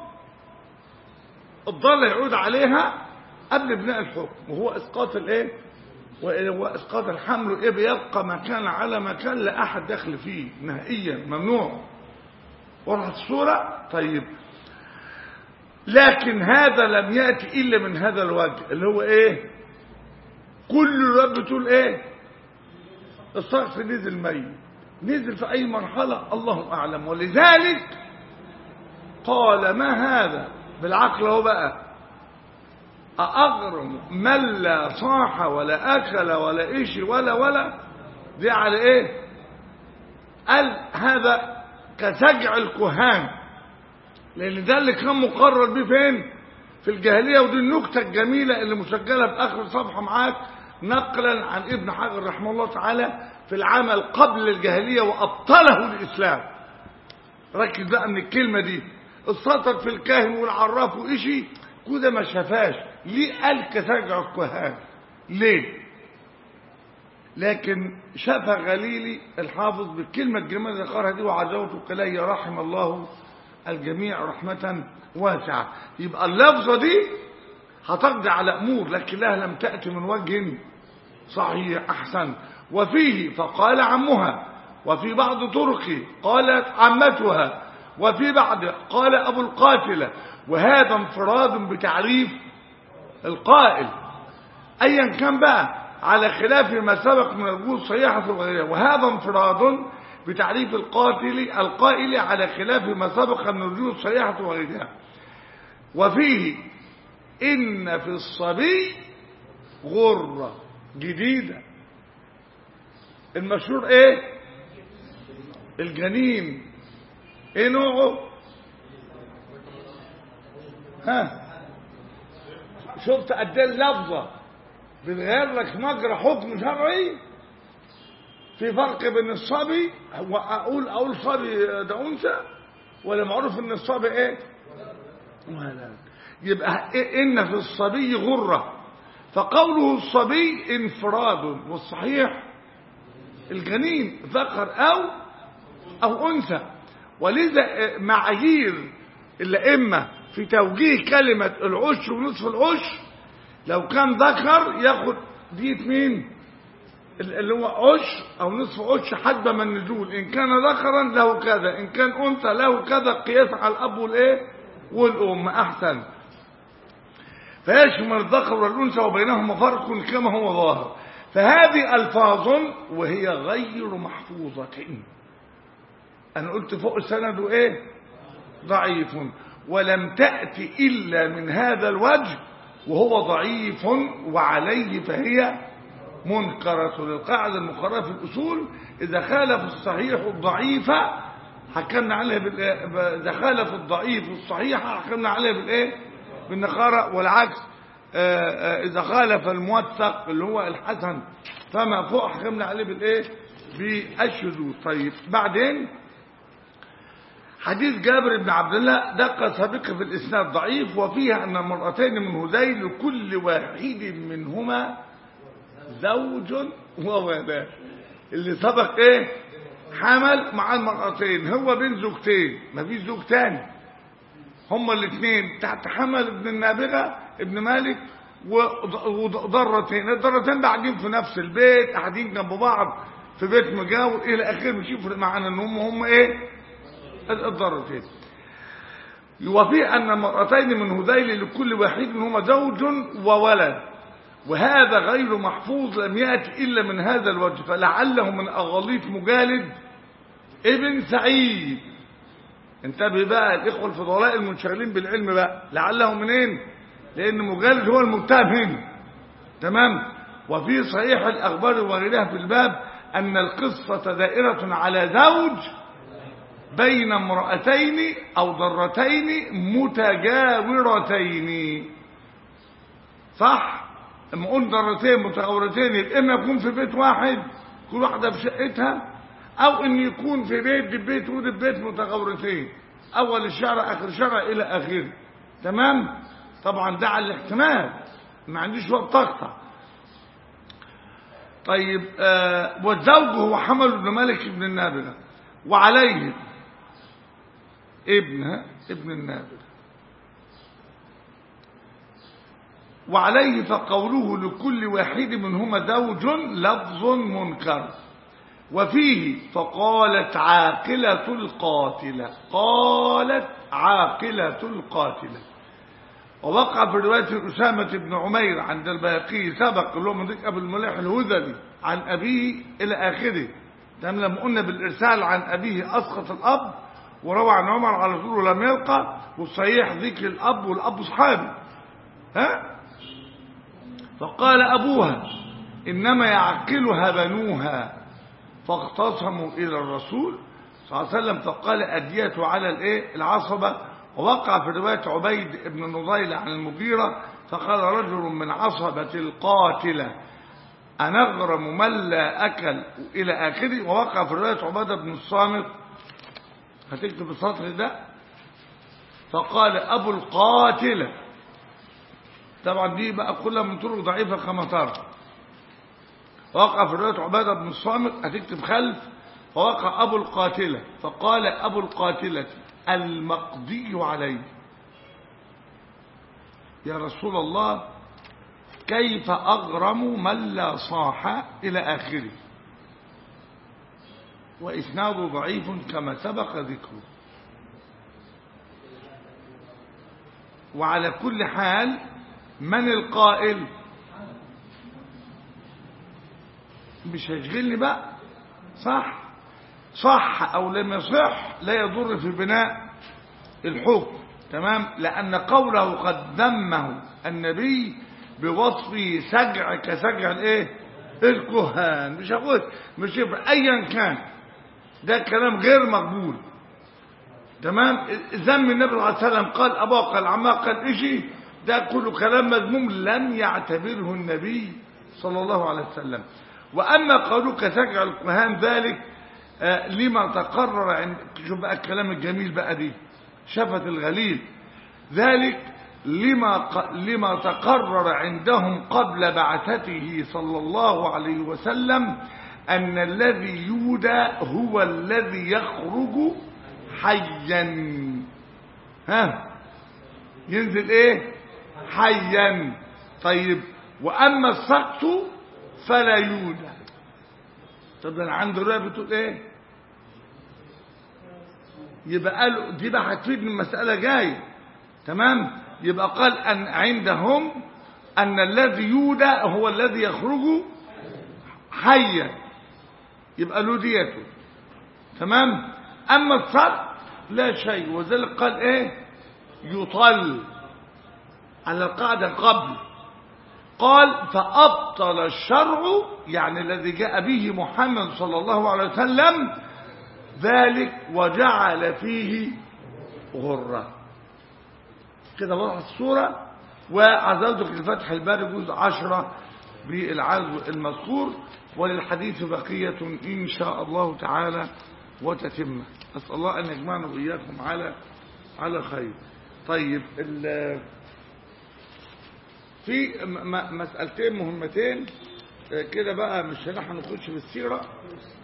الضل يعود عليها قبل بناء الحكم وهو اسقاط الايه وهو اسقاط الحمل ايه بيبقى مكان على مكان لا احد داخل فيه نهائيا ممنوع وضحت الصوره طيب لكن هذا لم ياتي الا من هذا الوجه اللي هو ايه كل الرب بتقول ايه الشخص نزل ميت نزل في اي مرحله الله اعلم ولذلك قال ما هذا بالعقل هو بقى أأغرم من لا صاح ولا أكل ولا إيش ولا ولا دي على إيه قال هذا كسجع الكهان لأن ده اللي كان مقرر بيه فين في الجاهلية ودي النكتة الجميلة اللي مسجلة في آخر صفحة معاك نقلا عن ابن حجر رحمه الله تعالى في العمل قبل الجاهلية وأبطله الإسلام ركز بقى من الكلمة دي السطر في الكاهن والعراف وإشي كده ما شافاش ليه قال كسجع الكهان ليه لكن شاف غليلي الحافظ بالكلمة الجميلة اللي قالها دي وعزوته كلي رحم الله الجميع رحمة واسعة يبقى اللفظة دي هتقضي على أمور لكنها لم تأتي من وجه صحيح أحسن وفيه فقال عمها وفي بعض طرقه قالت عمتها وفي بعض قال أبو القاتلة وهذا انفراد بتعريف القائل أيا كان بقى على خلاف ما سبق من الوجوه الصحيحة وغيرها وهذا انفراد بتعريف القاتل القائل على خلاف ما سبق من الرجوع الصريحة وغيرها وفيه إن في الصبي غرة جديدة المشهور ايه الجنين ايه نوعه ها شفت قد ايه اللفظه بتغير لك مجرى حكم شرعي في فرق بين الصبي هو اقول اقول صبي ده انثى ولا معروف ان الصبي ايه ولد يبقى إيه ان في الصبي غره فقوله الصبي انفراد والصحيح الجنين ذكر او او انثى ولذا معايير الائمه في توجيه كلمه العش ونصف العش لو كان ذكر ياخد ديت مين اللي هو عش او نصف عش حسب ما النزول ان كان ذكرا له كذا ان كان انثى له كذا قياس على الاب والايه والام احسن فيشمل الذكر والانثى وبينهما فرق كما هو ظاهر فهذه الفاظ وهي غير محفوظه انا قلت فوق السند ايه ضعيف ولم تأتي إلا من هذا الوجه وهو ضعيف وعليه فهي منكرة للقاعدة المقررة في الأصول إذا خالف الصحيح الضعيف حكمنا عليها بال إذا خالف الضعيف الصحيح حكمنا عليها بالإيه؟ بالنخارة والعكس إذا خالف الموثق اللي هو الحسن فما فوق حكمنا عليه بالإيه؟ بالشذوذ طيب بعدين حديث جابر بن عبد الله دقة سابقة في الإسناد ضعيف وفيها أن المرأتين من هذيل لكل واحد منهما زوج وولد اللي سبق ايه حمل مع المرأتين هو بين زوجتين مفيش زوج تاني هما الاثنين تحت حمل ابن النابغة ابن مالك وضرتين الضرتين قاعدين في نفس البيت قاعدين جنب بعض في بيت مجاور الى اخره مش يفرق معانا ان هم هم ايه الضرتين وفي أن المرأتين من هذيل لكل واحد منهما زوج وولد وهذا غير محفوظ لم يأتي إلا من هذا الوجه فلعله من أغاليط مجالد ابن سعيد انتبه بقى الإخوة الفضلاء المنشغلين بالعلم بقى لعله منين لأن مجالد هو المتهم هنا تمام وفي صحيح الأخبار وغيرها في الباب أن القصة دائرة على زوج بين امرأتين أو ضرتين متجاورتين صح لما قلت ضرتين متجاورتين يبقى إما يكون في بيت واحد كل واحدة في شقتها أو إن يكون في بيت دي بيت ودي بيت متجاورتين أول الشارع آخر الشارع إلى آخره تمام طبعا ده على الاحتمال ما عنديش وقت أقطع طيب آه والزوج هو حمل بن مالك بن النابغة وعليه ابن ابن النابغة وعليه فقوله لكل واحد منهما زوج لفظ منكر وفيه فقالت عاقلة القاتلة قالت عاقلة القاتلة ووقع في رواية أسامة بن عمير عند الباقي سبق اللي هو من ذلك أبو المليح الهذلي عن أبيه إلى آخره تم لما قلنا بالإرسال عن أبيه أسقط الأب وروى عن عمر على طول لم يلقى والصحيح ذكر الأب والأب صحابي ها فقال أبوها إنما يعقلها بنوها فاختصموا إلى الرسول صلى الله عليه وسلم فقال أدية على الإيه العصبة ووقع في رواية عبيد بن نضيل عن المغيرة فقال رجل من عصبة القاتلة أنغرم من لا أكل إلى آخره ووقع في رواية عبادة بن الصامت هتكتب السطر ده فقال أبو القاتلة طبعا دي بقى كلها من طرق ضعيفة كما ترى وقع في رواية عبادة بن الصامت هتكتب خلف ووقع أبو القاتلة فقال أبو القاتلة المقضي عليه يا رسول الله كيف أغرم من لا صاح إلى آخره وإسناده ضعيف كما سبق ذكره وعلى كل حال من القائل مش هيشغلني بقى صح صح أو لم يصح لا يضر في بناء الحكم تمام لأن قوله قد ذمه النبي بوصفه سجع كسجع الايه الكهان مش هقول مش يبقى ايا كان ده كلام غير مقبول تمام ذم النبي صلى الله عليه وسلم قال ابا قال عما قال اشي ده كله كلام مذموم لم يعتبره النبي صلى الله عليه وسلم واما قالوا كسجع الكهان ذلك آه لما تقرر عند شوف بقى الكلام الجميل بقى دي شفت الغليل ذلك لما ق... لما تقرر عندهم قبل بعثته صلى الله عليه وسلم أن الذي يودى هو الذي يخرج حيا ها ينزل ايه حيا طيب وأما السقط فلا يودى طب ده انا عندي رؤية بتقول ايه يبقى قالوا دي بقى هتفيد من المسألة جايه تمام يبقى قال أن عندهم أن الذي يودى هو الذي يخرج حيا يبقى له ديته تمام أما الصرف لا شيء وذلك قال إيه يطل على القاعدة قبل قال فأبطل الشرع يعني الذي جاء به محمد صلى الله عليه وسلم ذلك وجعل فيه غره كده وضحت الصورة وعزلتك الفتح الباري جزء عشرة بالعزو المذكور وللحديث بقية إن شاء الله تعالى وتتم أسأل الله أن يجمعنا وإياكم على على خير طيب في مسألتين مهمتين كده بقى مش هنحن نخش في السيرة